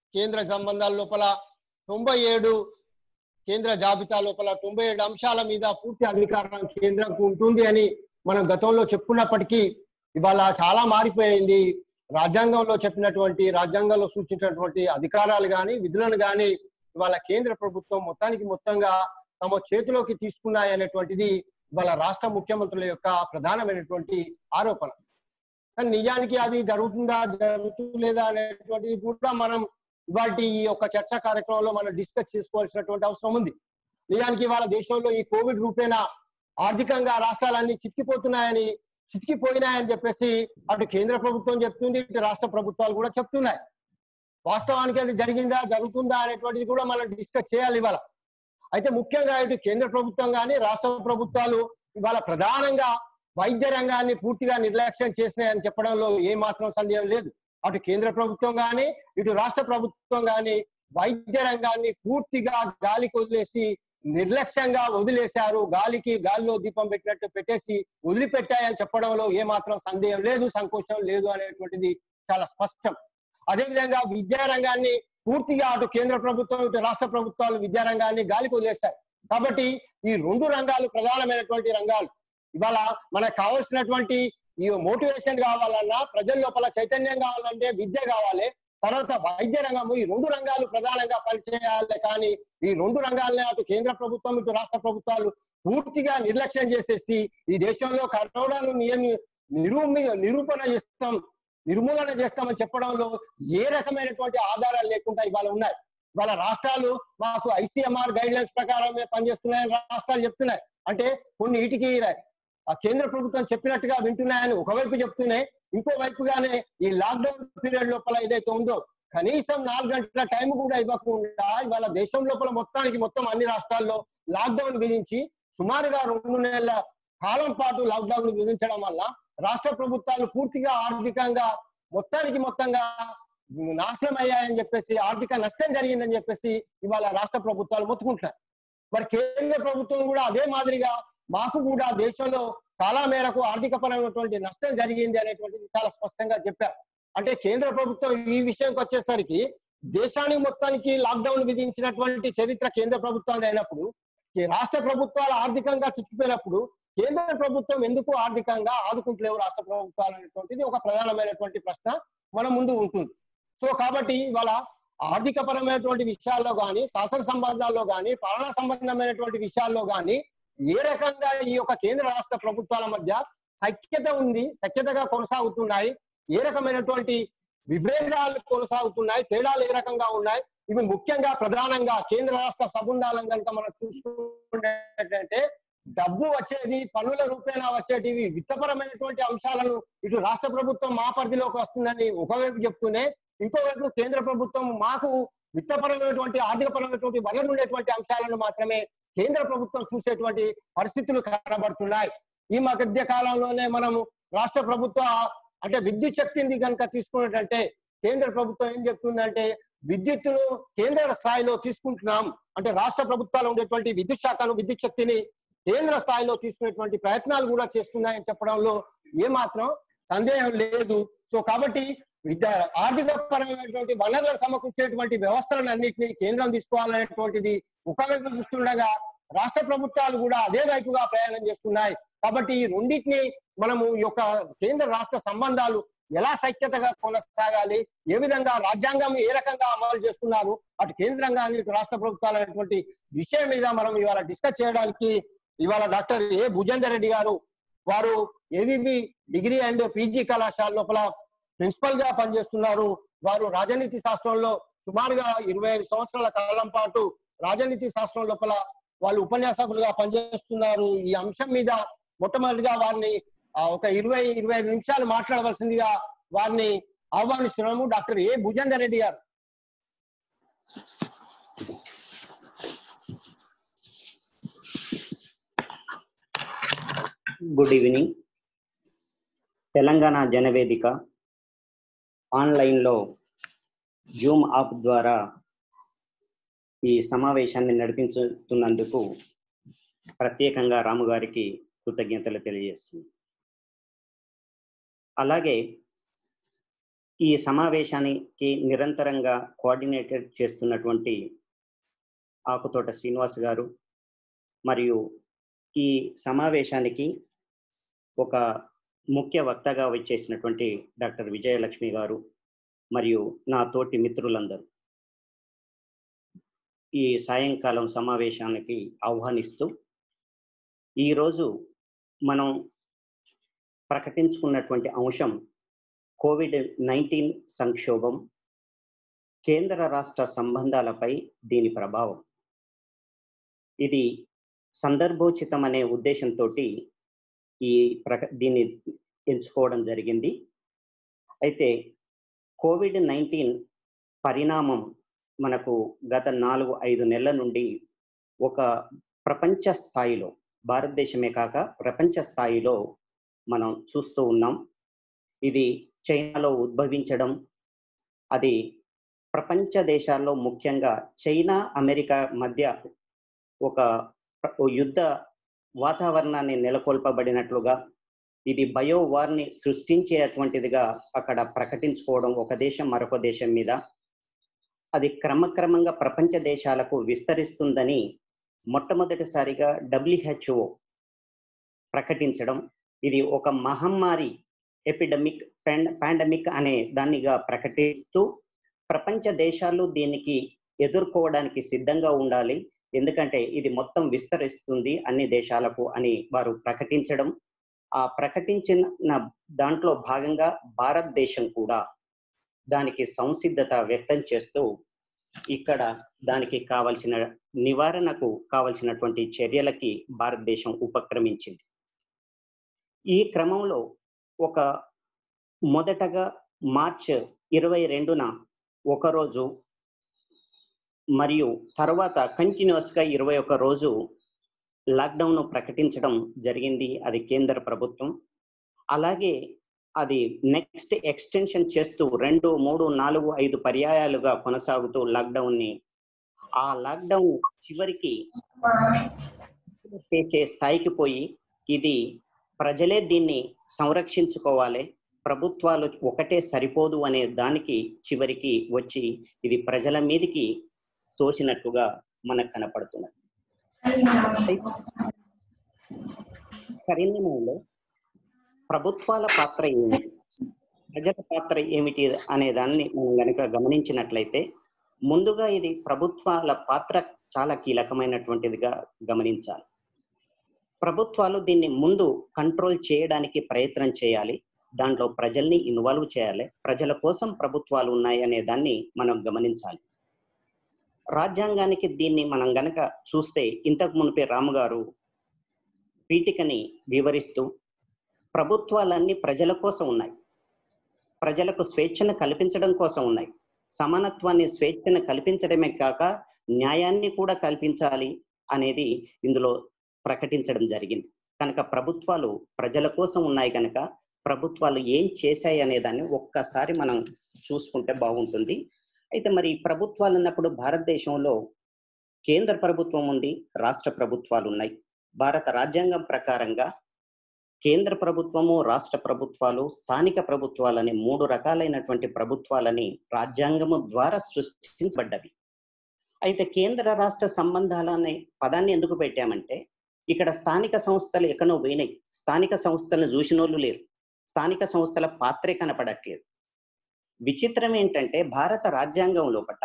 కేంద్ర సంబంధాల లోపల తొంభై ఏడు కేంద్ర జాబితా లోపల తొంభై ఏడు అంశాల మీద పూర్తి అధికారం కేంద్రంకు ఉంటుంది అని మనం గతంలో చెప్పుకున్నప్పటికీ ఇవాళ చాలా మారిపోయింది రాజ్యాంగంలో చెప్పినటువంటి రాజ్యాంగంలో సూచించినటువంటి అధికారాలు కానీ విధులను కానీ ఇవాళ కేంద్ర ప్రభుత్వం మొత్తానికి మొత్తంగా తమ చేతిలోకి తీసుకున్నాయి అనేటువంటిది ఇవాళ రాష్ట్ర ముఖ్యమంత్రుల యొక్క ప్రధానమైనటువంటి ఆరోపణ కానీ నిజానికి అవి జరుగుతుందా జరుగుతుందా అనేటువంటిది కూడా మనం ఇవాటి ఈ యొక్క చర్చా కార్యక్రమంలో మనం డిస్కస్ చేసుకోవాల్సినటువంటి అవసరం ఉంది నిజానికి ఇవాళ దేశంలో ఈ కోవిడ్ రూపేణా ఆర్థికంగా రాష్ట్రాలన్నీ చితికిపోతున్నాయని చితికిపోయినాయని చెప్పేసి అటు కేంద్ర ప్రభుత్వం చెప్తుంది ఇటు రాష్ట్ర ప్రభుత్వాలు కూడా చెప్తున్నాయి వాస్తవానికి అది జరిగిందా జరుగుతుందా అనేటువంటిది కూడా మనం డిస్కస్ చేయాలి ఇవాళ అయితే ముఖ్యంగా ఇటు కేంద్ర ప్రభుత్వం కానీ రాష్ట్ర ప్రభుత్వాలు ఇవాళ ప్రధానంగా వైద్య రంగాన్ని పూర్తిగా నిర్లక్ష్యం చేసినాయని చెప్పడంలో ఏ మాత్రం సందేహం లేదు అటు కేంద్ర ప్రభుత్వం కానీ ఇటు రాష్ట్ర ప్రభుత్వం కానీ వైద్య రంగాన్ని పూర్తిగా గాలికి వదిలేసి నిర్లక్ష్యంగా వదిలేశారు గాలికి గాలిలో దీపం పెట్టినట్టు పెట్టేసి వదిలిపెట్టాయని చెప్పడంలో ఏ మాత్రం సందేహం లేదు సంకోచం లేదు అనేటువంటిది చాలా స్పష్టం అదేవిధంగా విద్యా రంగాన్ని పూర్తిగా అటు కేంద్ర ప్రభుత్వం ఇటు రాష్ట్ర ప్రభుత్వాలు విద్యా రంగాన్ని గాలికి వదిలేశాయి కాబట్టి ఈ రెండు రంగాలు ప్రధానమైనటువంటి రంగాలు ఇవాళ మనకు కావాల్సినటువంటి ఈ మోటివేషన్ కావాలన్నా ప్రజల లోపల చైతన్యం కావాలంటే విద్య కావాలి తర్వాత వైద్య రంగము ఈ రెండు రంగాలు ప్రధానంగా పనిచేయాలి కానీ ఈ రెండు రంగాలని అటు కేంద్ర ప్రభుత్వం ఇటు రాష్ట్ర ప్రభుత్వాలు పూర్తిగా నిర్లక్ష్యం చేసేసి ఈ దేశంలో కరోనాను నియమి నిరూమి నిరూపణ చేస్తాం నిర్మూలన చేస్తామని చెప్పడంలో ఏ రకమైనటువంటి ఆధారాలు లేకుండా ఇవాళ ఉన్నాయి ఇవాళ రాష్ట్రాలు మాకు ఐసీఎంఆర్ గైడ్ లైన్స్ ప్రకారమే పనిచేస్తున్నాయని రాష్ట్రాలు చెప్తున్నాయి అంటే కొన్ని వీటికి ఆ కేంద్ర ప్రభుత్వం చెప్పినట్టుగా వింటున్నాయని ఒకవైపు చెప్తూనే ఇంకో వైపుగానే ఈ లాక్డౌన్ పీరియడ్ లోపల ఏదైతే ఉందో కనీసం నాలుగు గంటల టైం కూడా ఇవ్వకుండా ఇవాళ దేశం లోపల మొత్తానికి మొత్తం అన్ని రాష్ట్రాల్లో లాక్డౌన్ విధించి సుమారుగా రెండు నెలల కాలం పాటు లాక్డౌన్ విధించడం వల్ల రాష్ట్ర ప్రభుత్వాలు పూర్తిగా ఆర్థికంగా మొత్తానికి మొత్తంగా నాశనం అయ్యాయని చెప్పేసి ఆర్థిక నష్టం జరిగిందని చెప్పేసి ఇవాళ రాష్ట్ర ప్రభుత్వాలు మొత్తుకుంటున్నాయి మరి కేంద్ర ప్రభుత్వం కూడా అదే మాదిరిగా మాకు కూడా దేశంలో చాలా మేరకు ఆర్థిక పరమైనటువంటి నష్టం జరిగింది అనేటువంటిది చాలా స్పష్టంగా చెప్పారు అంటే కేంద్ర ప్రభుత్వం ఈ విషయంకి వచ్చేసరికి దేశానికి మొత్తానికి లాక్డౌన్ విధించినటువంటి చరిత్ర కేంద్ర ప్రభుత్వం అయినప్పుడు ఈ రాష్ట్ర ప్రభుత్వాలు ఆర్థికంగా చిక్కిపోయినప్పుడు కేంద్ర ప్రభుత్వం ఎందుకు ఆర్థికంగా ఆదుకుంటలేవు రాష్ట్ర ప్రభుత్వాలు అనేటువంటిది ఒక ప్రధానమైనటువంటి ప్రశ్న మన ముందు ఉంటుంది సో కాబట్టి ఇవాళ ఆర్థిక పరమైనటువంటి విషయాల్లో కానీ శాసన సంబంధాల్లో కానీ పాలనా సంబంధమైనటువంటి విషయాల్లో కానీ ఏ రకంగా ఈ యొక్క కేంద్ర రాష్ట్ర ప్రభుత్వాల మధ్య సఖ్యత ఉంది సఖ్యతగా కొనసాగుతున్నాయి ఏ రకమైనటువంటి విభేదాలు కొనసాగుతున్నాయి తేడాలు ఏ రకంగా ఉన్నాయి ఇవి ముఖ్యంగా ప్రధానంగా కేంద్ర రాష్ట్ర సంబంధాలను కనుక మనం చూసుకున్నట్టంటే డబ్బు వచ్చేది పన్నుల రూపేణా వచ్చేటివి విత్తపరమైనటువంటి అంశాలను ఇటు రాష్ట్ర ప్రభుత్వం మా పరిధిలోకి వస్తుందని ఒకవైపు చెప్తూనే ఇంకోవైపు కేంద్ర ప్రభుత్వం మాకు విత్తపరమైనటువంటి ఆర్థికపరమైనటువంటి వనరు ఉండేటువంటి అంశాలను మాత్రమే కేంద్ర ప్రభుత్వం చూసేటువంటి పరిస్థితులు కనబడుతున్నాయి ఈ మధ్య కాలంలోనే మనము రాష్ట్ర ప్రభుత్వ అంటే విద్యుత్ శక్తిని కనుక తీసుకున్నట్టంటే కేంద్ర ప్రభుత్వం ఏం చెప్తుందంటే విద్యుత్తును కేంద్ర స్థాయిలో తీసుకుంటున్నాం అంటే రాష్ట్ర ప్రభుత్వాలు ఉండేటువంటి విద్యుత్ శాఖను విద్యుత్ శక్తిని కేంద్ర స్థాయిలో తీసుకునేటువంటి ప్రయత్నాలు కూడా చేస్తున్నాయని చెప్పడంలో ఏమాత్రం సందేహం లేదు సో కాబట్టి విద్య ఆర్థిక పరమైనటువంటి వనరులను సమకూర్చేటువంటి వ్యవస్థలను అన్నింటినీ కేంద్రం తీసుకోవాలనేటువంటిది ఒకవైపు చూస్తుండగా రాష్ట్ర ప్రభుత్వాలు కూడా అదే వైపుగా ప్రయాణం చేస్తున్నాయి కాబట్టి ఈ రెండింటిని మనము ఈ యొక్క కేంద్ర రాష్ట్ర సంబంధాలు ఎలా సఖ్యతగా కొనసాగాలి ఏ విధంగా రాజ్యాంగం ఏ రకంగా అమలు చేస్తున్నారు అటు కేంద్రంగా ఇటు రాష్ట్ర ప్రభుత్వాలు అనేటువంటి విషయం మీద మనం ఇవాళ డిస్కస్ చేయడానికి ఇవాళ డాక్టర్ ఏ భుజేందర్ రెడ్డి గారు వారు ఏవివి డిగ్రీ అండ్ పీజీ కళాశాల లోపల ప్రిన్సిపల్ గా పనిచేస్తున్నారు వారు రాజనీతి శాస్త్రంలో సుమారుగా ఇరవై ఐదు సంవత్సరాల కాలం పాటు రాజనీతి శాస్త్రం లోపల వాళ్ళు ఉపన్యాసకులుగా పనిచేస్తున్నారు ఈ అంశం మీద మొట్టమొదటిగా వారిని ఆ, ఒక ఇరవై ఇరవై ఐదు నిమిషాలు మాట్లాడవలసిందిగా వారిని ఆహ్వానిస్తున్నాము డాక్టర్ ఏ భుజేందర్ రెడ్డి గారు గుడ్ ఈవినింగ్ తెలంగాణ జనవేదిక ఆన్లైన్లో జూమ్ యాప్ ద్వారా ఈ సమావేశాన్ని నడిపించుతున్నందుకు ప్రత్యేకంగా రాము గారికి కృతజ్ఞతలు తెలియజేస్తుంది అలాగే ఈ సమావేశానికి నిరంతరంగా కోఆర్డినేటెడ్ చేస్తున్నటువంటి ఆకుతోట శ్రీనివాస్ గారు మరియు ఈ సమావేశానికి ఒక ముఖ్య వక్తగా వచ్చేసినటువంటి డాక్టర్ విజయలక్ష్మి గారు మరియు నా తోటి మిత్రులందరూ ఈ సాయంకాలం సమావేశానికి ఆహ్వానిస్తూ ఈరోజు మనం ప్రకటించుకున్నటువంటి అంశం కోవిడ్ నైన్టీన్ సంక్షోభం కేంద్ర రాష్ట్ర సంబంధాలపై దీని ప్రభావం ఇది సందర్భోచితం అనే ఉద్దేశంతో ఈ ప్రక దీన్ని ఎంచుకోవడం జరిగింది అయితే కోవిడ్ నైన్టీన్ పరిణామం మనకు గత నాలుగు ఐదు నెలల నుండి ఒక ప్రపంచ స్థాయిలో భారతదేశమే కాక ప్రపంచ స్థాయిలో మనం చూస్తూ ఉన్నాం ఇది చైనాలో ఉద్భవించడం అది ప్రపంచ దేశాల్లో ముఖ్యంగా చైనా అమెరికా మధ్య ఒక యుద్ధ వాతావరణాన్ని నెలకొల్పబడినట్లుగా ఇది బయో వార్ని సృష్టించేటువంటిదిగా అక్కడ ప్రకటించుకోవడం ఒక దేశం మరొక దేశం మీద అది క్రమక్రమంగా ప్రపంచ దేశాలకు విస్తరిస్తుందని మొట్టమొదటిసారిగా డబ్ల్యూహెచ్ఓ ప్రకటించడం ఇది ఒక మహమ్మారి ఎపిడమిక్ పాండమిక్ అనే దానిగా ప్రకటిస్తూ ప్రపంచ దేశాలు దీనికి ఎదుర్కోవడానికి సిద్ధంగా ఉండాలి ఎందుకంటే ఇది మొత్తం విస్తరిస్తుంది అన్ని దేశాలకు అని వారు ప్రకటించడం ఆ ప్రకటించిన దాంట్లో భాగంగా భారతదేశం కూడా దానికి సంసిద్ధత వ్యక్తం చేస్తూ ఇక్కడ దానికి కావలసిన నివారణకు కావలసినటువంటి చర్యలకి భారతదేశం ఉపక్రమించింది ఈ క్రమంలో ఒక మొదటగా మార్చ్ ఇరవై రెండున ఒకరోజు మరియు తర్వాత కంటిన్యూస్గా ఇరవై ఒక రోజు లాక్డౌన్ ప్రకటించడం జరిగింది అది కేంద్ర ప్రభుత్వం అలాగే అది నెక్స్ట్ ఎక్స్టెన్షన్ చేస్తూ రెండు మూడు నాలుగు ఐదు పర్యాయాలుగా కొనసాగుతూ లాక్డౌన్ని ఆ లాక్డౌన్ చివరికి చేసే స్థాయికి పోయి ఇది ప్రజలే దీన్ని సంరక్షించుకోవాలి ప్రభుత్వాలు ఒకటే సరిపోదు అనే దానికి చివరికి వచ్చి ఇది ప్రజల మీదకి తోసినట్టుగా మనకు కనపడుతున్నది పరిణామంలో ప్రభుత్వాల పాత్ర ఏమిటి ప్రజల పాత్ర ఏమిటి అనే దాన్ని మనం కనుక గమనించినట్లయితే ముందుగా ఇది ప్రభుత్వాల పాత్ర చాలా కీలకమైనటువంటిదిగా గమనించాలి ప్రభుత్వాలు దీన్ని ముందు కంట్రోల్ చేయడానికి ప్రయత్నం చేయాలి దాంట్లో ప్రజల్ని ఇన్వాల్వ్ చేయాలి ప్రజల కోసం ప్రభుత్వాలు ఉన్నాయి అనే దాన్ని మనం గమనించాలి రాజ్యాంగానికి దీన్ని మనం గనక చూస్తే ఇంతకు మునిపే రాము గారు పీఠికని వివరిస్తూ ప్రభుత్వాలన్నీ ప్రజల కోసం ఉన్నాయి ప్రజలకు స్వేచ్ఛను కల్పించడం కోసం ఉన్నాయి సమానత్వాన్ని స్వేచ్ఛను కల్పించడమే కాక న్యాయాన్ని కూడా కల్పించాలి అనేది ఇందులో ప్రకటించడం జరిగింది కనుక ప్రభుత్వాలు ప్రజల కోసం ఉన్నాయి కనుక ప్రభుత్వాలు ఏం చేశాయి అనే దాన్ని ఒక్కసారి మనం చూసుకుంటే బాగుంటుంది అయితే మరి ప్రభుత్వాలు అన్నప్పుడు భారతదేశంలో కేంద్ర ప్రభుత్వం ఉంది రాష్ట్ర ప్రభుత్వాలు ఉన్నాయి భారత రాజ్యాంగం ప్రకారంగా కేంద్ర ప్రభుత్వము రాష్ట్ర ప్రభుత్వాలు స్థానిక ప్రభుత్వాలని మూడు రకాలైనటువంటి ప్రభుత్వాలని రాజ్యాంగము ద్వారా సృష్టించబడ్డవి అయితే కేంద్ర రాష్ట్ర సంబంధాలు అనే పదాన్ని ఎందుకు పెట్టామంటే ఇక్కడ స్థానిక సంస్థలు ఎక్కడో పోయినాయి స్థానిక సంస్థలను చూసినోళ్ళు లేరు స్థానిక సంస్థల పాత్రే కనపడట్లేదు విచిత్రం ఏంటంటే భారత రాజ్యాంగం లోపట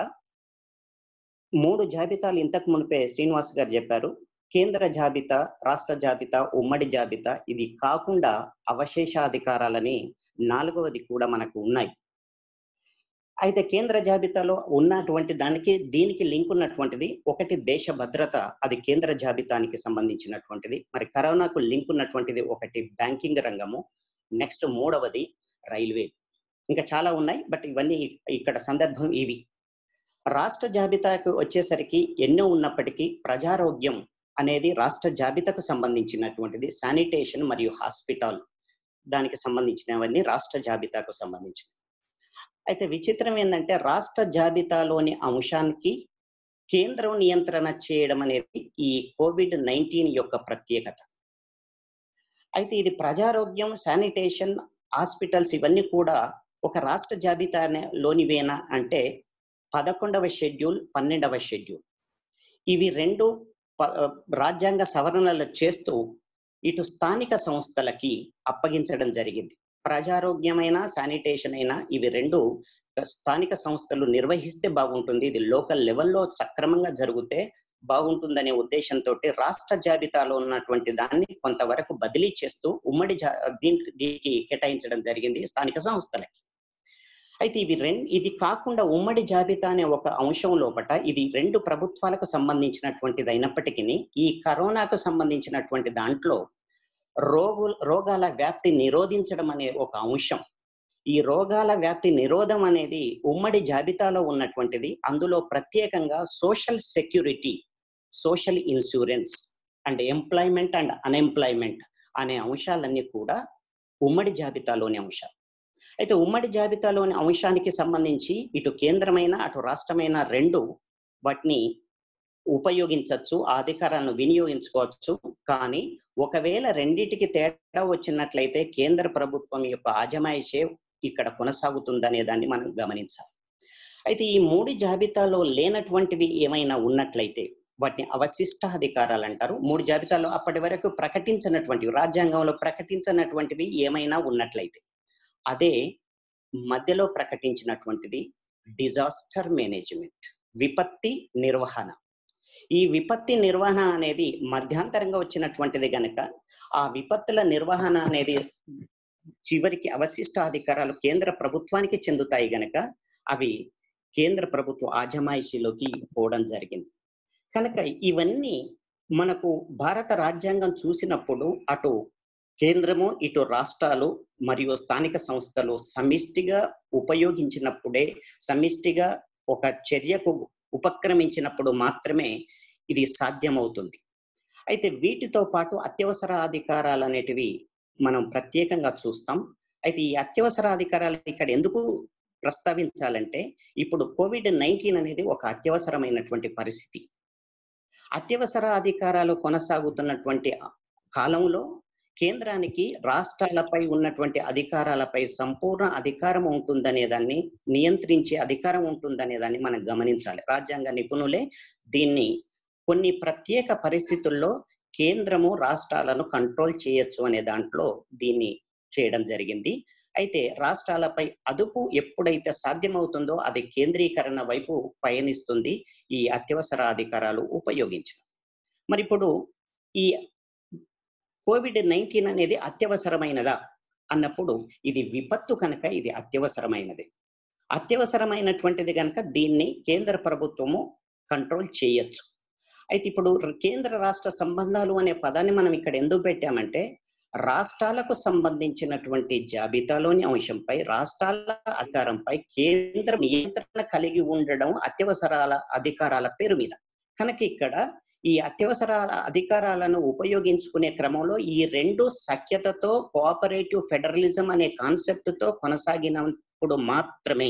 మూడు జాబితాలు ఇంతకు మునిపే శ్రీనివాస్ గారు చెప్పారు కేంద్ర జాబితా రాష్ట్ర జాబితా ఉమ్మడి జాబితా ఇది కాకుండా అవశేషాధికారాలని నాలుగవది కూడా మనకు ఉన్నాయి అయితే కేంద్ర జాబితాలో ఉన్నటువంటి దానికి దీనికి లింక్ ఉన్నటువంటిది ఒకటి దేశ భద్రత అది కేంద్ర జాబితానికి సంబంధించినటువంటిది మరి కరోనాకు లింక్ ఉన్నటువంటిది ఒకటి బ్యాంకింగ్ రంగము నెక్స్ట్ మూడవది రైల్వే ఇంకా చాలా ఉన్నాయి బట్ ఇవన్నీ ఇక్కడ సందర్భం ఇవి రాష్ట్ర జాబితాకు వచ్చేసరికి ఎన్నో ఉన్నప్పటికీ ప్రజారోగ్యం అనేది రాష్ట్ర జాబితాకు సంబంధించినటువంటిది శానిటేషన్ మరియు హాస్పిటల్ దానికి సంబంధించినవన్నీ రాష్ట్ర జాబితాకు సంబంధించిన అయితే విచిత్రం ఏంటంటే రాష్ట్ర జాబితాలోని అంశానికి కేంద్రం నియంత్రణ చేయడం అనేది ఈ కోవిడ్ నైన్టీన్ యొక్క ప్రత్యేకత అయితే ఇది ప్రజారోగ్యం శానిటేషన్ హాస్పిటల్స్ ఇవన్నీ కూడా ఒక రాష్ట్ర జాబితాలోనివేనా అంటే పదకొండవ షెడ్యూల్ పన్నెండవ షెడ్యూల్ ఇవి రెండు ప- రాజ్యాంగ సవరణలు చేస్తూ ఇటు స్థానిక సంస్థలకి అప్పగించడం జరిగింది ప్రజారోగ్యమైన శానిటేషన్ అయినా ఇవి రెండు స్థానిక సంస్థలు నిర్వహిస్తే బాగుంటుంది ఇది లోకల్ లెవెల్లో సక్రమంగా జరిగితే బాగుంటుందనే ఉద్దేశంతో రాష్ట్ర జాబితాలో ఉన్నటువంటి దాన్ని కొంతవరకు బదిలీ చేస్తూ ఉమ్మడి జా దీనికి దీనికి కేటాయించడం జరిగింది స్థానిక సంస్థలకి అయితే ఇవి రెండు ఇది కాకుండా ఉమ్మడి జాబితా అనే ఒక అంశం లోపట ఇది రెండు ప్రభుత్వాలకు సంబంధించినటువంటిది అయినప్పటికీ ఈ కరోనాకు సంబంధించినటువంటి దాంట్లో రోగు రోగాల వ్యాప్తి నిరోధించడం అనే ఒక అంశం ఈ రోగాల వ్యాప్తి నిరోధం అనేది ఉమ్మడి జాబితాలో ఉన్నటువంటిది అందులో ప్రత్యేకంగా social security social insurance and employment and unemployment అనే అంశాలన్నీ కూడా ఉమ్మడి జాబితాలోని అంశాలు అయితే ఉమ్మడి జాబితాలోని అంశానికి సంబంధించి ఇటు కేంద్రమైన అటు రాష్ట్రమైన రెండు వాటిని ఉపయోగించవచ్చు ఆ అధికారాలను వినియోగించుకోవచ్చు కానీ ఒకవేళ రెండిటికి తేడా వచ్చినట్లయితే కేంద్ర ప్రభుత్వం యొక్క ఆజమాయిషే ఇక్కడ కొనసాగుతుందనే దాన్ని మనం గమనించాలి అయితే ఈ మూడు జాబితాలో లేనటువంటివి ఏమైనా ఉన్నట్లయితే వాటిని అవశిష్ట అధికారాలు అంటారు మూడు జాబితాలో అప్పటి వరకు ప్రకటించినటువంటివి రాజ్యాంగంలో ప్రకటించినటువంటివి ఏమైనా ఉన్నట్లయితే అదే మధ్యలో ప్రకటించినటువంటిది డిజాస్టర్ మేనేజ్మెంట్ విపత్తి నిర్వహణ ఈ విపత్తి నిర్వహణ అనేది మధ్యాంతరంగా వచ్చినటువంటిది గనక ఆ విపత్తుల నిర్వహణ అనేది చివరికి అవశిష్ట అధికారాలు కేంద్ర ప్రభుత్వానికి చెందుతాయి గనక అవి కేంద్ర ప్రభుత్వ ఆజమాయిషీలోకి పోవడం జరిగింది కనుక ఇవన్నీ మనకు భారత రాజ్యాంగం చూసినప్పుడు అటు కేంద్రము ఇటు రాష్ట్రాలు మరియు స్థానిక సంస్థలు సమిష్టిగా ఉపయోగించినప్పుడే సమిష్టిగా ఒక చర్యకు ఉపక్రమించినప్పుడు మాత్రమే ఇది సాధ్యమవుతుంది అయితే వీటితో పాటు అత్యవసర అధికారాలు అనేటివి మనం ప్రత్యేకంగా చూస్తాం అయితే ఈ అత్యవసర అధికారాలు ఇక్కడ ఎందుకు ప్రస్తావించాలంటే ఇప్పుడు కోవిడ్ నైన్టీన్ అనేది ఒక అత్యవసరమైనటువంటి పరిస్థితి అత్యవసర అధికారాలు కొనసాగుతున్నటువంటి కాలంలో కేంద్రానికి రాష్ట్రాలపై ఉన్నటువంటి అధికారాలపై సంపూర్ణ అధికారం ఉంటుందనే దాన్ని నియంత్రించే అధికారం ఉంటుందనే దాన్ని మనం గమనించాలి రాజ్యాంగ నిపుణులే దీన్ని కొన్ని ప్రత్యేక పరిస్థితుల్లో కేంద్రము రాష్ట్రాలను కంట్రోల్ చేయొచ్చు అనే దాంట్లో దీన్ని చేయడం జరిగింది అయితే రాష్ట్రాలపై అదుపు ఎప్పుడైతే సాధ్యమవుతుందో అది కేంద్రీకరణ వైపు పయనిస్తుంది ఈ అత్యవసర అధికారాలు ఉపయోగించడం మరి ఇప్పుడు ఈ కోవిడ్ నైన్టీన్ అనేది అత్యవసరమైనదా అన్నప్పుడు ఇది విపత్తు కనుక ఇది అత్యవసరమైనది అత్యవసరమైనటువంటిది కనుక దీన్ని కేంద్ర ప్రభుత్వము కంట్రోల్ చేయొచ్చు అయితే ఇప్పుడు కేంద్ర రాష్ట్ర సంబంధాలు అనే పదాన్ని మనం ఇక్కడ ఎందుకు పెట్టామంటే రాష్ట్రాలకు సంబంధించినటువంటి జాబితాలోని అంశంపై రాష్ట్రాల అధికారంపై కేంద్ర నియంత్రణ కలిగి ఉండడం అత్యవసరాల అధికారాల పేరు మీద కనుక ఇక్కడ ఈ అత్యవసర అధికారాలను ఉపయోగించుకునే క్రమంలో ఈ రెండు సఖ్యతతో కోఆపరేటివ్ ఫెడరలిజం అనే కాన్సెప్ట్ తో కొనసాగినప్పుడు మాత్రమే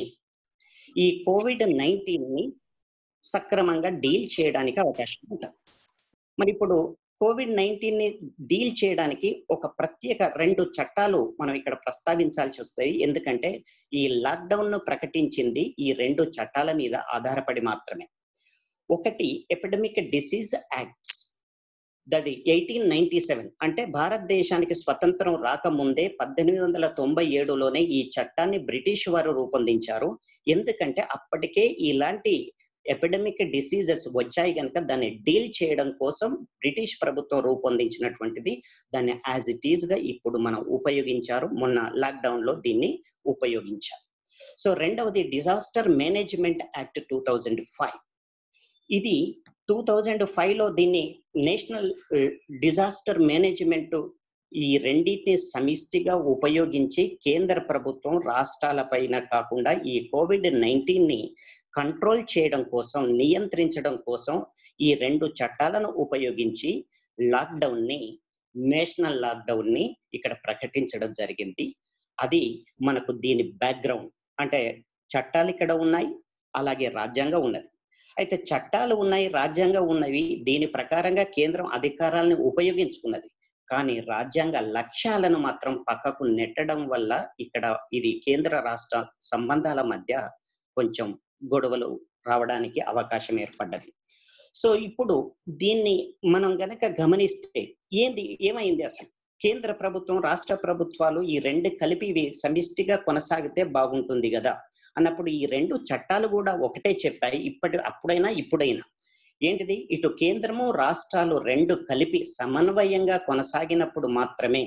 ఈ కోవిడ్ నైన్టీన్ ని సక్రమంగా డీల్ చేయడానికి అవకాశం ఉంటుంది మరి ఇప్పుడు కోవిడ్ నైన్టీన్ ని డీల్ చేయడానికి ఒక ప్రత్యేక రెండు చట్టాలు మనం ఇక్కడ ప్రస్తావించాల్సి వస్తాయి ఎందుకంటే ఈ లాక్డౌన్ ను ప్రకటించింది ఈ రెండు చట్టాల మీద ఆధారపడి మాత్రమే ఒకటి epidemic disease acts the eighteen ninety seven అంటే భారతదేశానికి స్వతంత్రం రాకముందే పద్దెనిమిది వందల తొంభై ఏడులోనే ఈ చట్టాన్ని బ్రిటిష్ వారు రూపొందించారు ఎందుకంటే అప్పటికే ఇలాంటి ఎపిడమిక్ డిసీజెస్ వచ్చాయి కనుక దాన్ని డీల్ చేయడం కోసం బ్రిటిష్ ప్రభుత్వం రూపొందించినటువంటిది దాన్ని యాజ్ ఇట్ ఈజ్ గా ఇప్పుడు మనం ఉపయోగించారు మొన్న లాక్డౌన్ లో దీన్ని ఉపయోగించారు సో రెండవది disaster management act two thousand five ఇది టూ థౌజండ్ ఫైవ్ లో దీన్ని నేషనల్ డిజాస్టర్ మేనేజ్మెంట్ ఈ రెండింటిని సమిష్టిగా ఉపయోగించి కేంద్ర ప్రభుత్వం రాష్ట్రాల పైన కాకుండా ఈ కోవిడ్ నైన్టీన్ ని కంట్రోల్ చేయడం కోసం నియంత్రించడం కోసం ఈ రెండు చట్టాలను ఉపయోగించి లాక్డౌన్ ని నేషనల్ లాక్డౌన్ ని ఇక్కడ ప్రకటించడం జరిగింది అది మనకు దీని బ్యాక్గ్రౌండ్ అంటే చట్టాలు ఇక్కడ ఉన్నాయి అలాగే రాజ్యాంగం ఉన్నది అయితే చట్టాలు ఉన్నాయి రాజ్యాంగం ఉన్నవి దీని ప్రకారంగా కేంద్రం అధికారాలను ఉపయోగించుకున్నది కానీ రాజ్యాంగ లక్ష్యాలను మాత్రం పక్కకు నెట్టడం వల్ల ఇక్కడ ఇది కేంద్ర రాష్ట్ర సంబంధాల మధ్య కొంచెం గొడవలు రావడానికి అవకాశం ఏర్పడ్డది సో ఇప్పుడు దీన్ని మనం గనక గమనిస్తే ఏంది ఏమైంది అసలు కేంద్ర ప్రభుత్వం రాష్ట్ర ప్రభుత్వాలు ఈ రెండు కలిపి ఇవి సమిష్టిగా కొనసాగితే బాగుంటుంది కదా అన్నప్పుడు ఈ రెండు చట్టాలు కూడా ఒకటే చెప్పాయి ఇప్పటి అప్పుడైనా ఇప్పుడైనా ఏంటిది ఇటు కేంద్రము రాష్ట్రాలు రెండు కలిపి సమన్వయంగా కొనసాగినప్పుడు మాత్రమే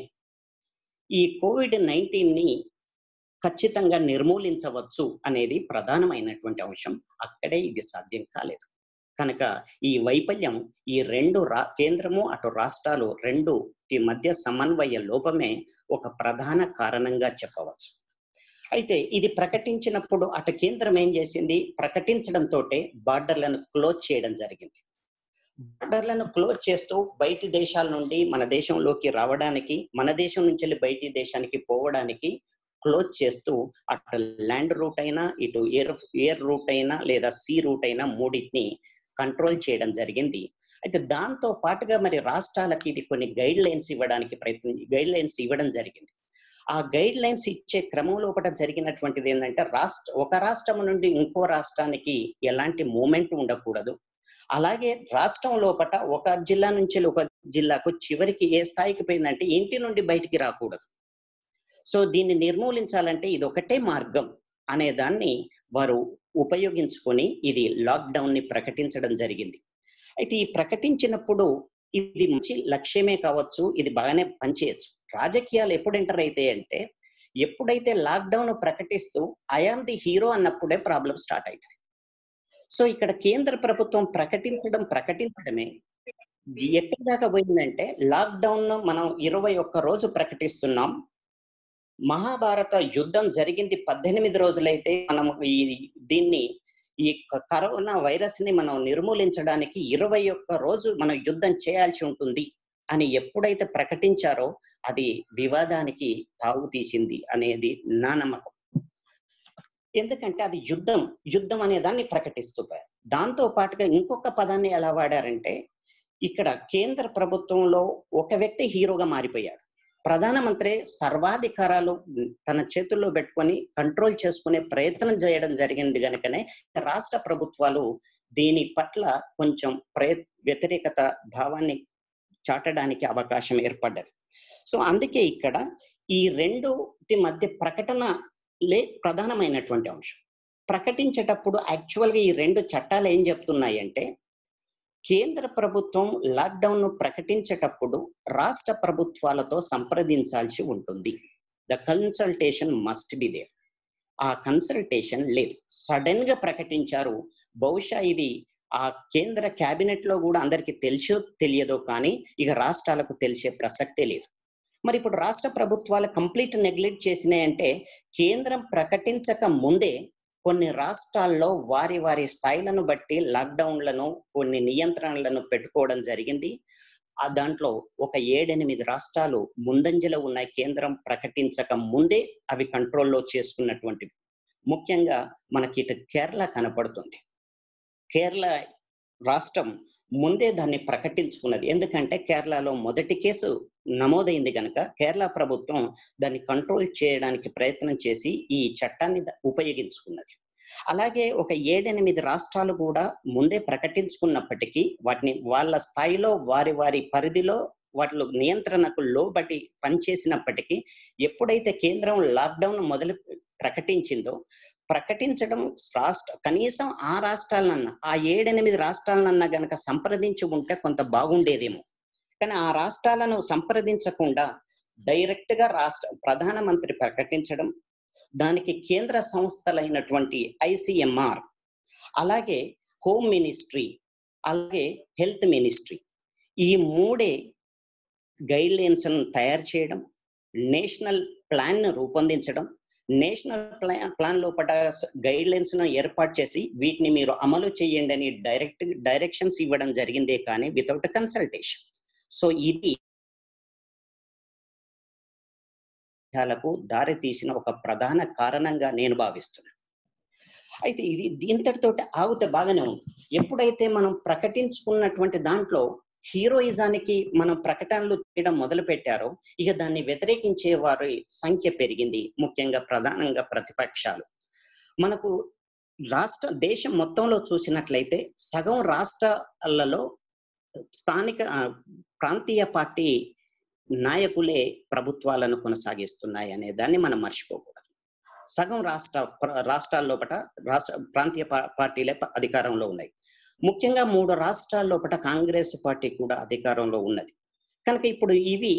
ఈ కోవిడ్ నైన్టీన్ ని ఖచ్చితంగా నిర్మూలించవచ్చు అనేది ప్రధానమైనటువంటి అంశం అక్కడే ఇది సాధ్యం కాలేదు కనుక ఈ వైఫల్యం ఈ రెండు రా కేంద్రము అటు రాష్ట్రాలు రెండు మధ్య సమన్వయ లోపమే ఒక ప్రధాన కారణంగా చెప్పవచ్చు అయితే ఇది ప్రకటించినప్పుడు అటు కేంద్రం ఏం చేసింది ప్రకటించడంతో బార్డర్లను క్లోజ్ చేయడం జరిగింది బార్డర్లను క్లోజ్ చేస్తూ బయటి దేశాల నుండి మన దేశంలోకి రావడానికి మన దేశం నుంచి వెళ్ళి బయటి దేశానికి పోవడానికి క్లోజ్ చేస్తూ అటు ల్యాండ్ రూట్ అయినా ఇటు ఎయిర్ ఎయిర్ రూట్ అయినా లేదా సీ రూట్ అయినా మూడింటిని కంట్రోల్ చేయడం జరిగింది అయితే దాంతో పాటుగా మరి రాష్ట్రాలకి ఇది కొన్ని గైడ్ లైన్స్ ఇవ్వడానికి ప్రయత్నం గైడ్ లైన్స్ ఇవ్వడం జరిగింది ఆ గైడ్ లైన్స్ ఇచ్చే క్రమం లోపల జరిగినటువంటిది ఏంటంటే రాష్ట్ర ఒక రాష్ట్రం నుండి ఇంకో రాష్ట్రానికి ఎలాంటి మూమెంట్ ఉండకూడదు అలాగే రాష్ట్రం లోపల ఒక జిల్లా నుంచి ఒక జిల్లాకు చివరికి ఏ స్థాయికి పోయిందంటే ఇంటి నుండి బయటికి రాకూడదు సో దీన్ని నిర్మూలించాలంటే ఇది ఒకటే మార్గం అనే దాన్ని వారు ఉపయోగించుకొని ఇది లాక్డౌన్ ని ప్రకటించడం జరిగింది అయితే ఈ ప్రకటించినప్పుడు ఇది మంచి లక్ష్యమే కావచ్చు ఇది బాగానే పనిచేయచ్చు రాజకీయాలు ఎప్పుడు ఎంటర్ అయితే అంటే ఎప్పుడైతే లాక్డౌన్ ప్రకటిస్తూ ఐఆమ్ ది హీరో అన్నప్పుడే ప్రాబ్లం స్టార్ట్ అవుతుంది సో ఇక్కడ కేంద్ర ప్రభుత్వం ప్రకటించడం ప్రకటించడమే ఎక్కడి దాకా పోయిందంటే లాక్డౌన్ మనం ఇరవై ఒక్క రోజు ప్రకటిస్తున్నాం మహాభారత యుద్ధం జరిగింది పద్దెనిమిది రోజులైతే మనం ఈ దీన్ని ఈ కరోనా వైరస్ ని మనం నిర్మూలించడానికి ఇరవై ఒక్క రోజు మనం యుద్ధం చేయాల్సి ఉంటుంది అని ఎప్పుడైతే ప్రకటించారో అది వివాదానికి తావు తీసింది అనేది నా నమ్మకం ఎందుకంటే అది యుద్ధం యుద్ధం అనే దాన్ని ప్రకటిస్తూ దాంతో పాటుగా ఇంకొక పదాన్ని ఎలా వాడారంటే ఇక్కడ కేంద్ర ప్రభుత్వంలో ఒక వ్యక్తి హీరోగా మారిపోయాడు ప్రధానమంత్రి సర్వాధికారాలు తన చేతుల్లో పెట్టుకొని కంట్రోల్ చేసుకునే ప్రయత్నం చేయడం జరిగింది కనుకనే రాష్ట్ర ప్రభుత్వాలు దీని పట్ల కొంచెం ప్రయ వ్యతిరేకత భావాన్ని చాటడానికి అవకాశం ఏర్పడ్డది సో అందుకే ఇక్కడ ఈ రెండుటి మధ్య ప్రకటన లే ప్రధానమైనటువంటి అంశం ప్రకటించేటప్పుడు యాక్చువల్గా ఈ రెండు చట్టాలు ఏం చెప్తున్నాయి అంటే కేంద్ర ప్రభుత్వం లాక్డౌన్ ను ప్రకటించేటప్పుడు రాష్ట్ర ప్రభుత్వాలతో సంప్రదించాల్సి ఉంటుంది the consultation must be there ఆ కన్సల్టేషన్ లేదు సడన్ గా ప్రకటించారు బహుశా ఇది ఆ కేంద్ర క్యాబినెట్ లో కూడా అందరికి తెలుసో తెలియదో కానీ ఇక రాష్ట్రాలకు తెలిసే ప్రసక్తే లేదు మరి ఇప్పుడు రాష్ట్ర ప్రభుత్వాలు కంప్లీట్ నెగ్లెక్ట్ చేసినాయంటే కేంద్రం ప్రకటించక ముందే కొన్ని రాష్ట్రాల్లో వారి వారి స్థాయిలను బట్టి లాక్డౌన్లను కొన్ని నియంత్రణలను పెట్టుకోవడం జరిగింది ఆ దాంట్లో ఒక ఏడెనిమిది రాష్ట్రాలు ముందంజలో ఉన్నాయి కేంద్రం ప్రకటించక ముందే అవి కంట్రోల్లో చేసుకున్నటువంటివి ముఖ్యంగా మనకి ఇటు కేరళ కనపడుతుంది కేరళ రాష్ట్రం ముందే దాన్ని ప్రకటించుకున్నది ఎందుకంటే కేరళలో మొదటి కేసు నమోదైంది కనుక కేరళ ప్రభుత్వం దాన్ని కంట్రోల్ చేయడానికి ప్రయత్నం చేసి ఈ చట్టాన్ని ఉపయోగించుకున్నది అలాగే ఒక ఏడెనిమిది రాష్ట్రాలు కూడా ముందే ప్రకటించుకున్నప్పటికీ వాటిని వాళ్ళ స్థాయిలో వారి వారి పరిధిలో వాటిలో నియంత్రణకు లోబడి పనిచేసినప్పటికీ ఎప్పుడైతే కేంద్రం లాక్డౌన్ మొదలు ప్రకటించిందో ప్రకటించడం రాష్ట్ర కనీసం ఆ రాష్ట్రాలన్నా ఆ ఏడెనిమిది రాష్ట్రాలన్నా గనక సంప్రదించి ఉంటే కొంత బాగుండేదేమో కానీ ఆ రాష్ట్రాలను సంప్రదించకుండా డైరెక్ట్ గా రాష్ట్ర ప్రధానమంత్రి ప్రకటించడం దానికి కేంద్ర సంస్థలైనటువంటి ఐసిఎంఆర్ అలాగే హోమ్ మినిస్ట్రీ అలాగే హెల్త్ మినిస్ట్రీ ఈ మూడే గైడ్ లైన్స్ తయారు చేయడం నేషనల్ ప్లాన్ ను రూపొందించడం నేషనల్ ప్లాన్ ప్లాన్ లోపల గైడ్ లైన్స్ ను ఏర్పాటు చేసి వీటిని మీరు అమలు చేయండి అని డైరెక్ట్ డైరెక్షన్స్ ఇవ్వడం జరిగిందే కానీ వితౌట్ కన్సల్టేషన్ సో ఇది కు దారి తీసిన ఒక ప్రధాన కారణంగా నేను భావిస్తున్నాను అయితే ఇది దీంతటితోటి ఆగితే బాగానే ఉంది ఎప్పుడైతే మనం ప్రకటించుకున్నటువంటి దాంట్లో హీరోయిజానికి మనం ప్రకటనలు చేయడం మొదలు పెట్టారో ఇక దాన్ని వ్యతిరేకించే వారి సంఖ్య పెరిగింది ముఖ్యంగా ప్రధానంగా ప్రతిపక్షాలు మనకు రాష్ట్ర దేశం మొత్తంలో చూసినట్లయితే సగం రాష్ట్రాలలో స్థానిక ఆ, ప్రాంతీయ పార్టీ నాయకులే ప్రభుత్వాలను కొనసాగిస్తున్నాయి అనే దాన్ని మనం మర్చిపోకూడదు సగం రాష్ట్ర ప్ర- రాష్ట్రాల లోపల రాష్ట్ర ప్రాంతీయ పా- పార్టీలే ప- అధికారంలో ఉన్నాయి ముఖ్యంగా మూడు రాష్ట్రాల లోపల కాంగ్రెస్ పార్టీ కూడా అధికారంలో ఉన్నది కనుక ఇప్పుడు ఇవి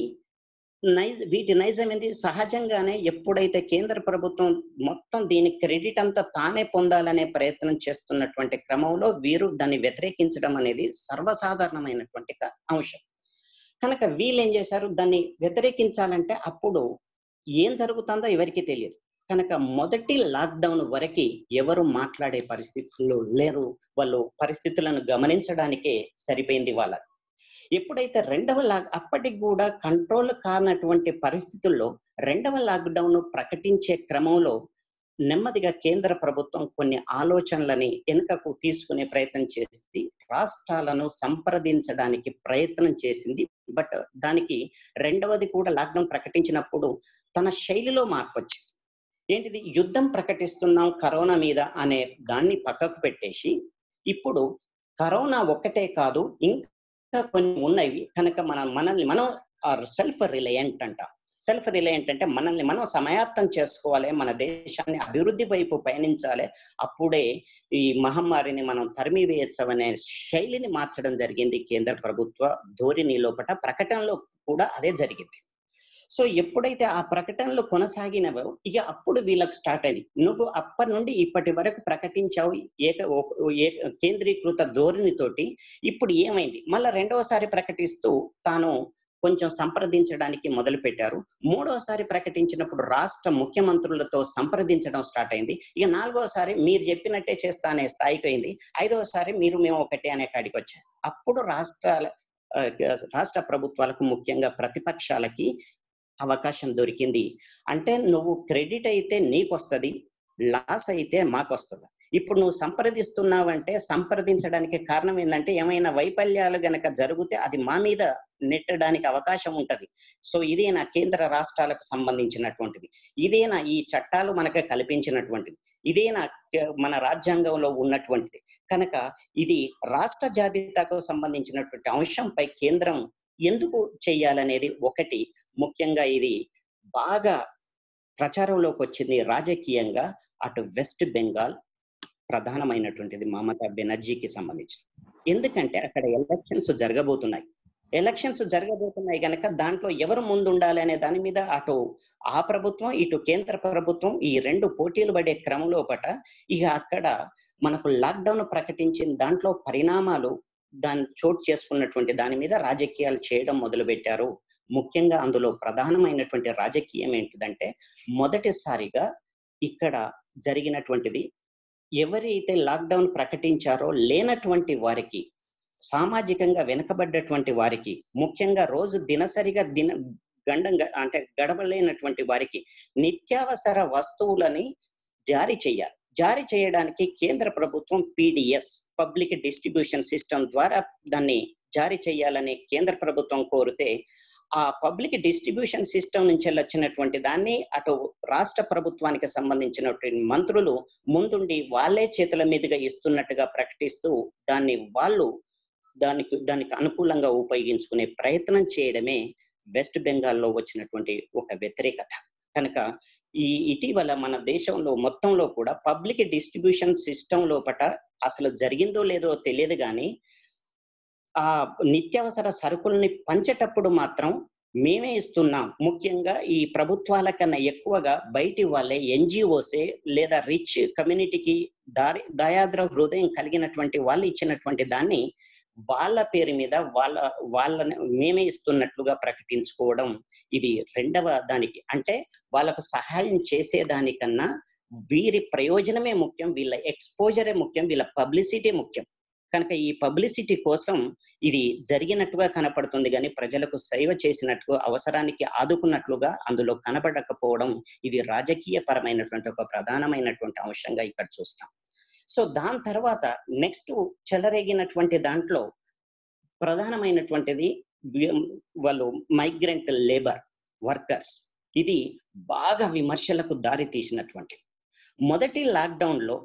నైజ్ వీటి నైజం ఏంది సహజంగానే ఎప్పుడైతే కేంద్ర ప్రభుత్వం మొత్తం దీని క్రెడిట్ అంతా తానే పొందాలనే ప్రయత్నం చేస్తున్నటువంటి క్రమంలో వీరు దాన్ని వ్యతిరేకించడం అనేది సర్వసాధారణమైనటువంటి క- అంశం కనుక వీళ్ళు ఏం చేశారు దాన్ని వ్యతిరేకించాలంటే అప్పుడు ఏం జరుగుతుందో ఎవరికి తెలియదు కనుక మొదటి లాక్డౌన్ వరకు ఎవరు మాట్లాడే పరిస్థితుల్లో లేరు వాళ్ళు పరిస్థితులను గమనించడానికే సరిపోయింది వాళ్ళ ఎప్పుడైతే రెండవ లాక్ అప్పటికి కూడా కంట్రోల్ కానటువంటి పరిస్థితుల్లో రెండవ లాక్డౌన్ ప్రకటించే క్రమంలో నెమ్మదిగా కేంద్ర ప్రభుత్వం కొన్ని ఆలోచనలని వెనుకకు తీసుకునే ప్రయత్నం చేసి రాష్ట్రాలను సంప్రదించడానికి ప్రయత్నం చేసింది బట్ దానికి రెండవది కూడా లాక్డౌన్ ప్రకటించినప్పుడు తన శైలిలో మార్పు వచ్చింది ఏంటిది యుద్ధం ప్రకటిస్తున్నాం కరోనా మీద అనే దాన్ని పక్కకు పెట్టేసి ఇప్పుడు కరోనా ఒక్కటే కాదు ఇంకా కొన్ని ఉన్నవి కనుక మన మనల్ని మనం సెల్ఫ్ రిలయంట్ అంటాం సెల్ఫ్ రిలయంట్ అంటే మనల్ని మనం సమయాత్తం చేసుకోవాలి మన దేశాన్ని అభివృద్ధి వైపు పయనించాలి అప్పుడే ఈ మహమ్మారిని మనం తరిమి వేయచ్చమనే శైలిని మార్చడం జరిగింది కేంద్ర ప్రభుత్వ ధోరణి లోపల ప్రకటనలో కూడా అదే జరిగింది సో ఎప్పుడైతే ఆ ప్రకటనలు కొనసాగినవో ఇక అప్పుడు వీళ్ళకి స్టార్ట్ అయింది నువ్వు అప్పటి నుండి ఇప్పటి వరకు ప్రకటించావు ఏక ఓ- ఏ- కేంద్రీకృత ధోరణితోటి ఇప్పుడు ఏమైంది మళ్ళా రెండవసారి ప్రకటిస్తూ తాను కొంచెం సంప్రదించడానికి మొదలు పెట్టారు మూడవసారి ప్రకటించినప్పుడు రాష్ట్ర ముఖ్యమంత్రులతో సంప్రదించడం స్టార్ట్ అయింది ఇక నాలుగోసారి మీరు చెప్పినట్టే చేస్తా అనే స్థాయికి అయింది ఐదవసారి మీరు మేము ఒకటే అనే కాడికి వచ్చారు అప్పుడు రాష్ట్రాల ఆ, రాష్ట్ర ప్రభుత్వాలకు ముఖ్యంగా ప్రతిపక్షాలకి అవకాశం దొరికింది అంటే నువ్వు క్రెడిట్ అయితే నీకు వస్తుంది లాస్ అయితే మాకు వస్తుంది ఇప్పుడు నువ్వు సంప్రదిస్తున్నావంటే సంప్రదించడానికి కారణం ఏంటంటే ఏమైనా వైఫల్యాలు గనక జరిగితే అది మా మీద నెట్టడానికి అవకాశం ఉంటది సో ఇదే నా కేంద్ర రాష్ట్రాలకు సంబంధించినటువంటిది ఇదే నా ఈ చట్టాలు మనకు కల్పించినటువంటిది ఇదే నా క- మన రాజ్యాంగంలో ఉన్నటువంటిది కనుక ఇది రాష్ట్ర జాబితాకు సంబంధించినటువంటి అంశంపై కేంద్రం ఎందుకు చేయాలనేది ఒకటి ముఖ్యంగా ఇది బాగా ప్రచారంలోకి వచ్చింది రాజకీయంగా అటు వెస్ట్ బెంగాల్ ప్రధానమైనటువంటిది మమతా బెనర్జీకి సంబంధించి ఎందుకంటే అక్కడ ఎలక్షన్స్ జరగబోతున్నాయి ఎలక్షన్స్ జరగబోతున్నాయి గనక దాంట్లో ఎవరు ముందు ఉండాలి అనే దాని మీద అటు ఆ ప్రభుత్వం ఇటు కేంద్ర ప్రభుత్వం ఈ రెండు పోటీలు పడే క్రమంలో పట ఇక అక్కడ మనకు లాక్డౌన్ ప్రకటించిన దాంట్లో పరిణామాలు దాన్ని చోటు చేసుకున్నటువంటి దాని మీద రాజకీయాలు చేయడం మొదలు పెట్టారు ముఖ్యంగా అందులో ప్రధానమైనటువంటి రాజకీయం ఏంటిదంటే మొదటిసారిగా ఇక్కడ జరిగినటువంటిది ఎవరైతే లాక్డౌన్ ప్రకటించారో లేనటువంటి వారికి సామాజికంగా వెనుకబడ్డటువంటి వారికి ముఖ్యంగా రోజు దినసరిగా దిన గండం గ- అంటే గడవలేనటువంటి వారికి నిత్యావసర వస్తువులని జారీ చేయాలి జారీ చేయడానికి కేంద్ర ప్రభుత్వం పీడిఎస్ పబ్లిక్ డిస్ట్రిబ్యూషన్ సిస్టమ్ ద్వారా దాన్ని జారీ చేయాలని కేంద్ర ప్రభుత్వం కోరితే ఆ పబ్లిక్ డిస్ట్రిబ్యూషన్ సిస్టమ్ నుంచి వచ్చినటువంటి దాన్ని అటు రాష్ట్ర ప్రభుత్వానికి సంబంధించినటువంటి మంత్రులు ముందుండి వాళ్ళే చేతుల మీదుగా ఇస్తున్నట్టుగా ప్రకటిస్తూ దాన్ని వాళ్ళు దానికి దానికి అనుకూలంగా ఉపయోగించుకునే ప్రయత్నం చేయడమే వెస్ట్ బెంగాల్లో వచ్చినటువంటి ఒక వ్యతిరేకత కనుక ఈ ఇటీవల మన దేశంలో మొత్తంలో కూడా పబ్లిక్ డిస్ట్రిబ్యూషన్ సిస్టమ్ లోపట అసలు జరిగిందో లేదో తెలియదు కానీ ఆ నిత్యావసర సరుకుల్ని పంచేటప్పుడు మాత్రం మేమే ఇస్తున్నాం ముఖ్యంగా ఈ ప్రభుత్వాల కన్నా ఎక్కువగా బయటి వాళ్ళే ఎన్జిఓసే లేదా రిచ్ కమ్యూనిటీకి దారి దయాద్ర హృదయం కలిగినటువంటి వాళ్ళు ఇచ్చినటువంటి దాన్ని వాళ్ళ పేరు మీద వాళ్ళ వాళ్ళని మేమే ఇస్తున్నట్లుగా ప్రకటించుకోవడం ఇది రెండవ దానికి అంటే వాళ్ళకు సహాయం చేసేదానికన్నా వీరి ప్రయోజనమే ముఖ్యం వీళ్ళ ఎక్స్పోజరే ముఖ్యం వీళ్ళ పబ్లిసిటీ ముఖ్యం కనుక ఈ పబ్లిసిటీ కోసం ఇది జరిగినట్టుగా కనపడుతుంది కానీ ప్రజలకు సేవ చేసినట్టుగా అవసరానికి ఆదుకున్నట్లుగా అందులో కనబడకపోవడం ఇది రాజకీయ పరమైనటువంటి ఒక ప్రధానమైనటువంటి అంశంగా ఇక్కడ చూస్తాం సో దాని తర్వాత నెక్స్ట్ చెలరేగినటువంటి దాంట్లో ప్రధానమైనటువంటిది వి- వాళ్ళు మైగ్రెంట్ లేబర్ వర్కర్స్ ఇది బాగా విమర్శలకు దారి తీసినటువంటి మొదటి లాక్డౌన్ లో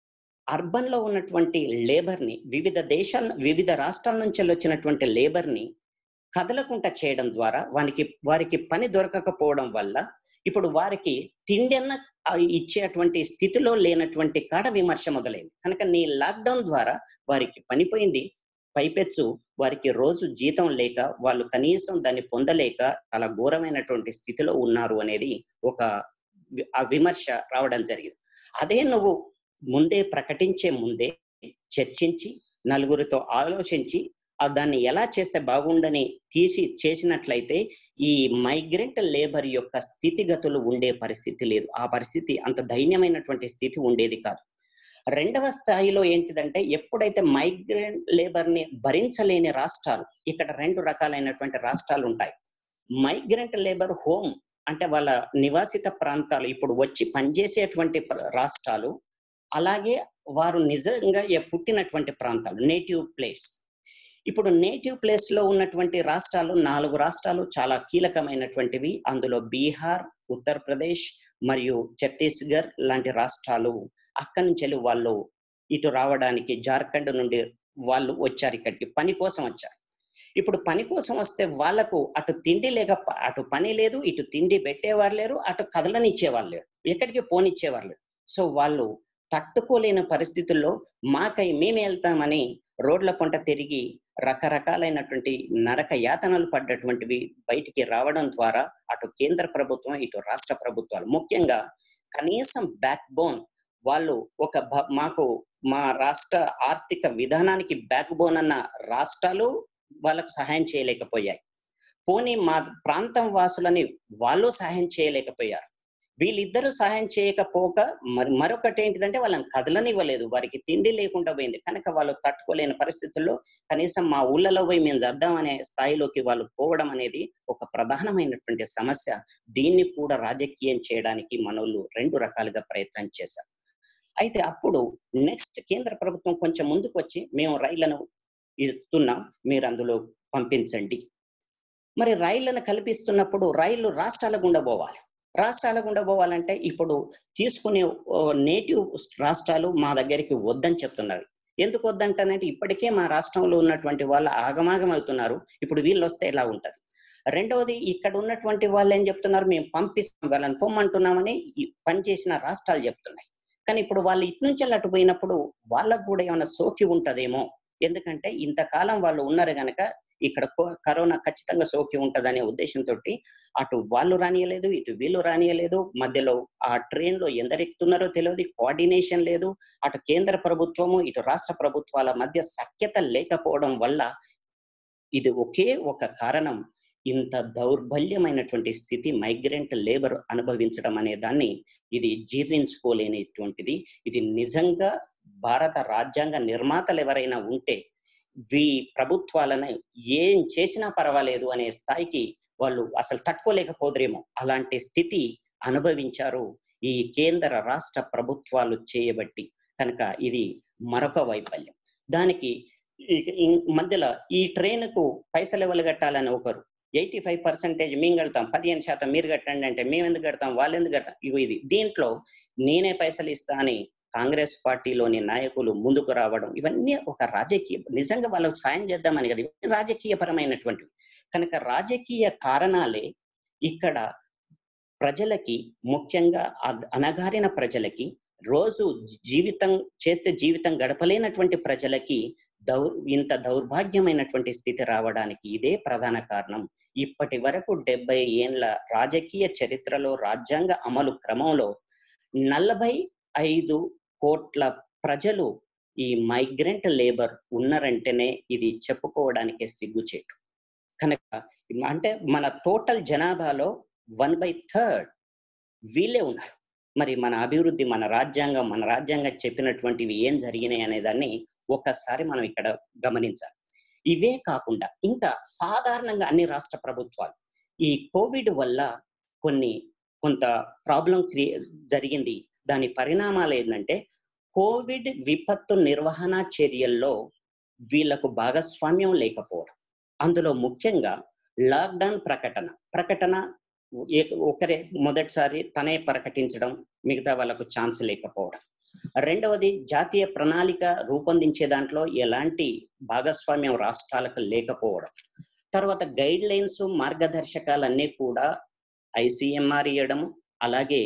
అర్బన్ లో ఉన్నటువంటి లేబర్ ని వివిధ దేశాల వివిధ రాష్ట్రాల నుంచి వచ్చినటువంటి లేబర్ ని కదలకుండా చేయడం ద్వారా వారికి వారికి పని దొరకకపోవడం వల్ల ఇప్పుడు వారికి తిండి అన్న ఆ ఇచ్చేటువంటి స్థితిలో లేనటువంటి కాడ విమర్శ మొదలైంది కనుక నీ లాక్డౌన్ ద్వారా వారికి పనిపోయింది పైపెచ్చు వారికి రోజు జీతం లేక వాళ్ళు కనీసం దాన్ని పొందలేక చాలా ఘోరమైనటువంటి స్థితిలో ఉన్నారు అనేది ఒక వి- ఆ విమర్శ రావడం జరిగింది అదే నువ్వు ముందే ప్రకటించే ముందే చర్చించి నలుగురితో ఆలోచించి ఆ దాన్ని ఎలా చేస్తే బాగుండని తీసి చేసినట్లయితే ఈ మైగ్రెంట్ లేబర్ యొక్క స్థితిగతులు ఉండే పరిస్థితి లేదు ఆ పరిస్థితి అంత దైన్యమైనటువంటి స్థితి ఉండేది కాదు రెండవ స్థాయిలో ఏంటిదంటే ఎప్పుడైతే మైగ్రెంట్ లేబర్ ని భరించలేని రాష్ట్రాలు ఇక్కడ రెండు రకాలైనటువంటి రాష్ట్రాలు ఉంటాయి మైగ్రెంట్ లేబర్ హోమ్ అంటే వాళ్ళ నివాసిత ప్రాంతాలు ఇప్పుడు వచ్చి పనిచేసేటువంటి ప్ర- రాష్ట్రాలు అలాగే వారు నిజంగా ఎ- పుట్టినటువంటి ప్రాంతాలు నేటివ్ ప్లేస్ ఇప్పుడు నేటివ్ ప్లేస్ లో ఉన్నటువంటి రాష్ట్రాలు నాలుగు రాష్ట్రాలు చాలా కీలకమైనటువంటివి అందులో బీహార్ ఉత్తరప్రదేశ్ మరియు ఛత్తీస్గఢ్ లాంటి రాష్ట్రాలు అక్కడి నుంచి వెళ్ళి వాళ్ళు ఇటు రావడానికి జార్ఖండ్ నుండి వాళ్ళు వచ్చారు ఇక్కడికి పని కోసం వచ్చారు ఇప్పుడు పని కోసం వస్తే వాళ్ళకు అటు తిండి లేక ప- అటు పని లేదు ఇటు తిండి పెట్టేవారు లేరు అటు కదలనిచ్చేవారు లేరు ఎక్కడికి పోనిచ్చేవారు లేరు సో వాళ్ళు తట్టుకోలేని పరిస్థితుల్లో మాకై మేము వెళ్తామని రోడ్ల పంట తిరిగి రకరకాలైనటువంటి నరక యాతనలు పడ్డటువంటివి బయటికి రావడం ద్వారా అటు కేంద్ర ప్రభుత్వం ఇటు రాష్ట్ర ప్రభుత్వాలు ముఖ్యంగా కనీసం బ్యాక్ బోన్ వాళ్ళు ఒక భ- మాకు మా రాష్ట్ర ఆర్థిక విధానానికి బ్యాక్ బోన్ అన్న రాష్ట్రాలు వాళ్ళకు సహాయం చేయలేకపోయాయి పోనీ మా ప్రాంతం వాసులని వాళ్ళు సహాయం చేయలేకపోయారు వీళ్ళిద్దరూ సహాయం చేయకపోక మరి మరొకటి ఏంటిదంటే వాళ్ళని కదలనివ్వలేదు వారికి తిండి లేకుండా పోయింది కనుక వాళ్ళు తట్టుకోలేని పరిస్థితుల్లో కనీసం మా ఊళ్ళలో పోయి మేము చద్దామనే స్థాయిలోకి వాళ్ళు పోవడం అనేది ఒక ప్రధానమైనటువంటి సమస్య దీన్ని కూడా రాజకీయం చేయడానికి మనోళ్ళు రెండు రకాలుగా ప్రయత్నం చేశారు అయితే అప్పుడు నెక్స్ట్ కేంద్ర ప్రభుత్వం కొంచెం ముందుకు వచ్చి మేము రైళ్లను ఇస్తున్నాం మీరు అందులో పంపించండి మరి రైళ్లను కల్పిస్తున్నప్పుడు రైళ్లు రాష్ట్రాల గుండా పోవాలి రాష్ట్రాల గుండా పోవాలంటే ఇప్పుడు తీసుకునే నేటివ్ రాష్ట్రాలు మా దగ్గరికి వద్దని చెప్తున్నారు ఎందుకు వద్దంటానంటే ఇప్పటికే మా రాష్ట్రంలో ఉన్నటువంటి వాళ్ళు ఆగమాగం అవుతున్నారు ఇప్పుడు వీళ్ళు వస్తే ఎలా ఉంటది రెండవది ఇక్కడ ఉన్నటువంటి వాళ్ళు ఏం చెప్తున్నారు మేము పంపిస్తాం వాళ్ళని పొమ్మంటున్నామని ఈ పనిచేసిన రాష్ట్రాలు చెప్తున్నాయి కానీ ఇప్పుడు వాళ్ళు ఇటు నుంచి అటు పోయినప్పుడు వాళ్ళకు కూడా ఏమైనా సోకి ఉంటదేమో ఎందుకంటే ఇంతకాలం వాళ్ళు ఉన్నారు గనక ఇక్కడ కో- కరోనా ఖచ్చితంగా సోకి ఉంటదనే ఉద్దేశంతో అటు వాళ్ళు రానియలేదు ఇటు వీళ్ళు రానియలేదు మధ్యలో ఆ ట్రైన్ లో ఎందరెక్కుతున్నారో తెలియదు కోఆర్డినేషన్ లేదు అటు కేంద్ర ప్రభుత్వము ఇటు రాష్ట్ర ప్రభుత్వాల మధ్య సఖ్యత లేకపోవడం వల్ల ఇది ఒకే ఒక కారణం ఇంత దౌర్బల్యమైనటువంటి స్థితి మైగ్రెంట్ లేబర్ అనుభవించడం అనే దాన్ని ఇది జీర్ణించుకోలేనిటువంటిది ఇది నిజంగా భారత రాజ్యాంగ నిర్మాతలు ఎవరైనా ఉంటే వీ ప్రభుత్వాలను ఏం చేసినా పర్వాలేదు అనే స్థాయికి వాళ్ళు అసలు తట్టుకోలేకపోదురేమో అలాంటి స్థితి అనుభవించారు ఈ కేంద్ర రాష్ట్ర ప్రభుత్వాలు చేయబట్టి కనుక ఇది మరొక వైఫల్యం దానికి ఈ- ఈ మధ్యలో ఈ ట్రైన్ కు పైసలు ఎవరు కట్టాలని ఒకరు ఎయిటీ ఫైవ్ పర్సెంటేజ్ మేము కడతాం పదిహేను శాతం మీరు కట్టండి అంటే మేము ఎందుకు కడతాం వాళ్ళు ఎందుకు కడతాం ఇగో ఇది దీంట్లో నేనే పైసలు ఇస్తా అని కాంగ్రెస్ పార్టీలోని నాయకులు ముందుకు రావడం ఇవన్నీ ఒక రాజకీయ నిజంగా వాళ్ళకు సాయం చేద్దామని కదా ఇవన్నీ రాజకీయపరమైనటువంటివి కనుక రాజకీయ కారణాలే ఇక్కడ ప్రజలకి ముఖ్యంగా అ- అణగారిన ప్రజలకి రోజు జీవితం చేస్తే జీవితం గడపలేనటువంటి ప్రజలకి దౌ ఇంత దౌర్భాగ్యమైనటువంటి స్థితి రావడానికి ఇదే ప్రధాన కారణం ఇప్పటి వరకు డెబ్బై ఏండ్ల రాజకీయ చరిత్రలో రాజ్యాంగ అమలు క్రమంలో నలభై ఐదు కోట్ల ప్రజలు ఈ మైగ్రెంట్ లేబర్ ఉన్నారంటేనే ఇది చెప్పుకోవడానికే సిగ్గుచేటు కనుక అంటే మన టోటల్ జనాభాలో వన్ బై థర్డ్ వీళ్ళే ఉన్నారు మరి మన అభివృద్ధి మన రాజ్యాంగం మన రాజ్యాంగం చెప్పినటువంటివి ఏం జరిగినాయి అనే దాన్ని ఒక్కసారి మనం ఇక్కడ గమనించాలి ఇవే కాకుండా ఇంకా సాధారణంగా అన్ని రాష్ట్ర ప్రభుత్వాలు ఈ కోవిడ్ వల్ల కొన్ని కొంత ప్రాబ్లం క్రియే జరిగింది దాని పరిణామాలు ఏంటంటే కోవిడ్ విపత్తు నిర్వహణ చర్యల్లో వీళ్లకు భాగస్వామ్యం లేకపోవడం అందులో ముఖ్యంగా లాక్డౌన్ ప్రకటన ప్రకటన ఏ- ఒకరే మొదటిసారి తనే ప్రకటించడం మిగతా వాళ్ళకు ఛాన్స్ లేకపోవడం రెండవది జాతీయ ప్రణాళిక రూపొందించే దాంట్లో ఎలాంటి భాగస్వామ్యం రాష్ట్రాలకు లేకపోవడం తర్వాత గైడ్ లైన్స్ మార్గదర్శకాలన్నీ కూడా ఐసీఎంఆర్ ఇవ్వడము అలాగే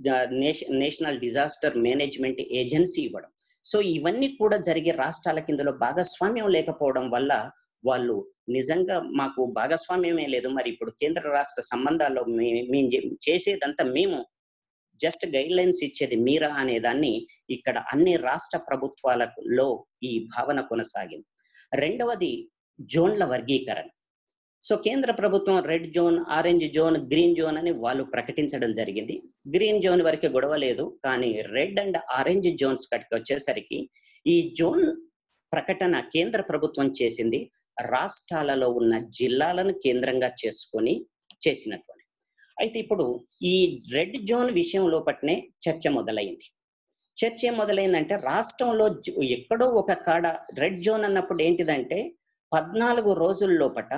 నేషనల్ డిజాస్టర్ మేనేజ్మెంట్ ఏజెన్సీ ఇవ్వడం సో ఇవన్నీ కూడా జరిగే రాష్ట్రాలకి ఇందులో భాగస్వామ్యం లేకపోవడం వల్ల వాళ్ళు నిజంగా మాకు భాగస్వామ్యమే లేదు మరి ఇప్పుడు కేంద్ర రాష్ట్ర సంబంధాల్లో మే- మేము చే- చేసేదంతా మేము జస్ట్ గైడ్ లైన్స్ ఇచ్చేది మీరా అనే దాన్ని ఇక్కడ అన్ని రాష్ట్ర ప్రభుత్వాలలో ఈ భావన కొనసాగింది రెండవది జోన్ల వర్గీకరణ సో కేంద్ర ప్రభుత్వం red zone orange zone green zone అని వాళ్ళు ప్రకటించడం జరిగింది గ్రీన్ జోన్ వరకు గొడవ లేదు కానీ రెడ్ అండ్ ఆరెంజ్ జోన్స్ కటికి వచ్చేసరికి ఈ జోన్ ప్రకటన కేంద్ర ప్రభుత్వం చేసింది రాష్ట్రాలలో ఉన్న జిల్లాలను కేంద్రంగా చేసుకొని చేసినటువంటి అయితే ఇప్పుడు ఈ రెడ్ జోన్ విషయం లోపట్నే చర్చ మొదలైంది చర్చ ఏం మొదలైందంటే రాష్ట్రంలో జ- ఎక్కడో ఒక కాడ రెడ్ జోన్ అన్నప్పుడు ఏంటిదంటే పద్నాలుగు రోజుల లోపట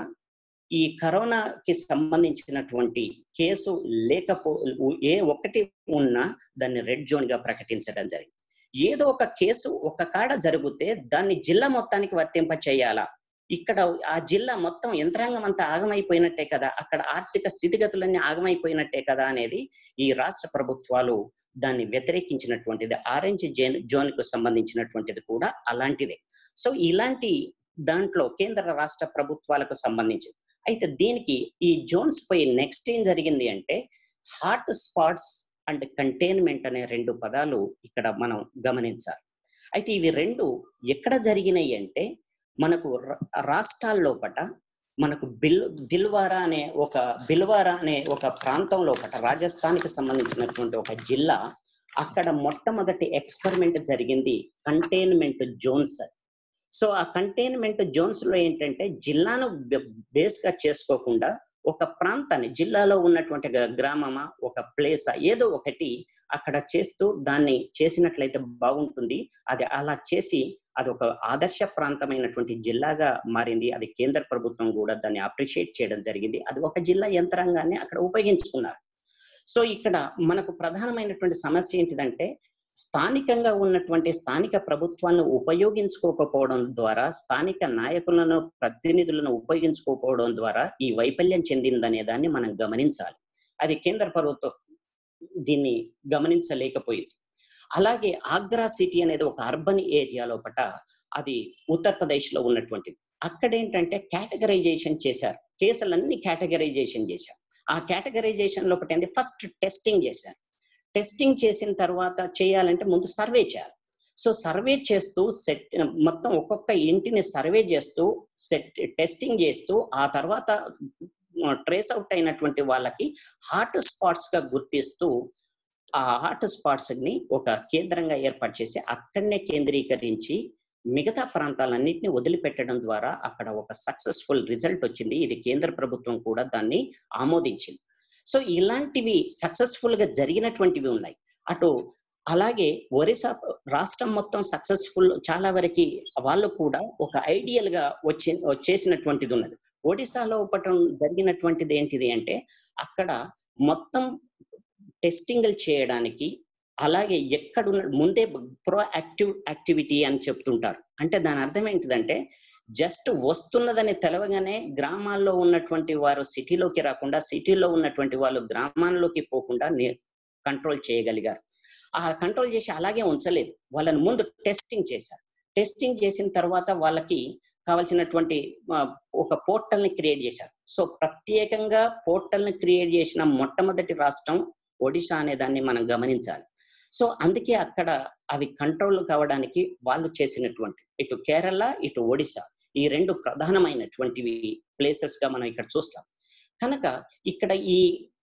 ఈ కరోనాకి సంబంధించినటువంటి కేసు లేకపో ఏ ఒక్కటి ఉన్నా దాన్ని రెడ్ జోన్ గా ప్రకటించడం జరిగింది ఏదో ఒక కేసు ఒక కాడ జరిగితే దాన్ని జిల్లా మొత్తానికి వర్తింప చేయాలా ఇక్కడ ఆ జిల్లా మొత్తం యంత్రాంగం అంతా ఆగమైపోయినట్టే కదా అక్కడ ఆర్థిక స్థితిగతులన్నీ ఆగమైపోయినట్టే కదా అనేది ఈ రాష్ట్ర ప్రభుత్వాలు దాన్ని వ్యతిరేకించినటువంటిది ఆరెంజ్ జోన్ జోన్ కు సంబంధించినటువంటిది కూడా అలాంటిదే సో ఇలాంటి దాంట్లో కేంద్ర రాష్ట్ర ప్రభుత్వాలకు సంబంధించి అయితే దీనికి ఈ జోన్స్ పై నెక్స్ట్ ఏం జరిగింది అంటే హాట్ స్పాట్స్ అండ్ కంటైన్మెంట్ అనే రెండు పదాలు ఇక్కడ మనం గమనించాలి అయితే ఇవి రెండు ఎక్కడ జరిగినాయి అంటే మనకు ర- రాష్ట్రాల లోపట మనకు బిల్ దిల్వారా అనే ఒక బిల్వారా అనే ఒక ప్రాంతం లోపట రాజస్థాన్కి సంబంధించినటువంటి ఒక జిల్లా అక్కడ మొట్టమొదటి ఎక్స్పెరిమెంట్ జరిగింది కంటైన్మెంట్ జోన్స్ సో ఆ కంటైన్మెంట్ జోన్స్ లో ఏంటంటే జిల్లాను బేస్ గా చేసుకోకుండా ఒక ప్రాంతాన్ని జిల్లాలో ఉన్నటువంటి గ- గ్రామమా ఒక ప్లేసా ఏదో ఒకటి అక్కడ చేస్తూ దాన్ని చేసినట్లయితే బాగుంటుంది అది అలా చేసి అది ఒక ఆదర్శ ప్రాంతమైనటువంటి జిల్లాగా మారింది అది కేంద్ర ప్రభుత్వం కూడా దాన్ని అప్రిషియేట్ చేయడం జరిగింది అది ఒక జిల్లా యంత్రాంగాన్ని అక్కడ ఉపయోగించుకున్నారు సో ఇక్కడ మనకు ప్రధానమైనటువంటి సమస్య ఏంటిదంటే స్థానికంగా ఉన్నటువంటి స్థానిక ప్రభుత్వాన్ని ఉపయోగించుకోకపోవడం ద్వారా స్థానిక నాయకులను ప్రతినిధులను ఉపయోగించుకోకపోవడం ద్వారా ఈ వైఫల్యం చెందిందనే దాన్ని మనం గమనించాలి అది కేంద్ర ప్రభుత్వం దీన్ని గమనించలేకపోయింది అలాగే ఆగ్రా సిటీ అనేది ఒక అర్బన్ ఏరియా లోపట అది ఉత్తరప్రదేశ్ లో ఉన్నటువంటిది అక్కడ ఏంటంటే కేటగరైజేషన్ చేశారు కేసులన్నీ కేటగరైజేషన్ చేశారు ఆ కేటగరైజేషన్ లోపల ఏంటి ఫస్ట్ టెస్టింగ్ చేశారు టెస్టింగ్ చేసిన తర్వాత చేయాలంటే ముందు సర్వే చేయాలి సో సర్వే చేస్తూ సెట్ మొత్తం ఒక్కొక్క ఇంటిని సర్వే చేస్తూ సెట్ టెస్టింగ్ చేస్తూ ఆ తర్వాత ట్రేస్ అవుట్ అయినటువంటి వాళ్ళకి హాట్ స్పాట్స్ గా గుర్తిస్తూ ఆ హాట్ స్పాట్స్ ని ఒక కేంద్రంగా ఏర్పాటు చేసి అక్కడనే కేంద్రీకరించి మిగతా ప్రాంతాలన్నింటినీ వదిలిపెట్టడం ద్వారా అక్కడ ఒక సక్సెస్ఫుల్ రిజల్ట్ వచ్చింది ఇది కేంద్ర ప్రభుత్వం కూడా దాన్ని ఆమోదించింది సో ఇలాంటివి సక్సెస్ఫుల్ గా జరిగినటువంటివి ఉన్నాయి అటు అలాగే ఒరిస్సా రాష్ట్రం మొత్తం సక్సెస్ఫుల్ చాలా వరకు వాళ్ళు కూడా ఒక ఐడియల్ గా వచ్చి చేసినటువంటిది ఉన్నది ఒడిశాలో పటం జరిగినటువంటిది ఏంటిది అంటే అక్కడ మొత్తం టెస్టింగ్లు చేయడానికి అలాగే ఎక్కడున్న ముందే ప్రో యాక్టివ్ యాక్టివిటీ అని చెప్తుంటారు అంటే దాని అర్థం ఏంటిదంటే జస్ట్ వస్తున్నదని తెలవగానే గ్రామాల్లో ఉన్నటువంటి వారు సిటీలోకి రాకుండా సిటీలో ఉన్నటువంటి వాళ్ళు గ్రామాల్లోకి పోకుండా కంట్రోల్ చేయగలిగారు ఆ కంట్రోల్ చేసి అలాగే ఉంచలేదు వాళ్ళని ముందు టెస్టింగ్ చేశారు టెస్టింగ్ చేసిన తర్వాత వాళ్ళకి కావాల్సినటువంటి ఒక పోర్టల్ ని క్రియేట్ చేశారు సో ప్రత్యేకంగా పోర్టల్ ని క్రియేట్ చేసిన మొట్టమొదటి రాష్ట్రం ఒడిశా అనే దాన్ని మనం గమనించాలి సో అందుకే అక్కడ అవి కంట్రోల్ కావడానికి వాళ్ళు చేసినటువంటి ఇటు కేరళ ఇటు ఒడిశా ఈ రెండు ప్రధానమైనటువంటివి ప్లేసెస్ గా మనం ఇక్కడ చూస్తాం కనుక ఇక్కడ ఈ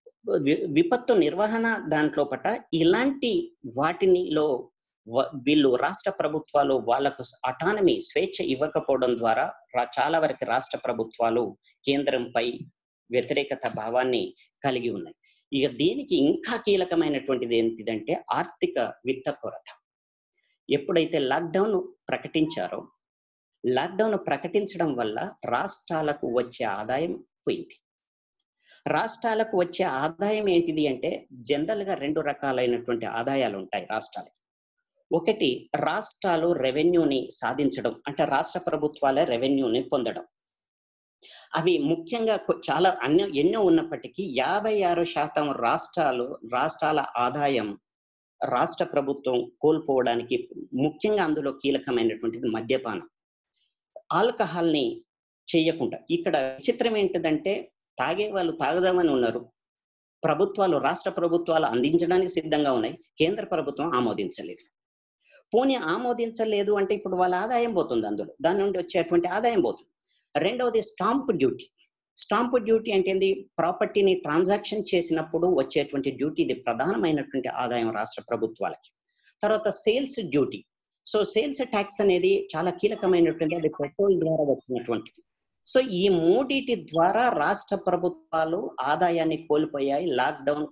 విపత్తు నిర్వహణ దాంట్లో పట ఇలాంటి వాటినిలో వీళ్ళు రాష్ట్ర ప్రభుత్వాలు వాళ్ళకు అటానమీ స్వేచ్ఛ ఇవ్వకపోవడం ద్వారా చాలా వరకు రాష్ట్ర ప్రభుత్వాలు కేంద్రంపై వ్యతిరేకత భావాన్ని కలిగి ఉన్నాయి ఇక దీనికి ఇంకా కీలకమైనటువంటిది ఏంటిదంటే ఆర్థిక విత్త కొరత ఎప్పుడైతే లాక్డౌన్ ప్రకటించారో లాక్డౌన్ ప్రకటించడం వల్ల రాష్ట్రాలకు వచ్చే ఆదాయం పోయింది రాష్ట్రాలకు వచ్చే ఆదాయం ఏంటిది అంటే జనరల్ గా రెండు రకాలైనటువంటి ఆదాయాలు ఉంటాయి రాష్ట్రాలు ఒకటి రాష్ట్రాలు రెవెన్యూని సాధించడం అంటే రాష్ట్ర ప్రభుత్వాలే రెవెన్యూని పొందడం అవి ముఖ్యంగా కొ- చాలా అన్య ఎన్నో ఉన్నప్పటికీ యాభై ఆరు శాతం రాష్ట్రాలు రాష్ట్రాల ఆదాయం రాష్ట్ర ప్రభుత్వం కోల్పోవడానికి ముఖ్యంగా అందులో కీలకమైనటువంటిది మద్యపానం ఆల్కహాల్ ని చేయకుండా ఇక్కడ విచిత్రం ఏంటిదంటే తాగే వాళ్ళు తాగదామని ఉన్నారు ప్రభుత్వాలు రాష్ట్ర ప్రభుత్వాలు అందించడానికి సిద్ధంగా ఉన్నాయి కేంద్ర ప్రభుత్వం ఆమోదించలేదు పోనీ ఆమోదించలేదు అంటే ఇప్పుడు వాళ్ళ ఆదాయం పోతుంది అందులో దాని నుండి వచ్చేటువంటి ఆదాయం పోతుంది రెండవది స్టాంప్ డ్యూటీ స్టాంప్ డ్యూటీ అంటే ఏంది ప్రాపర్టీని ట్రాన్సాక్షన్ చేసినప్పుడు వచ్చేటువంటి డ్యూటీ ఇది ప్రధానమైనటువంటి ఆదాయం రాష్ట్ర ప్రభుత్వాలకి తర్వాత sales duty so sales tax అనేది చాలా కీలకమైనటువంటి అది పెట్రోల్ ద్వారా వచ్చినటువంటిది సో ఈ మూడిటి ద్వారా రాష్ట్ర ప్రభుత్వాలు ఆదాయాన్ని కోల్పోయాయి లాక్డౌన్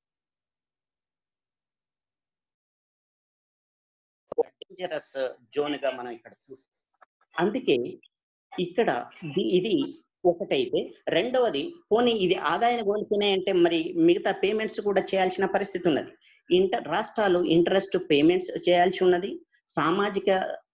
డేంజరస్ జోన్ గా మనం ఇక్కడ చూస్తాం అందుకే ఇక్కడ ది- ఇది ఒకటైతే రెండవది పోనీ ఇది ఆదాయాన్ని కోల్పోయినాయంటే మరి మిగతా పేమెంట్స్ కూడా చేయాల్సిన పరిస్థితి ఉన్నది ఇంటర్ రాష్ట్రాలు ఇంట్రెస్ట్ పేమెంట్స్ చేయాల్సి ఉన్నది సామాజిక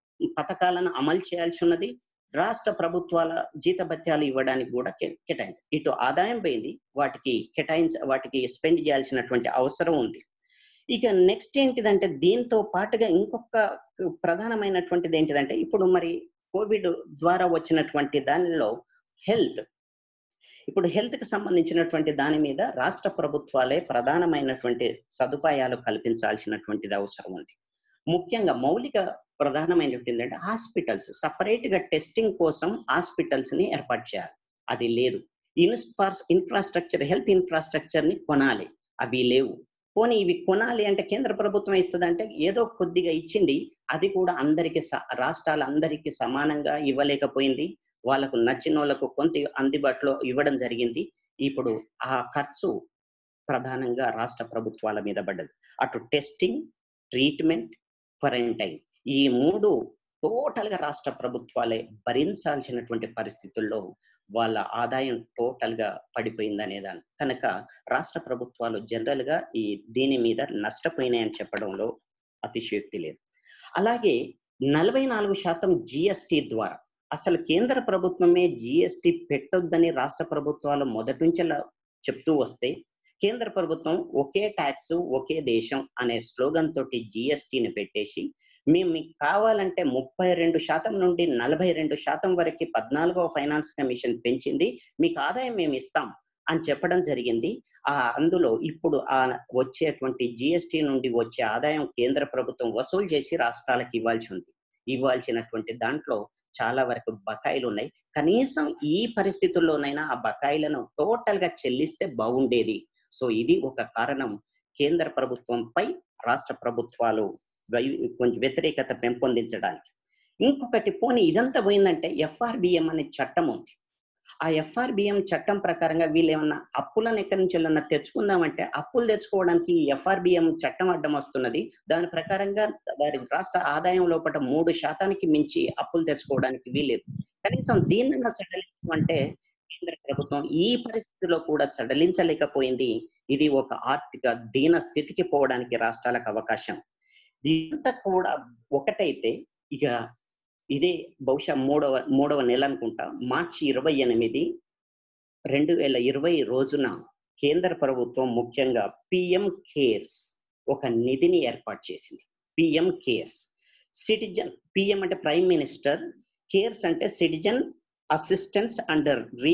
పథకాలను అమలు చేయాల్సి ఉన్నది రాష్ట్ర ప్రభుత్వాల జీతభత్యాలు ఇవ్వడానికి కూడా కే- కేటాయించి ఇటు ఆదాయం పోయింది వాటికి కేటాయించ వాటికి స్పెండ్ చేయాల్సినటువంటి అవసరం ఉంది ఇక నెక్స్ట్ ఏంటిదంటే దీంతో పాటుగా ఇంకొక ప్రధానమైనటువంటిది ఏంటిదంటే ఇప్పుడు మరి కోవిడ్ ద్వారా వచ్చినటువంటి దానిలో హెల్త్ ఇప్పుడు హెల్త్ కి సంబంధించినటువంటి దాని మీద రాష్ట్ర ప్రభుత్వాలే ప్రధానమైనటువంటి సదుపాయాలు కల్పించాల్సినటువంటిది అవసరం ఉంది ముఖ్యంగా మౌలిక ప్రధానమైనటువంటి ఏంటంటే హాస్పిటల్స్ సపరేట్ గా టెస్టింగ్ కోసం హాస్పిటల్స్ ని ఏర్పాటు చేయాలి అది లేదు ఇన్ఫ్రాస్ ఇన్ఫ్రాస్ట్రక్చర్ హెల్త్ ఇన్ఫ్రాస్ట్రక్చర్ ని కొనాలి అవి లేవు పోనీ ఇవి కొనాలి అంటే కేంద్ర ప్రభుత్వం ఇస్తుంది అంటే ఏదో కొద్దిగా ఇచ్చింది అది కూడా అందరికి రాష్ట్రాలందరికీ సమానంగా ఇవ్వలేకపోయింది వాళ్ళకు నచ్చిన వాళ్ళకు కొంత అందుబాటులో ఇవ్వడం జరిగింది ఇప్పుడు ఆ ఖర్చు ప్రధానంగా రాష్ట్ర ప్రభుత్వాల మీద పడ్డది అటు టెస్టింగ్ ట్రీట్మెంట్ క్వారంటైన్ ఈ మూడు టోటల్ గా రాష్ట్ర ప్రభుత్వాలే భరించాల్సినటువంటి పరిస్థితుల్లో వాళ్ళ ఆదాయం టోటల్ గా పడిపోయింది అనేదాన్ని కనుక రాష్ట్ర ప్రభుత్వాలు జనరల్ గా ఈ దీని మీద నష్టపోయినాయని చెప్పడంలో అతిశయోక్తి లేదు అలాగే నలభై నాలుగు శాతం జిఎస్టి ద్వారా అసలు కేంద్ర ప్రభుత్వమే జిఎస్టి పెట్టొద్దని రాష్ట్ర ప్రభుత్వాలు మొదటి నుంచి చెప్తూ వస్తే కేంద్ర ప్రభుత్వం ఒకే ట్యాక్స్ ఒకే దేశం అనే స్లోగన్ తోటి జిఎస్టిని పెట్టేసి మేము మీకు కావాలంటే ముప్పై రెండు శాతం నుండి నలభై రెండు శాతం వరకు పద్నాలుగవ ఫైనాన్స్ కమిషన్ పెంచింది మీకు ఆదాయం మేము ఇస్తాం అని చెప్పడం జరిగింది ఆ అందులో ఇప్పుడు ఆ వచ్చేటువంటి జిఎస్టి నుండి వచ్చే ఆదాయం కేంద్ర ప్రభుత్వం వసూలు చేసి రాష్ట్రాలకు ఇవ్వాల్సి ఉంది ఇవ్వాల్సినటువంటి దాంట్లో చాలా వరకు బకాయిలు ఉన్నాయి కనీసం ఈ పరిస్థితుల్లోనైనా ఆ బకాయిలను టోటల్ గా చెల్లిస్తే బాగుండేది సో ఇది ఒక కారణం కేంద్ర ప్రభుత్వంపై రాష్ట్ర ప్రభుత్వాలు వై- కొంచెం వ్యతిరేకత పెంపొందించడానికి ఇంకొకటి పోనీ ఇదంతా పోయిందంటే ఎఫ్ఆర్బిఎం అనే చట్టం ఉంది ఆ ఎఫ్ఆర్బిఎం చట్టం ప్రకారంగా వీళ్ళు ఏమన్నా అప్పులను ఎక్కడి నుంచి ఏమన్నా తెచ్చుకుందామంటే అప్పులు తెచ్చుకోవడానికి ఎఫ్ఆర్బిఎం చట్టం అడ్డం వస్తున్నది దాని ప్రకారంగా వారి రాష్ట్ర ఆదాయం లోపల మూడు శాతానికి మించి అప్పులు తెచ్చుకోవడానికి వీలేదు కనీసం దీన్నైనా సడలించమంటే కేంద్ర ప్రభుత్వం ఈ పరిస్థితిలో కూడా సడలించలేకపోయింది ఇది ఒక ఆర్థిక దీన స్థితికి పోవడానికి రాష్ట్రాలకు అవకాశం ఇదంతా కూడా ఒకటైతే ఇక ఇదే బహుశా మూడవ మూడవ నెల అనుకుంటా మార్చి ఇరవై ఎనిమిది రెండు వేల ఇరవై రోజున కేంద్ర ప్రభుత్వం ముఖ్యంగా పిఎం కేర్స్ ఒక నిధిని ఏర్పాటు చేసింది పిఎం కేర్స్ సిటిజన్ పిఎం అంటే ప్రైమ్ మినిస్టర్ కేర్స్ అంటే సిటిజన్ అసిస్టెన్స్ అండర్ రి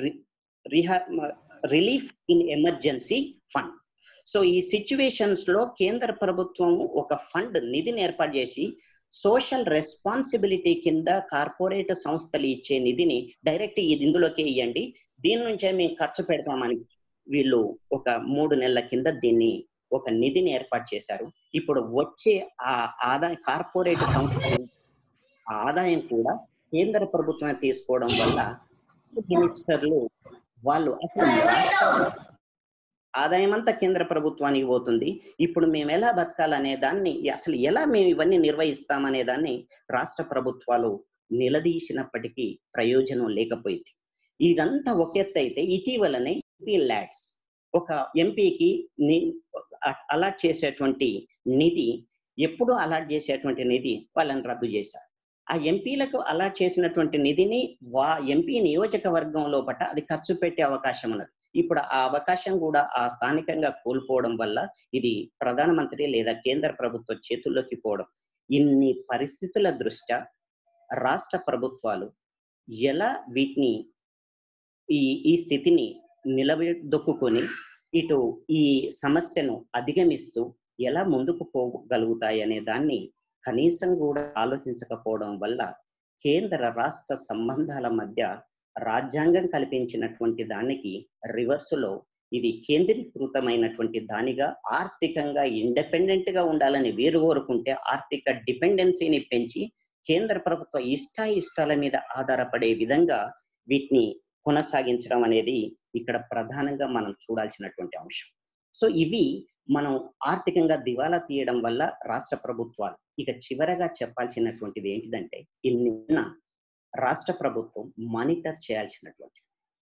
relief in emergency fund so ఈ సిచ్యువేషన్స్ లో కేంద్ర ప్రభుత్వం ఒక ఫండ్ నిధిని ఏర్పాటు చేసి సోషల్ రెస్పాన్సిబిలిటీ కింద కార్పొరేట్ సంస్థలు ఇచ్చే నిధిని డైరెక్ట్ ఇది ఇందులోకి ఇవ్వండి దీని నుంచే మేము ఖర్చు పెడతామని వీళ్ళు ఒక మూడు నెలల కింద దీన్ని ఒక నిధిని ఏర్పాటు చేశారు ఇప్పుడు వచ్చే ఆ ఆదాయ కార్పొరేట్ సంస్థలు ఆ ఆదాయం కూడా కేంద్ర ప్రభుత్వం తీసుకోవడం వల్ల మినిస్టర్లు వాళ్ళు అసలు రాష్ట్రాల ఆదాయం అంతా కేంద్ర ప్రభుత్వానికి పోతుంది ఇప్పుడు మేము ఎలా బతకాలనే దాన్ని అసలు ఎలా మేము ఇవన్నీ నిర్వహిస్తామనే దాన్ని రాష్ట్ర ప్రభుత్వాలు నిలదీసినప్పటికీ ప్రయోజనం లేకపోయింది ఇదంతా ఒక ఎత్తు అయితే ఇటీవలనే ఎంపీ ల్యాడ్స్ ఒక ఎంపీకి అలాట్ చేసేటువంటి నిధి ఎప్పుడు అలాట్ చేసేటువంటి నిధి వాళ్ళని రద్దు చేశారు ఆ ఎంపీలకు అలాట్ చేసినటువంటి నిధిని వా ఎంపీ నియోజకవర్గంలో పట్ట అది ఖర్చు పెట్టే అవకాశం ఉన్నది ఇప్పుడు ఆ అవకాశం కూడా ఆ స్థానికంగా కోల్పోవడం వల్ల ఇది ప్రధానమంత్రి లేదా కేంద్ర ప్రభుత్వ చేతుల్లోకి పోవడం ఇన్ని పరిస్థితుల దృష్ట్యా రాష్ట్ర ప్రభుత్వాలు ఎలా వీటిని ఈ ఈ స్థితిని నిలబెదొక్కుని ఇటు ఈ సమస్యను అధిగమిస్తూ ఎలా ముందుకు పోగలుగుతాయి అనే దాన్ని కనీసం కూడా ఆలోచించకపోవడం వల్ల కేంద్ర రాష్ట్ర సంబంధాల మధ్య రాజ్యాంగం కల్పించినటువంటి దానికి రివర్సులో ఇది కేంద్రీకృతమైనటువంటి దానిగా ఆర్థికంగా ఇండిపెండెంట్ గా ఉండాలని వీరు కోరుకుంటే ఆర్థిక డిపెండెన్సీని పెంచి కేంద్ర ప్రభుత్వ ఇష్టాయిష్టాల మీద ఆధారపడే విధంగా వీటిని కొనసాగించడం అనేది ఇక్కడ ప్రధానంగా మనం చూడాల్సినటువంటి అంశం సో ఇవి మనం ఆర్థికంగా దివాలా తీయడం వల్ల రాష్ట్ర ప్రభుత్వాలు ఇక చివరగా చెప్పాల్సినటువంటిది ఏంటిదంటే ఇన్ని రాష్ట్ర ప్రభుత్వం మానిటర్ చేయాల్సినటువంటిది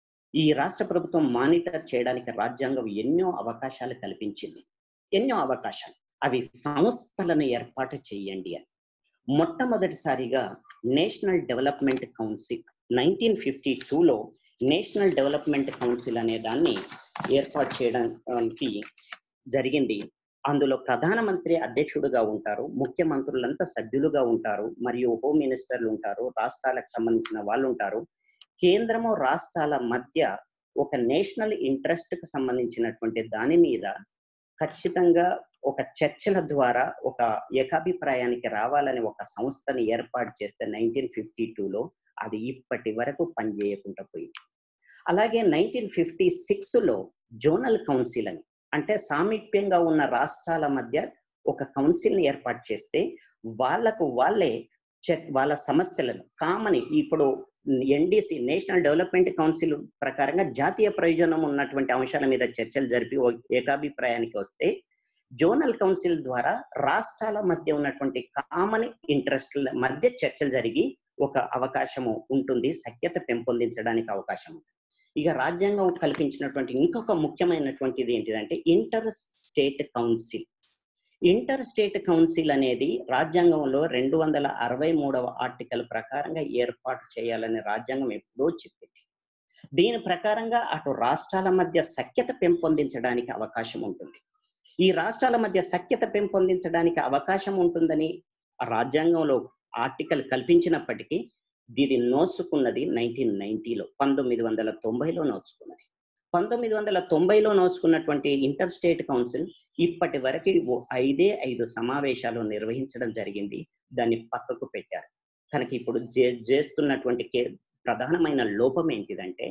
ఈ రాష్ట్ర ప్రభుత్వం మానిటర్ చేయడానికి రాజ్యాంగం ఎన్నో అవకాశాలు కల్పించింది ఎన్నో అవకాశాలు అవి సంస్థలను ఏర్పాటు చేయండి అని మొట్టమొదటిసారిగా national development council nineteen fifty టూలో నేషనల్ డెవలప్మెంట్ కౌన్సిల్ అనే దాన్ని ఏర్పాటు చేయడానికి జరిగింది అందులో ప్రధానమంత్రి అధ్యక్షుడుగా ఉంటారు ముఖ్యమంత్రులంతా సభ్యులుగా ఉంటారు మరియు హోమ్ మినిస్టర్లు ఉంటారు రాష్ట్రాలకు సంబంధించిన వాళ్ళు ఉంటారు కేంద్రము రాష్ట్రాల మధ్య ఒక నేషనల్ ఇంట్రెస్ట్ కు సంబంధించినటువంటి దాని మీద ఖచ్చితంగా ఒక చర్చల ద్వారా ఒక ఏకాభిప్రాయానికి రావాలని ఒక సంస్థని ఏర్పాటు చేస్తే నైన్టీన్ ఫిఫ్టీ టూలో అది ఇప్పటి వరకు పనిచేయకుండా పోయింది అలాగే నైన్టీన్ ఫిఫ్టీ సిక్స్లో జోనల్ కౌన్సిల్ అని అంటే సామీప్యంగా ఉన్న రాష్ట్రాల మధ్య ఒక కౌన్సిల్ని ఏర్పాటు చేస్తే వాళ్ళకు వాళ్ళే వాళ్ళ సమస్యలను కామని ఇప్పుడు ఎన్డీసీ నేషనల్ డెవలప్మెంట్ కౌన్సిల్ ప్రకారంగా జాతీయ ప్రయోజనం ఉన్నటువంటి అంశాల మీద చర్చలు జరిపి ఏకాభిప్రాయానికి వస్తే జోనల్ కౌన్సిల్ ద్వారా రాష్ట్రాల మధ్య ఉన్నటువంటి కామన్ ఇంట్రెస్ట్ల మధ్య చర్చలు జరిగి ఒక అవకాశము ఉంటుంది సఖ్యత పెంపొందించడానికి అవకాశం ఉంటుంది ఇక రాజ్యాంగం కల్పించినటువంటి ఇంకొక ముఖ్యమైనటువంటిది ఏంటిదంటే inter state council inter state council అనేది రాజ్యాంగంలో రెండు వందల అరవై మూడవ ఆర్టికల్ ప్రకారంగా ఏర్పాటు చేయాలని రాజ్యాంగం ఎప్పుడో చెప్పింది దీని ప్రకారంగా అటు రాష్ట్రాల మధ్య సఖ్యత పెంపొందించడానికి అవకాశం ఉంటుంది ఈ రాష్ట్రాల మధ్య సఖ్యత పెంపొందించడానికి అవకాశం ఉంటుందని రాజ్యాంగంలో ఆర్టికల్ కల్పించినప్పటికీ దీది నోచుకున్నది నైన్టీన్ నైన్టీలో పంతొమ్మిది వందల తొంభైలో నోచుకున్నది పంతొమ్మిది వందల తొంభైలో నోచుకున్నటువంటి ఇంటర్ స్టేట్ కౌన్సిల్ ఇప్పటి వరకు ఐదే ఐదు సమావేశాలు నిర్వహించడం జరిగింది దాన్ని పక్కకు పెట్టారు కనుక ఇప్పుడు చేస్తున్నటువంటి ప్రధానమైన లోపం ఏంటిదంటే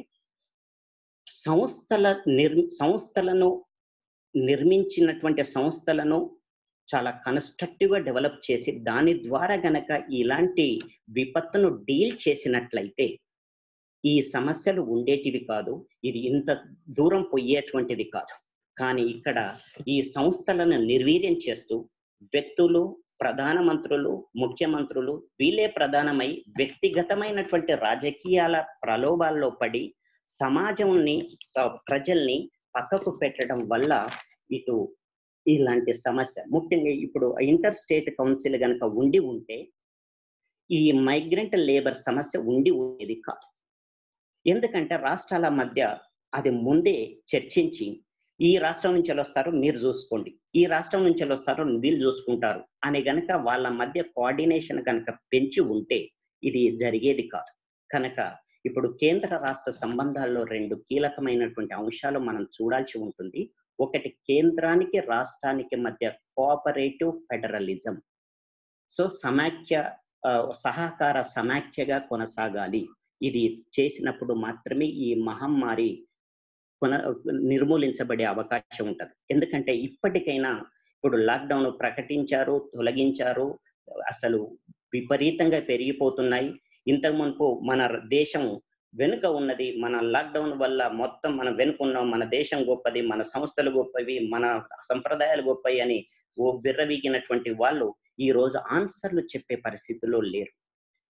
సంస్థల నిర్ సంస్థలను నిర్మించినటువంటి సంస్థలను చాలా కన్స్ట్రక్టివ్ గా డెవలప్ చేసి దాని ద్వారా గనక ఇలాంటి విపత్తును డీల్ చేసినట్లయితే ఈ సమస్యలు ఉండేటివి కాదు ఇది ఇంత దూరం పోయేటువంటిది కాదు కానీ ఇక్కడ ఈ సంస్థలను నిర్వీర్యం చేస్తూ వ్యక్తులు ప్రధానమంత్రులు ముఖ్యమంత్రులు వీళ్ళే ప్రధానమై వ్యక్తిగతమైనటువంటి రాజకీయాల ప్రలోభాల్లో పడి సమాజంని ప్రజల్ని పక్కకు పెట్టడం వల్ల ఇటు ఇలాంటి సమస్య ముఖ్యంగా ఇప్పుడు ఇంటర్ స్టేట్ కౌన్సిల్ కనుక ఉండి ఉంటే ఈ మైగ్రెంట్ లేబర్ సమస్య ఉండి ఉండేది కాదు ఎందుకంటే రాష్ట్రాల మధ్య అది ముందే చర్చించి ఈ రాష్ట్రం నుంచి వస్తారు మీరు చూసుకోండి ఈ రాష్ట్రం నుంచి వస్తారు వీళ్ళు చూసుకుంటారు అని గనక వాళ్ళ మధ్య కోఆర్డినేషన్ కనుక పెంచి ఉంటే ఇది జరిగేది కాదు కనుక ఇప్పుడు కేంద్ర రాష్ట్ర సంబంధాల్లో రెండు కీలకమైనటువంటి అంశాలు మనం చూడాల్సి ఉంటుంది ఒకటి కేంద్రానికి రాష్ట్రానికి మధ్య కోఆపరేటివ్ ఫెడరలిజం సో సమాఖ్య సహకార సమాఖ్యగా కొనసాగాలి ఇది చేసినప్పుడు మాత్రమే ఈ మహమ్మారి కొన నిర్మూలించబడే అవకాశం ఉంటుంది ఎందుకంటే ఇప్పటికైనా ఇప్పుడు లాక్డౌన్ ప్రకటించారు తొలగించారు అసలు విపరీతంగా పెరిగిపోతున్నాయి ఇంతకు మునుపు మన దేశం వెనుక ఉన్నది మన లాక్డౌన్ వల్ల మొత్తం మనం వెనుకున్నాం మన దేశం గొప్పది మన సంస్థలు గొప్పవి మన సంప్రదాయాలు గొప్పవి అని ఓ విర్రవీగినటువంటి వాళ్ళు ఈ రోజు ఆన్సర్లు చెప్పే పరిస్థితుల్లో లేరు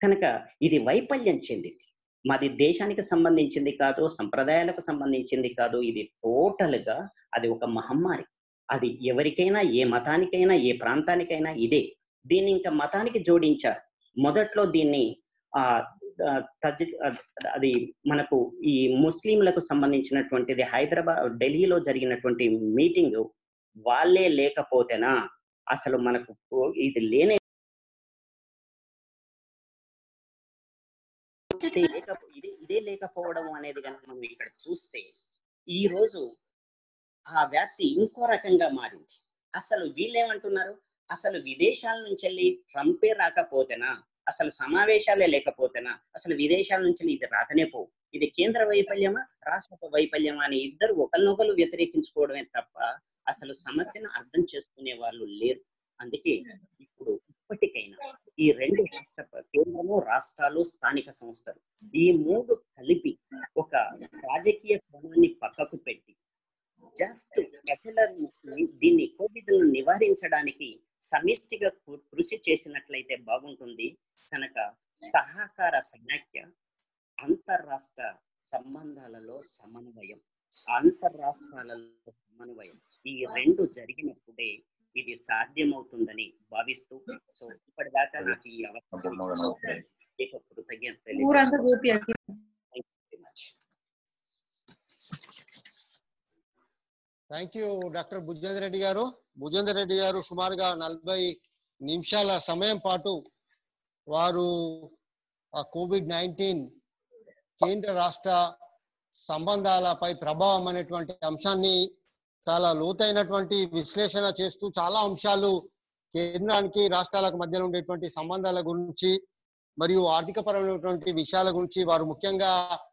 కనుక ఇది వైఫల్యం చెందింది మాది దేశానికి సంబంధించింది కాదు సంప్రదాయాలకు సంబంధించింది కాదు ఇది టోటల్ గా అది ఒక మహమ్మారి అది ఎవరికైనా ఏ మతానికైనా ఏ ప్రాంతానికైనా ఇదే దీన్ని ఇంకా మతానికి జోడించారు మొదట్లో దీన్ని ఆ ఆ, తజ్ ఆ, అది మనకు ఈ ముస్లింలకు సంబంధించినటువంటిది హైదరాబాద్ ఢిల్లీలో జరిగినటువంటి మీటింగ్ వాళ్ళే లేకపోతేనా అసలు మనకు ఇది లేనే ఇదే లేకపో- ఇదే ఇదే లేకపోవడం అనేది కనుక మనం ఇక్కడ చూస్తే ఈ రోజు ఆ వ్యాప్తి ఇంకో రకంగా మారింది అసలు వీళ్ళేమంటున్నారు అసలు విదేశాల నుంచి వెళ్ళి ట్రంపే రాకపోతేనా అసలు సమావేశాలే లేకపోతేనా అసలు విదేశాల నుంచి వెళ్ళి ఇది రాకనే పోవు ఇది కేంద్ర వైఫల్యమా రాష్ట్ర వైఫల్యమా అని ఇద్దరు ఒకరినొకరు వ్యతిరేకించుకోవడమే తప్ప అసలు సమస్యను అర్థం చేసుకునే వాళ్ళు లేరు అందుకే ఇప్పుడు ఇప్పటికైనా ఈ రెండు రాష్ట్ర కేంద్రము రాష్ట్రాలు స్థానిక సంస్థలు ఈ మూడు కలిపి ఒక రాజకీయ కోణాన్ని పక్కకు పెట్టి జస్ట్ ప్రజలను దీన్ని కోవిడ్ ను నివారించడానికి సమిష్టిగా కృ- కృషి చేసినట్లయితే బాగుంటుంది కనుక సహకార సమాఖ్య అంతర్రాష్ట్ర సంబంధాలలో సమన్వయం అంతర్రాష్ట్రాలలో సమన్వయం ఈ రెండు జరిగినప్పుడే ఇది సాధ్యమవుతుందని భావిస్తూ సో ఇప్పటిదాకా నాకు ఈ అవకాశం ఇచ్చినందుకు మీకు కృతజ్ఞతలు ఊరంతా చూపియండి Thank you very much. Thank you doctor Bhujender Reddy గారు భుజేందర్ రెడ్డి గారు సుమారుగా నలభై నిమిషాల సమయం పాటు వారు ఆ కోవిడ్ నైన్టీన్ కేంద్ర రాష్ట్ర సంబంధాలపై ప్రభావం అనేటువంటి అంశాన్ని చాలా లోతైనటువంటి విశ్లేషణ చేస్తూ చాలా అంశాలు కేంద్రానికి రాష్ట్రాలకు మధ్యలో ఉండేటువంటి సంబంధాల గురించి మరియు ఆర్థిక పరమైనటువంటి విషయాల గురించి వారు ముఖ్యంగా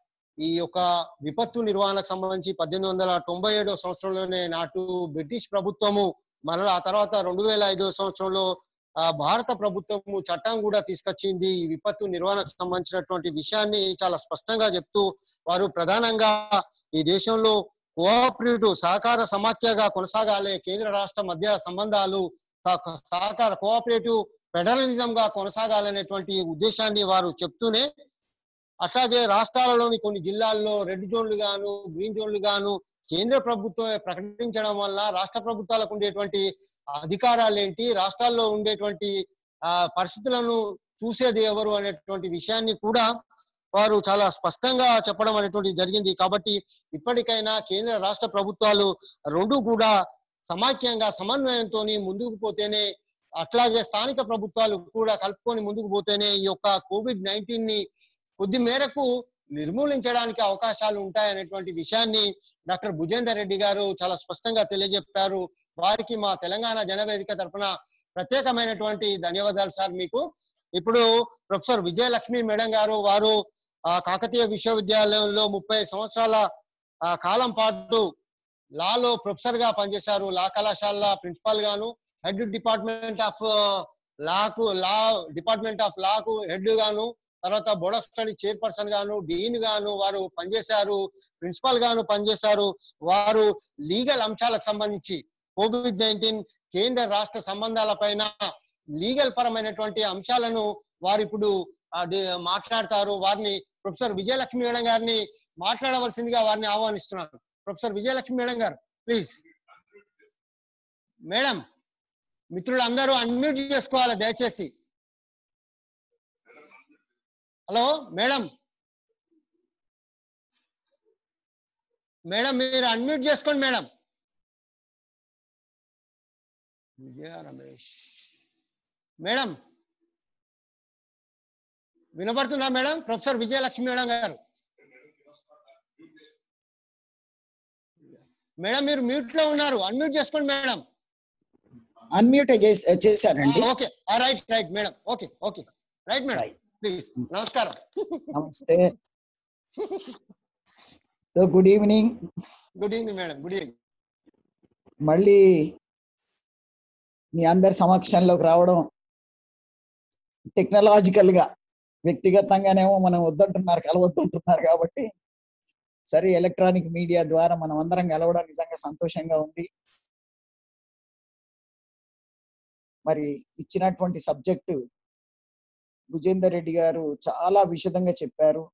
ఈ యొక్క విపత్తు నిర్వహణకు సంబంధించి పద్దెనిమిది వందల తొంభై ఏడో సంవత్సరంలోనే నాటు బ్రిటిష్ ప్రభుత్వము మరలా ఆ తర్వాత రెండు వేల ఐదో సంవత్సరంలో ఆ భారత ప్రభుత్వము చట్టం కూడా తీసుకొచ్చింది ఈ విపత్తు నిర్వహణకు సంబంధించినటువంటి విషయాన్ని చాలా స్పష్టంగా చెప్తూ వారు ప్రధానంగా ఈ దేశంలో కోఆపరేటివ్ సహకార సమాఖ్యగా కొనసాగాలి కేంద్ర రాష్ట్ర మధ్య సంబంధాలు సహ- సహకార కోఆపరేటివ్ ఫెడరలిజం గా కొనసాగాలనేటువంటి ఉద్దేశాన్ని వారు చెప్తూనే అట్లాగే రాష్ట్రాలలోని కొన్ని జిల్లాల్లో రెడ్ జోన్లు గాను గ్రీన్ జోన్లు గాను కేంద్ర ప్రభుత్వం ప్రకటించడం వల్ల రాష్ట్ర ప్రభుత్వాలకు ఉండేటువంటి అధికారాలు ఏంటి రాష్ట్రాల్లో ఉండేటువంటి ఆ పరిస్థితులను చూసేది ఎవరు అనేటువంటి విషయాన్ని కూడా వారు చాలా స్పష్టంగా చెప్పడం అనేటువంటి జరిగింది కాబట్టి ఇప్పటికైనా కేంద్ర రాష్ట్ర ప్రభుత్వాలు రెండు కూడా సమాఖ్యంగా సమన్వయంతో ముందుకు పోతేనే అట్లాగే స్థానిక ప్రభుత్వాలు కూడా కలుపుకొని ముందుకు పోతేనే ఈ యొక్క కోవిడ్ నైన్టీన్ ని కొద్ది మేరకు నిర్మూలించడానికి అవకాశాలు ఉంటాయనేటువంటి విషయాన్ని డాక్టర్ భుజేందర్ రెడ్డి గారు చాలా స్పష్టంగా తెలియజెప్పారు వారికి మా తెలంగాణ జనవేదిక తరఫున ప్రత్యేకమైనటువంటి ధన్యవాదాలు సార్ మీకు ఇప్పుడు ప్రొఫెసర్ విజయలక్ష్మి మేడం గారు వారు ఆ కాకతీయ విశ్వవిద్యాలయంలో ముప్పై సంవత్సరాల ఆ, కాలం పాటు లాలో ప్రొఫెసర్ గా పనిచేశారు లా కళాశాల ప్రిన్సిపాల్ గాను హెడ్ డిపార్ట్మెంట్ ఆఫ్ లాకు లా డిపార్ట్మెంట్ ఆఫ్ లాకు హెడ్ గాను తర్వాత బోర్డ్ ఆఫ్ స్టడీ చైర్పర్సన్ గాను డీన్ గాను వారు పనిచేశారు ప్రిన్సిపాల్ గాను పనిచేశారు వారు లీగల్ అంశాలకు సంబంధించి కోవిడ్ నైన్టీన్ కేంద్ర రాష్ట్ర సంబంధాల పైన లీగల్ పరమైనటువంటి అంశాలను వారు ఇప్పుడు ఆ, డి- మాట్లాడతారు వారిని ప్రొఫెసర్ విజయలక్ష్మి మేడం గారిని మాట్లాడవలసిందిగా వారిని ఆహ్వానిస్తున్నాను ప్రొఫెసర్ విజయలక్ష్మి మేడం గారు ప్లీజ్ మేడం మిత్రులందరూ అన్మ్యూట్ చేసుకోవాలి దయచేసి హలో మేడం మేడం మీరు అన్మ్యూట్ చేసుకోండి మేడం విజయ రమేష్ మేడం వినపడుతుందా మేడం ప్రొఫెసర్ విజయలక్ష్మి మేడం గారు మేడం మీరు మ్యూట్ లో ఉన్నారు అన్మ్యూట్ చేసుకోండి మేడం అన్మ్యూట్ చేసి చేశానండి okay right right madam okay okay right madam Right. Please నమస్కారం నమస్తే so good evening good evening madam good evening మళ్ళీ మీ అందరి సమక్షంలోకి రావడం టెక్నాలజికల్ గా వ్యక్తిగతంగానేమో మనం వద్దంటున్నారు కలవద్దంటున్నారు కాబట్టి సరే ఎలక్ట్రానిక్ మీడియా ద్వారా మనం అందరం కలవడం నిజంగా సంతోషంగా ఉంది మరి ఇచ్చినటువంటి సబ్జెక్టు భుజేందర్ రెడ్డి గారు చాలా విషదంగా చెప్పారు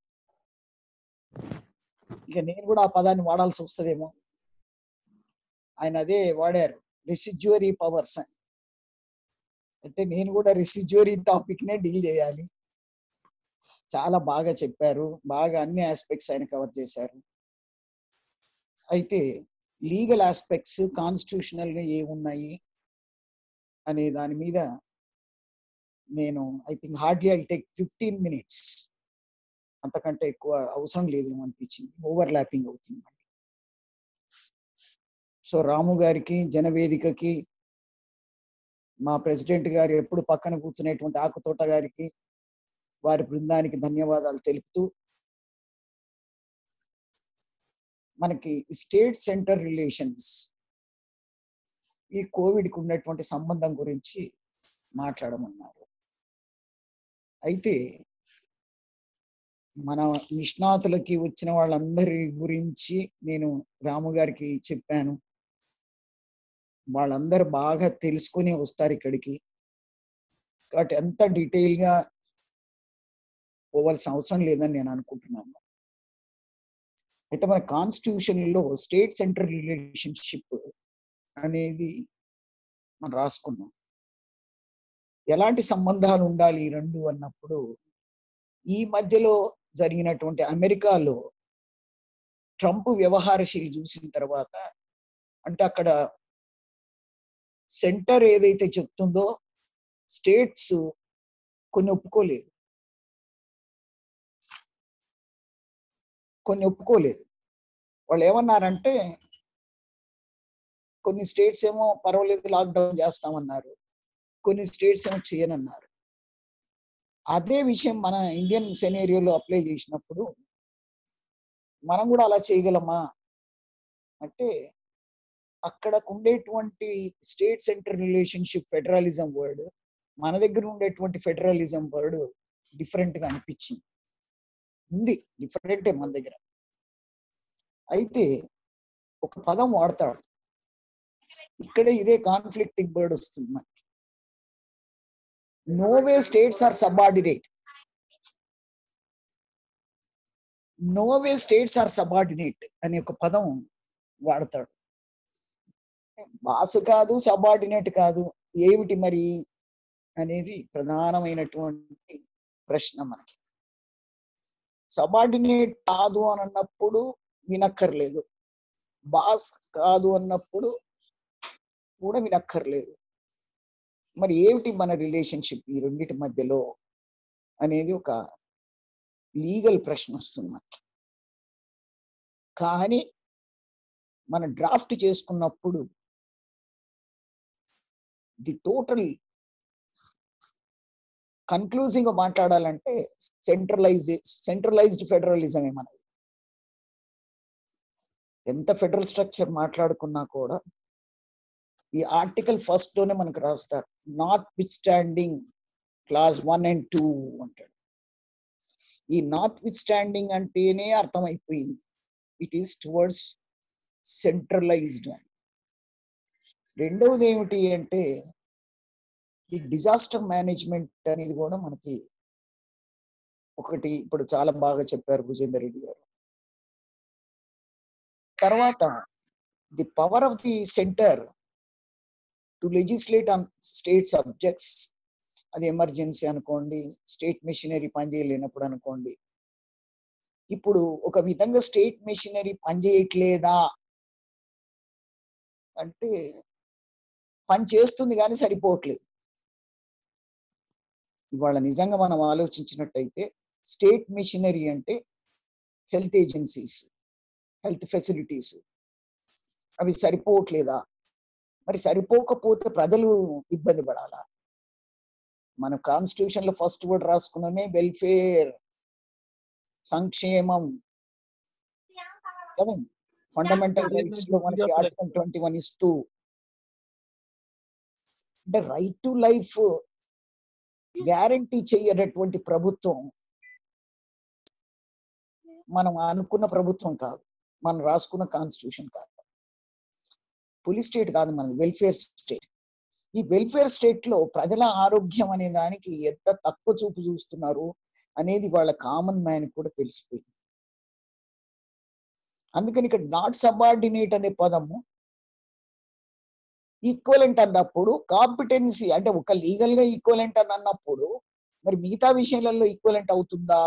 ఇక నేను కూడా ఆ పదాన్ని వాడాల్సి వస్తుందేమో ఆయన అదే వాడారు రెసిజ్యువరీ పవర్స్ అని అంటే నేను కూడా రెసిజ్యువరీ టాపిక్ నే డీల్ చేయాలి చాలా బాగా చెప్పారు బాగా అన్ని ఆస్పెక్ట్స్ ఆయన కవర్ చేశారు అయితే లీగల్ ఆస్పెక్ట్స్ కాన్స్టిట్యూషనల్ గా ఏమున్నాయి అనే దాని మీద నేను I think hardly I take fifteen minutes అంతకంటే ఎక్కువ అవసరం లేదేమో అనిపించింది ఓవర్ ల్యాపింగ్ అవుతుంది మళ్ళీ సో రాము గారికి జనవేదికకి మా ప్రెసిడెంట్ గారు ఎప్పుడు పక్కన కూర్చునేటువంటి ఆకుతోట గారికి వారి బృందానికి ధన్యవాదాలు తెలుపుతూ మనకి స్టేట్ సెంటర్ రిలేషన్స్ ఈ కోవిడ్కి ఉన్నటువంటి సంబంధం గురించి మాట్లాడమన్నారు అయితే మన నిష్ణాతులకి వచ్చిన వాళ్ళందరి గురించి నేను రాము గారికి చెప్పాను వాళ్ళందరూ బాగా తెలుసుకొని వస్తారు ఇక్కడికి కాబట్టి ఎంత డీటెయిల్ గా పోవాల్సిన అవసరం లేదని నేను అనుకుంటున్నాను అయితే మన కాన్స్టిట్యూషన్ లో స్టేట్ సెంట్రల్ రిలేషన్షిప్ అనేది మనం రాసుకున్నాం ఎలాంటి సంబంధాలు ఉండాలి ఈ రెండు అన్నప్పుడు ఈ మధ్యలో జరిగినటువంటి అమెరికాలో ట్రంప్ వ్యవహారశీలి చూసిన తర్వాత అంటే అక్కడ సెంటర్ ఏదైతే చెప్తుందో స్టేట్స్ కొన్ని ఒప్పుకోలేదు కొన్ని ఒప్పుకోలేదు వాళ్ళు ఏమన్నారంటే కొన్ని స్టేట్స్ ఏమో పర్వాలేదు లాక్డౌన్ చేస్తామన్నారు కొన్ని స్టేట్స్ ఏమో చేయనన్నారు అదే విషయం మన ఇండియన్ సెనేరియోలో అప్లై చేసినప్పుడు మనం కూడా అలా చేయగలమా అంటే అక్కడ ఉండేటువంటి state centre relationship federalism word మన దగ్గర ఉండేటువంటి ఫెడరలిజం వర్డ్ డిఫరెంట్ గా అనిపించింది ఉంది డిఫరెంటే మన దగ్గర అయితే ఒక పదం వాడతాడు ఇక్కడే ఇదే కాన్ఫ్లిక్టింగ్ వర్డ్ వస్తుంది మనకి no way states are subordinate no way states are subordinate అనే ఒక పదం వాడతాడు బాసు కాదు సబార్డినేట్ కాదు ఏమిటి మరి అనేది ప్రధానమైనటువంటి ప్రశ్న మనకి సబార్డినేట్ కాదు అని అన్నప్పుడు వినక్కర్లేదు బాస్ కాదు అన్నప్పుడు కూడా వినక్కర్లేదు మరి ఏమిటి మన రిలేషన్షిప్ ఈ రెండింటి మధ్యలో అనేది ఒక లీగల్ ప్రశ్న వస్తుంది మనకి కానీ మన డ్రాఫ్ట్ చేసుకున్నప్పుడు ది టోటల్ కన్క్లూజింగ్ గా మాట్లాడాలంటే సెంట్రలైజ్ సెంట్రలైజ్డ్ ఫెడరలిజం మనది ఎంత ఫెడరల్ స్ట్రక్చర్ మాట్లాడుకున్నా కూడా ఈ ఆర్టికల్ ఫస్ట్ లోనే మనకు రాస్తారు notwithstanding clause one and two అంటాడు ఈ నాట్ విత్ స్టాండింగ్ అంటేనే అర్థమైపోయింది ఇట్ ఈస్ టువర్డ్స్ సెంట్రలైజ్డ్ అని రెండవది ఏమిటి అంటే ఈ డిజాస్టర్ మేనేజ్మెంట్ అనేది కూడా మనకి ఒకటి ఇప్పుడు చాలా బాగా చెప్పారు భుజేందర్ రెడ్డి గారు తర్వాత the power of the centre to legislate on state subjects అది ఎమర్జెన్సీ అనుకోండి స్టేట్ మెషినరీ పనిచేయలేనప్పుడు అనుకోండి ఇప్పుడు ఒక విధంగా స్టేట్ మెషినరీ పనిచేయట్లేదా అంటే పని చేస్తుంది కానీ సరిపోవట్లేదు ఇవాళ నిజంగా మనం ఆలోచించినట్టయితే స్టేట్ మిషనరీ అంటే హెల్త్ ఏజెన్సీస్ హెల్త్ ఫెసిలిటీస్ అవి సరిపోవట్లేదా మరి సరిపోకపోతే ప్రజలు ఇబ్బంది పడాలా మన కాన్స్టిట్యూషన్ లో ఫస్ట్ వర్డ్ రాసుకున్నమే వెల్ఫేర్ సంక్షేమం కదండి ఫండమెంటల్ రైట్స్ లో మనకి ఆర్టికల్ ట్వంటీ వన్ ఇస్తూ అంటే రైట్ టు లైఫ్ గ్యారంటీ చేయనటువంటి ప్రభుత్వం మనం అనుకున్న ప్రభుత్వం కాదు మనం రాసుకున్న కాన్స్టిట్యూషన్ కాదు పోలీస్ స్టేట్ కాదు మనది వెల్ఫేర్ స్టేట్ ఈ వెల్ఫేర్ స్టేట్ లో ప్రజల ఆరోగ్యం అనే దానికి ఎంత తక్కువ చూపు చూస్తున్నారు అనేది వాళ్ళ కామన్ మ్యాన్ కూడా తెలిసిపోయింది అందుకని ఇక్కడ నాట్ సబార్డినేట్ అనే పదము ఈక్వలెంట్ అన్నప్పుడు కాంపిటెన్సీ అంటే ఒక లీగల్ గా ఈక్వలెంట్ అని అన్నప్పుడు మరి మిగతా విషయాలలో ఈక్వలెంట్ అవుతుందా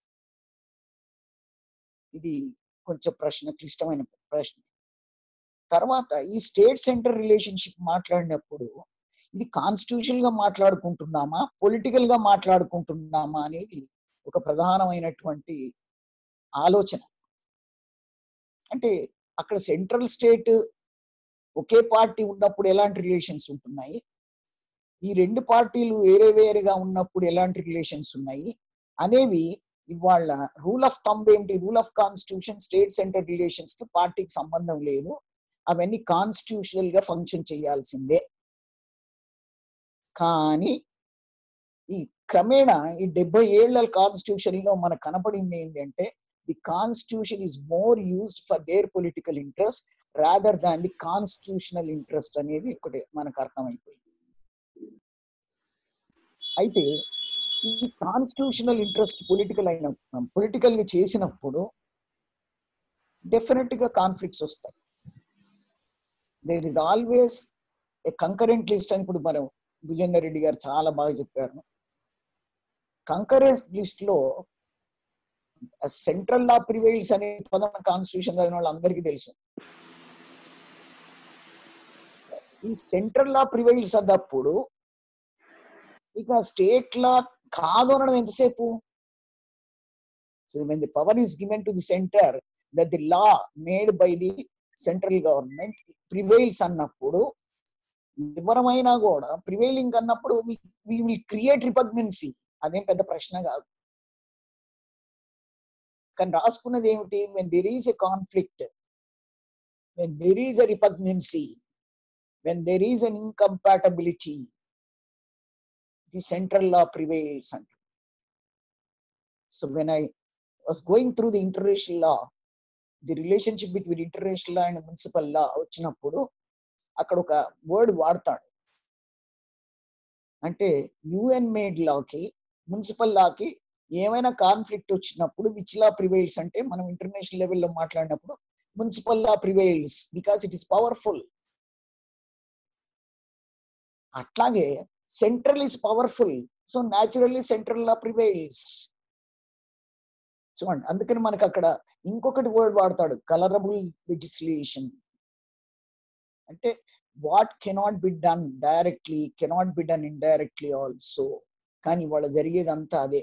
ఇది కొంచెం ప్రశ్న క్లిష్టమైన ప్రశ్న తర్వాత ఈ స్టేట్ సెంటర్ రిలేషన్షిప్ మాట్లాడినప్పుడు ఇది కాన్స్టిట్యూషన్ గా మాట్లాడుకుంటున్నామా పొలిటికల్ గా మాట్లాడుకుంటున్నామా అనేది ఒక ప్రధానమైనటువంటి ఆలోచన అంటే అక్కడ సెంట్రల్ స్టేట్ ఒకే పార్టీ ఉన్నప్పుడు ఎలాంటి రిలేషన్స్ ఉంటున్నాయి ఈ రెండు పార్టీలు వేరే వేరేగా ఉన్నప్పుడు ఎలాంటి రిలేషన్స్ ఉన్నాయి అనేవి ఇవాళ రూల్ ఆఫ్ థంబ్ ఏంటి rule of constitution state centre relations కి పార్టీకి సంబంధం లేదు అవన్నీ కాన్స్టిట్యూషనల్ గా ఫంక్షన్ చేయాల్సిందే కానీ ఈ క్రమేణా ఈ డెబ్బై ఏళ్ల కాన్స్టిట్యూషన్ లో మనకు కనపడింది ఏంటంటే the constitution is more used for their political interest rather than the constitutional interest అనేది ఒకటి మనకు అర్థమైపోయింది అయితే ఈ కాన్స్టిట్యూషనల్ ఇంట్రెస్ట్ పొలిటికల్ అయిన పొలిటికల్ గా చేసినప్పుడు డెఫినెట్ గా కాన్ఫ్లిక్ట్స్ వస్తాయి there is always a concurrent list అని ఇప్పుడు మనం భుజేందర్ రెడ్డి గారు చాలా బాగా చెప్పారు కంకరెంట్ లిస్ట్ లో సెంట్రల్ లా ప్రివైల్స్ అనే పదం కాన్స్టిట్యూషన్ చదివిన వాళ్ళందరికీ తెలుసు ఈ సెంట్రల్ లా ప్రివైల్స్ అన్నప్పుడు ఇక స్టేట్ లా కాదు అనడం ఎంతసేపు so when the power is given to the centre that the law made by the central government prevails అన్నప్పుడు ఎవరమైనా కూడా ప్రివైలింగ్ అన్నప్పుడు వి విల్ క్రియేట్ రిపగ్నెన్సీ అదేం పెద్ద ప్రశ్న కాదు కానీ రాసుకున్నది ఏమిటి when there is a conflict when there is a repugnancy when there is an incompatibility the central law prevails అంట so when I was going through the international law the relationship between international law and municipal law వచ్చినప్పుడు అక్కడ ఒక word వాడతాడు అంటే UN made లాకి municipal లాకి ఏమైనా conflict వచ్చినప్పుడు విచ్ లా ప్రివైల్స్ అంటే మనం ఇంటర్నేషనల్ లెవెల్లో మాట్లాడినప్పుడు municipal law prevails because it is powerful అట్లాగే central is powerful so naturally central law prevails చూడండి అందుకని మనకు అక్కడ ఇంకొకటి వర్డ్ వాడతాడు కలరబుల్ లెజిస్లేషన్ అంటే what cannot be done directly cannot be done indirectly also కానీ ఇవాళ జరిగేదంతా అదే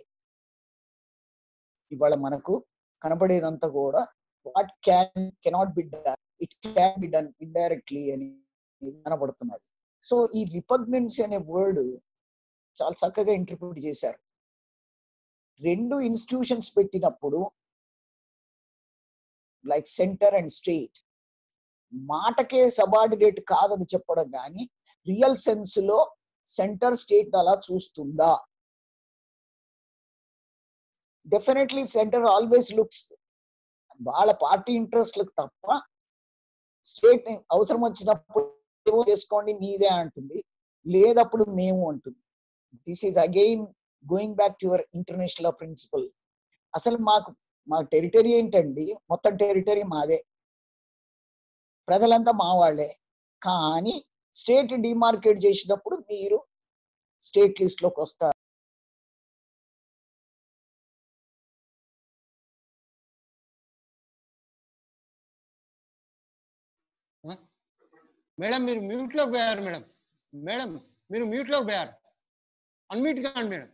ఇవాళ మనకు కనబడేదంతా కూడా what can cannot be done it can be done indirectly అని కనబడుతున్నది సో ఈ రిపగ్నెన్సీ అనే వర్డ్ చాలా చక్కగా ఇంటర్ప్రిట్ చేశారు రెండు ఇన్స్టిట్యూషన్స్ పెట్టినప్పుడు లైక్ సెంటర్ అండ్ స్టేట్ మాటకే సబార్డినేట్ కాదని చెప్పడం కానీ రియల్ సెన్స్ లో సెంటర్ స్టేట్ అలా చూస్తుందా డెఫినెట్లీ సెంటర్ ఆల్వేస్ లుక్స్ వాళ్ళ పార్టీ ఇంట్రెస్ట్లకు తప్ప స్టేట్ అవసరం వచ్చినప్పుడు ఏమో చేసుకోండి మీదే అంటుంది లేదప్పుడు మేము అంటుంది this is again going back to your international principle అసలు మాకు మా టెరిటరీ ఏంటండి మొత్తం టెరిటరీ మాదే ప్రజలంతా మా వాళ్ళే కానీ స్టేట్ డిమార్కెట్ చేసినప్పుడు మీరు స్టేట్ లిస్ట్ లోకి వస్తారు మేడం మీరు మ్యూట్ లోకి పోయారు మేడం మేడం మీరు మ్యూట్ లోకి పోయారు అన్మ్యూట్ కాండి మేడం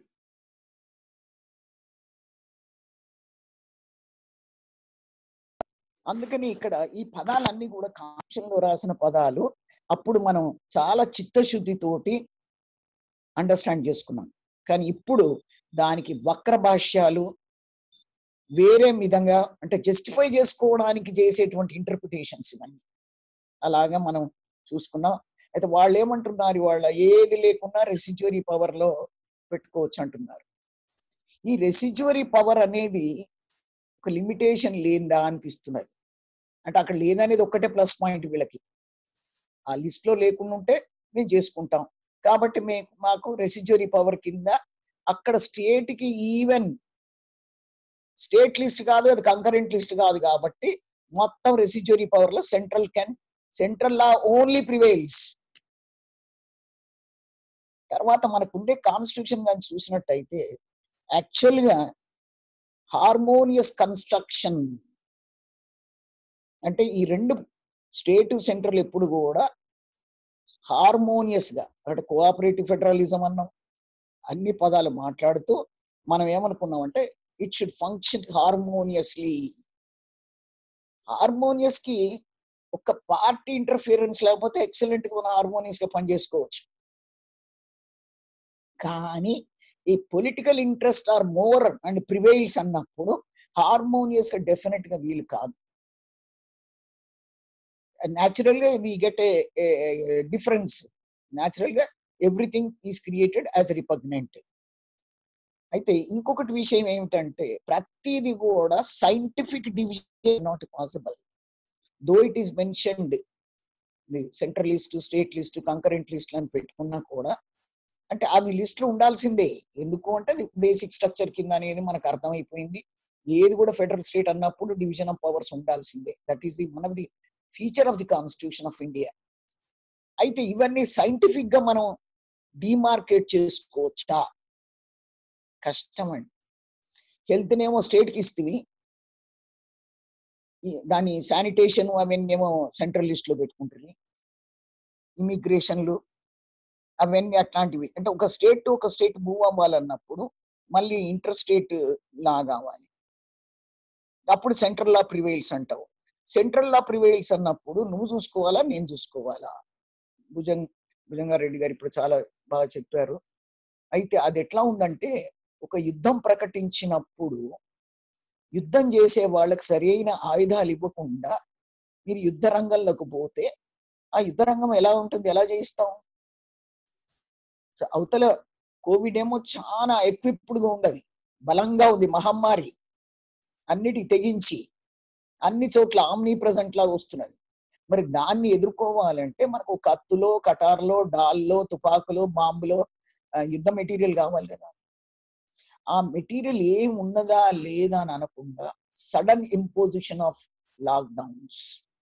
అందుకని ఇక్కడ ఈ పదాలన్నీ కూడా కాంక్షంలో రాసిన పదాలు అప్పుడు మనం చాలా చిత్తశుద్ధితోటి అండర్స్టాండ్ చేసుకున్నాం కానీ ఇప్పుడు దానికి వక్ర భాష్యాలు వేరే విధంగా అంటే జస్టిఫై చేసుకోవడానికి చేసేటువంటి ఇంటర్ప్రిటేషన్స్ ఇవన్నీ అలాగా మనం చూసుకున్నాం అయితే వాళ్ళు ఏమంటున్నారు వాళ్ళ ఏది లేకున్నా రెసిజ్వరీ పవర్ లో పెట్టుకోవచ్చు అంటున్నారు ఈ రెసిజ్వరీ పవర్ అనేది ఒక లిమిటేషన్ లేనిదా అనిపిస్తున్నది అంటే అక్కడ లేదనేది ఒక్కటే ప్లస్ పాయింట్ వీళ్ళకి ఆ లిస్ట్ లో లేకుండా ఉంటే మేము చేసుకుంటాం కాబట్టి మే మాకు రెసిడ్యూరీ పవర్ కింద అక్కడ స్టేట్ కి ఈవెన్ స్టేట్ లిస్ట్ కాదు అది కంకరెంట్ లిస్ట్ కాదు కాబట్టి మొత్తం రెసిడ్యూరీ పవర్ లో central can central law only prevails తర్వాత మనకు ఉండే కాన్స్టిట్యూషన్ కానీ చూసినట్టయితే యాక్చువల్ గా హార్మోనియస్ కన్స్ట్రక్షన్ అంటే ఈ రెండు స్టేట్ సెంట్రల్ ఎప్పుడు కూడా హార్మోనియస్ గా అంటే కోఆపరేటివ్ ఫెడరలిజం అన్నాం అన్ని పదాలు మాట్లాడుతూ మనం ఏమనుకున్నాం అంటే it should function harmoniously harmonious కి ఒక పార్టీ ఇంటర్ఫియరెన్స్ లేకపోతే ఎక్సలెంట్ గా మనం హార్మోనియస్ గా పనిచేసుకోవచ్చు కానీ ఈ political interest are more and prevails అన్నప్పుడు హార్మోనియస్ గా డెఫినెట్ గా వీలు కాదు న్యాచురల్ గా we get a difference natural గా everything is created as repugnant అయితే ఇంకొకటి విషయం ఏమిటంటే ప్రతిది కూడా scientific division not possible though it is mentioned central list state list concurrent list అని పెట్టుకున్నా కూడా అంటే అవి లిస్ట్ లో ఉండాల్సిందే ఎందుకు అంటే అది బేసిక్ స్ట్రక్చర్ కింద అనేది మనకు అర్థమైపోయింది ఏది కూడా ఫెడరల్ స్టేట్ అన్నప్పుడు డివిజన్ ఆఫ్ పవర్స్ ఉండాల్సిందే that is the one of the feature of the constitution of India అయితే ఇవన్నీ సైంటిఫిక్ గా మనం డిమార్కేట్ చేసుకోవచ్చా కష్టం అండి హెల్త్ నేమో స్టేట్ కి ఇస్తుంది ఈ- దాని శానిటేషన్ అవన్నీ ఏమో సెంట్రల్ లిస్ట్ లో పెట్టుకుంటుంది ఇమిగ్రేషన్లు అవన్నీ అట్లాంటివి అంటే ఒక స్టేట్ టు ఒక స్టేట్ మూవ్ అవ్వాలన్నప్పుడు మళ్ళీ ఇంటర్ స్టేట్ లా కావాలి అప్పుడు సెంట్రల్ లా ప్రివైల్స్ అంటావు సెంట్రల్ లా ప్రివైల్స్ అన్నప్పుడు నువ్వు చూసుకోవాలా నేను చూసుకోవాలా భుజంగ్ భుజంగారెడ్డి గారు ఇప్పుడు చాలా బాగా చెప్పారు అయితే అది ఎట్లా ఉందంటే ఒక యుద్ధం ప్రకటించినప్పుడు యుద్ధం చేసే వాళ్ళకి సరైన ఆయుధాలు ఇవ్వకుండా మీరు యుద్ధ రంగంలోకి పోతే ఆ యుద్ధ రంగం ఎలా ఉంటుంది ఎలా చేయిస్తాం సో అవతల కోవిడ్ ఏమో చాలా ఎక్విప్డ్ గా ఉంది అది బలంగా ఉంది మహమ్మారి అన్నిటికి తెగించి అన్ని చోట్ల ఆమ్నీ ప్రజెంట్ లాగా వస్తున్నది మరి దాన్ని ఎదుర్కోవాలంటే మనకు కత్తులో కటార్లో డాల్లో తుపాకులో బాంబులో ఆ, యుద్ధ మెటీరియల్ కావాలి కదా ఆ మెటీరియల్ ఏం ఉన్నదా లేదా అని అనకుండా సడన్ ఇంపోజిషన్ ఆఫ్ లాక్డౌన్స్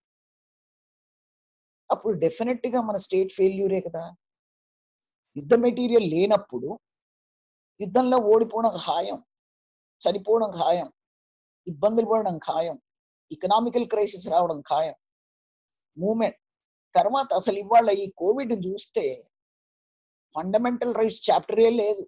అప్పుడు డెఫినెట్ గా మన స్టేట్ ఫెయిల్యూరే కదా యుద్ధ మెటీరియల్ లేనప్పుడు యుద్ధంలో ఓడిపోవడం ఖాయం చనిపోవడం ఖాయం ఇబ్బందులు పడడం ఖాయం ఎకనామికల్ క్రైసిస్ రావడం ఖాయం మూమెంట్ తర్వాత అసలు ఇవాళ ఈ కోవిడ్ చూస్తే ఫండమెంటల్ రైట్స్ చాప్టరే లేదు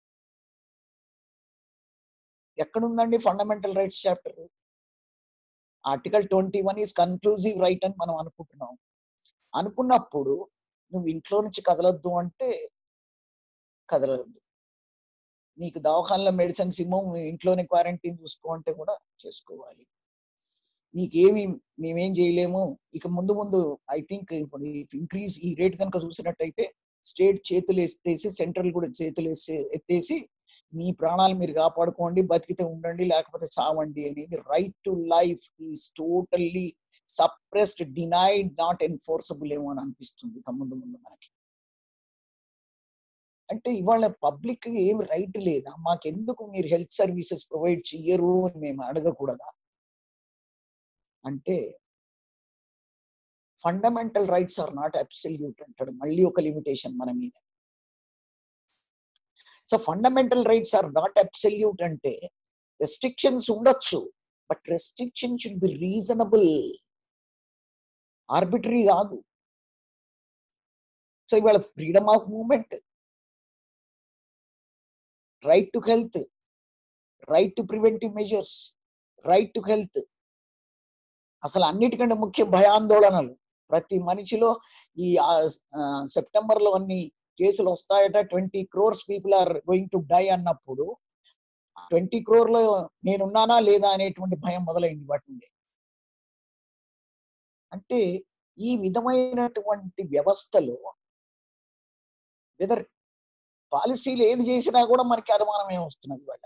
ఎక్కడుందండి fundamental rights chapter article twenty one is conclusive right అని మనం అనుకుంటున్నాం అనుకున్నప్పుడు నువ్వు ఇంట్లో నుంచి కదలొద్దు అంటే కదలొద్దు నీకు దవాఖానలో మెడిసిన్స్ ఇమ్మో ఇంట్లోనే క్వారంటైన్ చూసుకో అంటే కూడా చేసుకోవాలి నీకేమి మేమేం చేయలేము ఇక ముందు ముందు ఐ థింక్ ఇప్పుడు ఇంక్రీజ్ ఈ రేట్ కనుక చూసినట్టయితే స్టేట్ చేతులు ఎత్తేసి సెంట్రల్ కూడా చేతులు వేసి ఎత్తేసి మీ ప్రాణాలు మీరు కాపాడుకోండి బతికితే ఉండండి లేకపోతే చావండి అనేది right to life is totally suppressed denied not enforceable ఏమో అని అనిపిస్తుంది ఇక ముందు ముందు మనకి అంటే ఇవాళ పబ్లిక్ ఏం రైట్ లేదా మాకెందుకు మీరు హెల్త్ సర్వీసెస్ ప్రొవైడ్ చెయ్యరు అని మేము అడగకూడదా అంటే fundamental rights are not absolute అంటాడు మళ్ళీ ఒక లిమిటేషన్ మన మీద so fundamental rights are not absolute అంటే రెస్ట్రిక్షన్స్ ఉండొచ్చు but restriction should be reasonable arbitrary కాదు సో ఇవాళ freedom of movement right to health right to preventive measures right to health అసలు అన్నిటికంటే ముఖ్య భయాందోళనలు ప్రతి మనిషిలో ఈ సెప్టెంబర్ లో అన్ని కేసులు వస్తాయట twenty crores people are going to die అన్నప్పుడు ట్వంటీ క్రోర్ లో నేనున్నానా లేదా అనేటువంటి భయం మొదలైంది వాటి నుండి అంటే ఈ విధమైనటువంటి వ్యవస్థలో వెదర్ పాలసీలు ఏది చేసినా కూడా మనకి అనుమానమే వస్తున్నది వాళ్ళ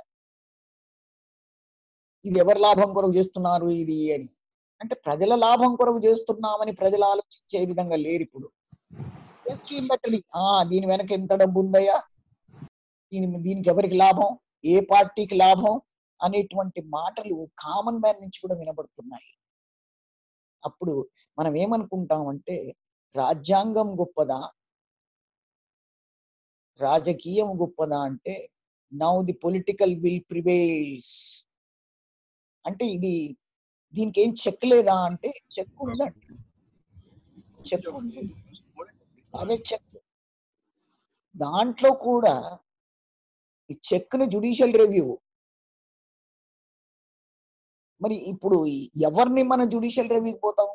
ఇది ఎవరి లాభం కొరకు చేస్తున్నారు ఇది అని అంటే ప్రజల లాభం కొరకు చేస్తున్నామని ప్రజలు ఆలోచించే విధంగా లేరు ఇప్పుడు ఏ స్కీమ్ పెట్టాలి ఆ దీని వెనక ఎంత డబ్బు ఉందయ్యా దీని దీనికి ఎవరికి లాభం ఏ పార్టీకి లాభం అనేటువంటి మాటలు కామన్ మ్యాన్ నుంచి కూడా వినబడుతున్నాయి అప్పుడు మనం ఏమనుకుంటామంటే రాజ్యాంగం గొప్పదా రాజకీయం గొప్పదా అంటే now the political will prevails అంటే ఇది దీనికి ఏం చెక్ లేదా అంటే చెక్ ఉందండి చెక్ ఉంది అదే చెక్ దాంట్లో కూడా ఈ చెక్ ను జుడిషియల్ రివ్యూ మరి ఇప్పుడు ఎవరిని మనం జుడిషియల్ రివ్యూకి పోతాం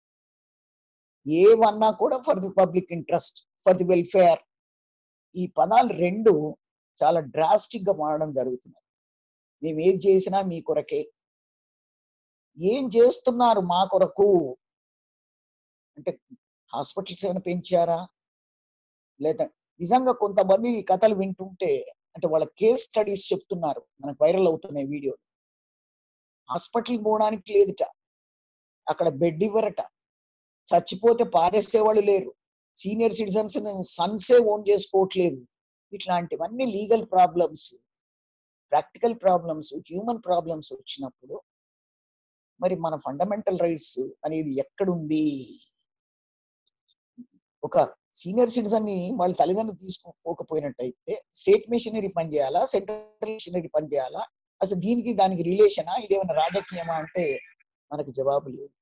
ఏవన్నా కూడా for the public interest for the welfare ఈ పదాలు రెండు చాలా డ్రాస్టిక్ గా మారడం జరుగుతుంది మేము ఏం చేసినా మీ కొరకే ఏం చేస్తున్నారు మా కొరకు అంటే హాస్పిటల్స్ ఏమైనా పెంచారా లేదా నిజంగా కొంతమంది కథలు వింటుంటే అంటే వాళ్ళ కేస్ స్టడీస్ చెప్తున్నారు మనకు వైరల్ అవుతున్నాయి వీడియో హాస్పిటల్ పోవడానికి లేదుట అక్కడ బెడ్ ఇవ్వరట చచ్చిపోతే పారేసేవాళ్ళు లేరు సీనియర్ సిటిజన్స్ సన్సే ఓన్ చేసుకోవట్లేదు ఇట్లాంటివన్నీ legal problems practical problems human problems వచ్చినప్పుడు మరి మన ఫండమెంటల్ రైట్స్ అనేది ఎక్కడుంది ఒక సీనియర్ సిటిజన్ ని వాళ్ళ తల్లిదండ్రులు తీసుకోకపోయినట్టయితే స్టేట్ మిషనరీ పని చేయాలా సెంట్రల్ మిషనరీ పని చేయాలా అసలు దీనికి దానికి రిలేషనా ఇదేమైనా రాజకీయమా అంటే మనకు జవాబు లేదు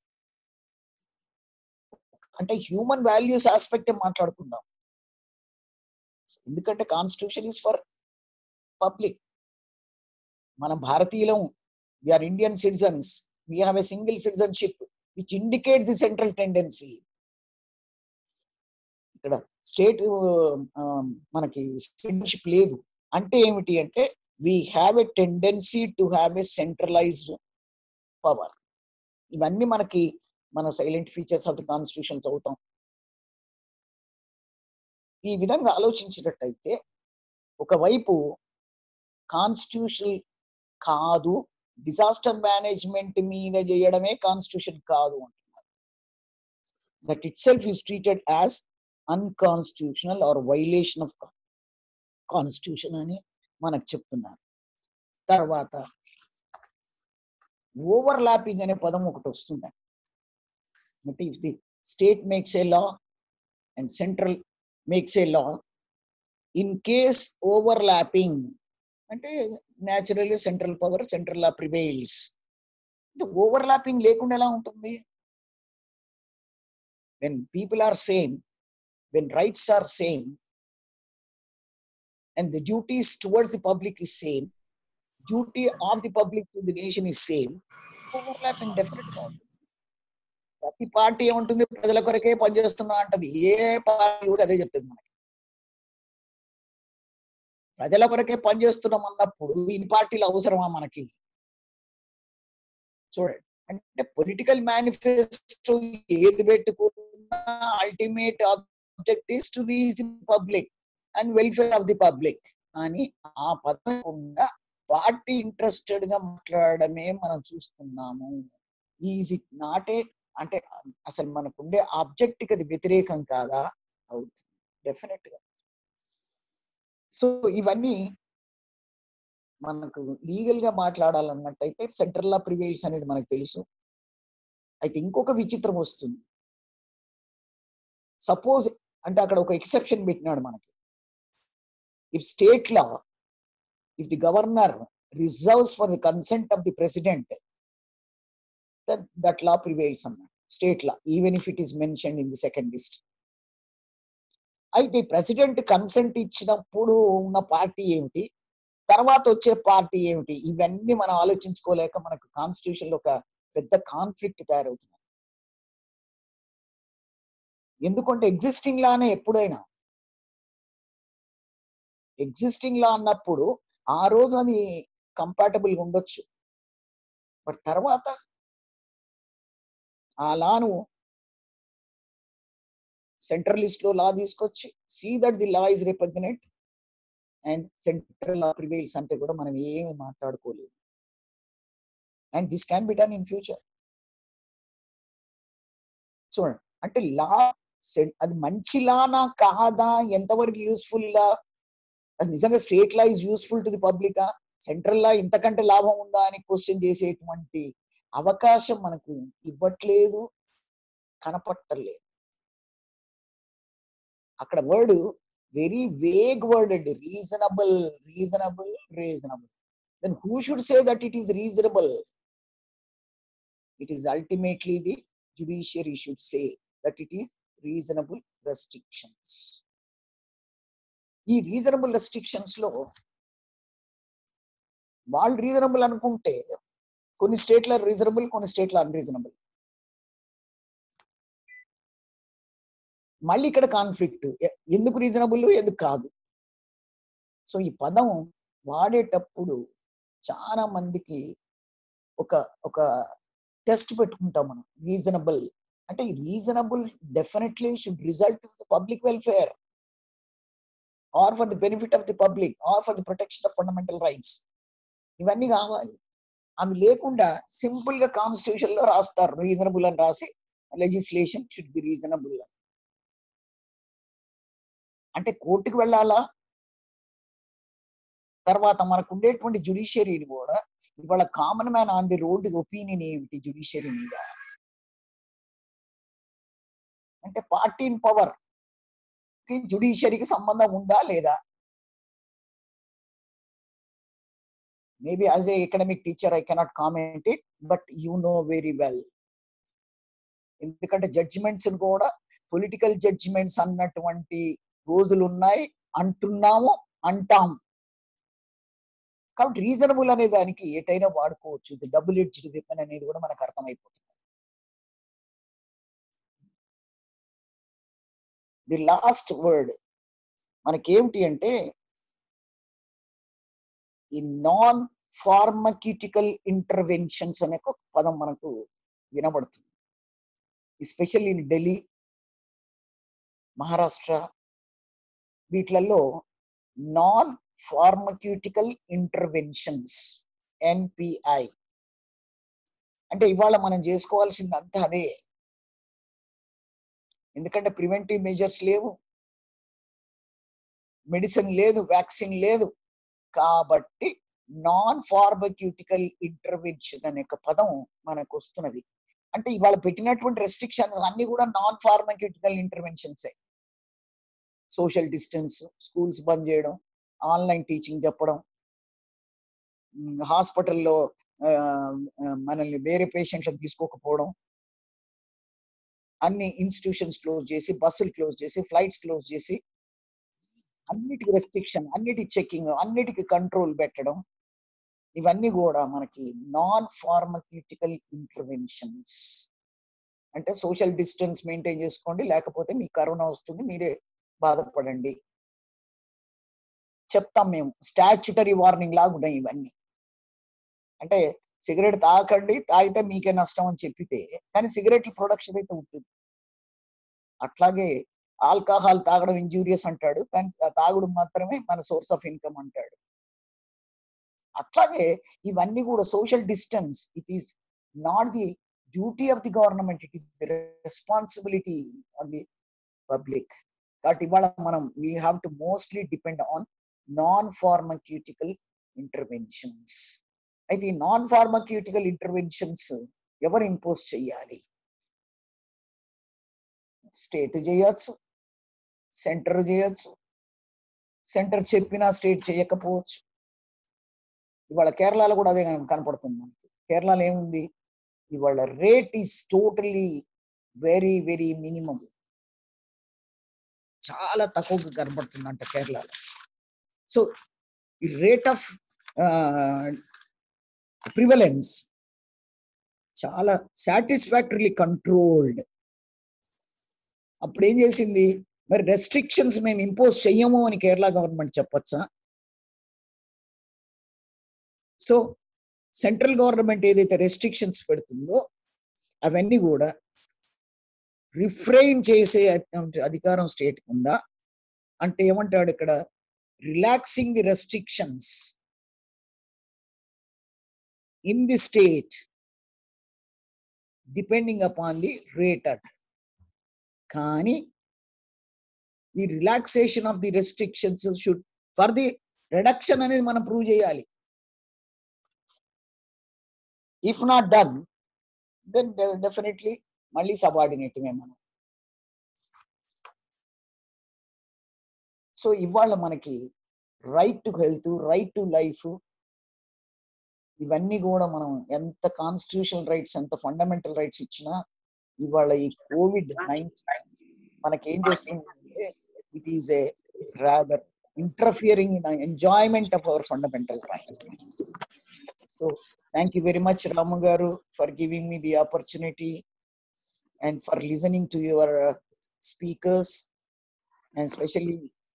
అంటే హ్యూమన్ వాల్యూస్ ఆస్పెక్టే మాట్లాడుకుందాం ఎందుకంటే కాన్స్టిట్యూషన్ ఇస్ ఫర్ పబ్లిక్ మన భారతీయులం or Indian citizens we have a single citizenship which indicates the central tendency ఇక్కడ స్టేట్ మనకి సిటిజన్షిప్ లేదు అంటే ఏమిటి అంటే we have a tendency to have a centralised power ఇవన్నీ మనకి మన silent features of the constitution చదువుతాం ఈ విధంగా ఆలోచించినట్టయితే ఒకవైపు కాన్స్టిట్యూషన్ కాదు డిజాస్టర్ మేనేజ్మెంట్ మీద చేయడమే కాన్స్టిట్యూషన్ కాదు అంటున్నారు that itself is treated as unconstitutional or violation of constitution అని మనకు చెప్తున్నారు తర్వాత ఓవర్ ల్యాపింగ్ అనే పదం ఒకటి వస్తుంది అంటే if the state makes a law and central makes a law in case overlapping అంటే naturally central power central law prevails overlapping లేకుండా ఎలా ఉంటుంది when people are same when rights are same and the duties towards the public is same, duty of the public to the nation is same, overlapping definitely ఉంటుంది ప్రతి party ఏముంటుంది ప్రజల కొరకే పనిచేస్తున్నా అంటది ఏ పార్టీ కూడా అదే చెప్తుంది మనకి ప్రజల కొరకే పనిచేస్తున్నాం అన్నప్పుడు ఇన్ని పార్టీలు అవసరమా మనకి చూడండి అంటే పొలిటికల్ మేనిఫెస్టో ఏది పెట్టుకున్నా ultimate object is to reach the public and welfare of the public అని ఆ పదకుండా పార్టీ ఇంట్రెస్టెడ్ గా మాట్లాడడమే మనం చూస్తున్నాము ఈజ్ ఇట్ నాట్ ఏ అంటే అసలు మనకుండే ఆబ్జెక్ట్ కి అది వ్యతిరేకం కాదా అవుతుంది డెఫినెట్ గా సో ఇవన్నీ మనకు లీగల్ గా మాట్లాడాలన్నట్టయితే సెంట్రల్ లా ప్రివేల్స్ అనేది మనకు తెలుసు అయితే ఇంకొక విచిత్రం వస్తుంది సపోజ్ అంటే అక్కడ ఒక ఎక్సెప్షన్ పెట్టినాడు మనకి if state law, if the governor reserves for the consent of the president, then that law prevails on state law, even if it is mentioned in the second list. అయితే president consent ఇచ్చినప్పుడు ఉన్న party ఏమిటి తర్వాత వచ్చే party ఏమిటి ఇవన్నీ మనం ఆలోచించుకోలేక మనకు కాన్స్టిట్యూషన్ లో ఒక పెద్ద కాన్ఫ్లిక్ట్ తయారవుతుంది ఎందుకంటే ఎగ్జిస్టింగ్ లానే ఎప్పుడైనా ఎగ్జిస్టింగ్ లా అన్నప్పుడు ఆ రోజు అది కంపాటబుల్ గా ఉండొచ్చు బట్ తర్వాత ఆ లాను సెంట్రల్ లిస్ట్ లో లా తీసుకొచ్చి see that the law is repugnant and central law prevails అంటే కూడా మనం ఏమి మాట్లాడుకోలేదు and this can be done in future చూడండి అంటే లా సె- అది మంచిలానా కాదా ఎంతవరకు యూస్ఫుల్ లా అది నిజంగా state law is useful to the పబ్లికా సెంట్రల్ లా ఇంతకంటే లాభం ఉందా అని క్వశ్చన్ చేసేటువంటి అవకాశం మనకు ఇవ్వట్లేదు కనపట్టలేదు అక్కడ వర్డ్ వెరీ వేగ్ వర్డ్ అండి reasonable reasonable reasonable then who should say that it is reasonable it is ultimately the judiciary should say that it is reasonable restrictions ఈ రీజనబుల్ రెస్ట్రిక్షన్స్ లో వాళ్ళు రీజనబుల్ అనుకుంటే కొన్ని స్టేట్ల రీజనబుల్ కొన్ని స్టేట్ల unreasonable మళ్ళీ ఇక్కడ conflict ఎందుకు రీజనబుల్ ఎందుకు కాదు సో ఈ పదం వాడేటప్పుడు చాలా మందికి ఒక ఒక టెస్ట్ పెట్టుకుంటాం మనం రీజనబుల్ అంటే reasonable definitely should result public welfare or for the benefit of the public or for the protection of fundamental rights ఇవన్నీ కావాలి అవి లేకుండా సింపుల్ గా కాన్స్టిట్యూషన్ లో రాస్తారు రీజనబుల్ అని రాసి లెజిస్లేషన్ షుడ్ బి రీజనబుల్ అంటే కోర్టుకు వెళ్ళాలా తర్వాత మనకు ఉండేటువంటి జుడిషియరీని కూడా ఇవాళ common man on the road opinion ఏమిటి జుడిషియరీ మీద అంటే పార్టీ ఇన్ పవర్ కి జుడిషియరీకి సంబంధం ఉందా లేదా maybe as a academic teacher I cannot comment it but you know very well ఎందుకంటే జడ్జిమెంట్స్ కూడా పొలిటికల్ జడ్జిమెంట్స్ అన్నటువంటి రోజులు ఉన్నాయి అంటున్నాము అంటాం కాబట్టి రీజనబుల్ అనే దానికి ఎటైనా వాడుకోవచ్చు ఇది డబుల్ ఎడ్జ్డ్ వెపన్ అనేది కూడా మనకు అర్థమైపోతుంది ది లాస్ట్ వర్డ్ మనకేమిటి అంటే ఈ నాన్ ఫార్మక్యూటికల్ ఇంటర్వెన్షన్స్ అనే ఒక పదం మనకు వినబడుతుంది ఎస్పెషల్లీ ఇన్ ఢిల్లీ మహారాష్ట్ర వీటిలలో నాన్ ఫార్మక్యూటికల్ ఇంటర్వెన్షన్స్ ఎన్పిఐ అంటే ఇవాళ మనం చేసుకోవాల్సింది అంతా అదే ఎందుకంటే ప్రివెంటివ్ మెజర్స్ లేవు మెడిసిన్ లేదు వ్యాక్సిన్ లేదు కాబట్టి నాన్ ఫార్మక్యూటికల్ ఇంటర్వెన్షన్ అనే ఒక పదం మనకు వస్తున్నది అంటే ఇవాళ పెట్టినటువంటి రెస్ట్రిక్షన్స్ అన్ని కూడా నాన్ ఫార్మక్యూటికల్ ఇంటర్వెన్షన్సే సోషల్ డిస్టెన్స్ స్కూల్స్ బంద్ చేయడం ఆన్లైన్ టీచింగ్ చెప్పడం హాస్పిటల్లో మనల్ని వేరే పేషెంట్స్ తీసుకోకపోవడం అన్ని ఇన్స్టిట్యూషన్స్ క్లోజ్ చేసి బస్సులు క్లోజ్ చేసి ఫ్లైట్స్ క్లోజ్ చేసి అన్నిటికి రెస్ట్రిక్షన్ అన్నిటి చెకింగ్ అన్నిటికి కంట్రోల్ పెట్టడం ఇవన్నీ కూడా మనకి నాన్ ఫార్మక్యూటికల్ ఇంటర్వెన్షన్స్ అంటే సోషల్ డిస్టెన్స్ మెయింటైన్ చేసుకోండి లేకపోతే మీ కరోనా వస్తుంది మీరే బాధపడండి చెప్తాం మేము స్టాచ్యుటరీ వార్నింగ్ లాగా ఉన్నాయి ఇవన్నీ అంటే సిగరెట్ తాగండి తాగితే మీకే నష్టం అని చెప్పితే కానీ సిగరెట్ ప్రొడక్షన్ అయితే ఉంటుంది అట్లాగే ఆల్కహాల్ తాగడం ఇంజూరియస్ అంటాడు కానీ ఆ తాగుడు మాత్రమే మన సోర్స్ ఆఫ్ ఇన్కమ్ అంటాడు అట్లాగే ఇవన్నీ కూడా social distance it is not the duty of the government it is responsibility of the public కాబట్టి ఇవాళ మనం we have to mostly depend on non pharmaceutical interventions అయితే ఈ నాన్ ఫార్మక్యూటికల్ ఇంటర్వెన్షన్స్ ఎవరు ఇంపోజ్ చేయాలి స్టేట్ చేయొచ్చు సెంటర్ చేయొచ్చు centre చెప్పినా స్టేట్ చేయకపోవచ్చు ఇవాళ కేరళలో కూడా అదే కన- కనపడుతుంది మనకి కేరళలో ఏముంది ఇవాళ rate is totally very very minimum చాలా తక్కువగా కనపడుతుంది అంట కేరళలో సో ఈ రేట్ ఆఫ్ ప్రివలెన్స్ చాలా సాటిస్ఫాక్టరీలీ కంట్రోల్డ్ అప్పుడు ఏం చేసింది మరి రెస్ట్రిక్షన్స్ మేము ఇంపోజ్ చెయ్యము అని కేరళ గవర్నమెంట్ చెప్పొచ్చా సో సెంట్రల్ గవర్నమెంట్ ఏదైతే రెస్ట్రిక్షన్స్ పెడుతుందో అవన్నీ కూడా రిఫ్రైన్ చేసే అటువంటి అధికారం స్టేట్ ఉందా అంటే ఏమంటాడు ఇక్కడ relaxing the restrictions in the state depending upon the rate at కానీ ఈ relaxation of the restrictions should for the reduction అనేది మనం ప్రూవ్ చేయాలి if not done then definitely మళ్ళీ సబార్డినేటమే మనం సో ఇవాళ మనకి right to health right to life ఇవన్నీ కూడా మనం ఎంత కాన్స్టిట్యూషనల్ రైట్స్ ఎంత ఫండమెంటల్ రైట్స్ ఇచ్చినా ఇవాళ ఈ కోవిడ్ నైన్టీన్ మనకేం చేస్తుందంటే it is a rather interfering in enjoyment of our fundamental rights so thank you very much Ramu garu for giving me the opportunity and for listening to your speakers and specially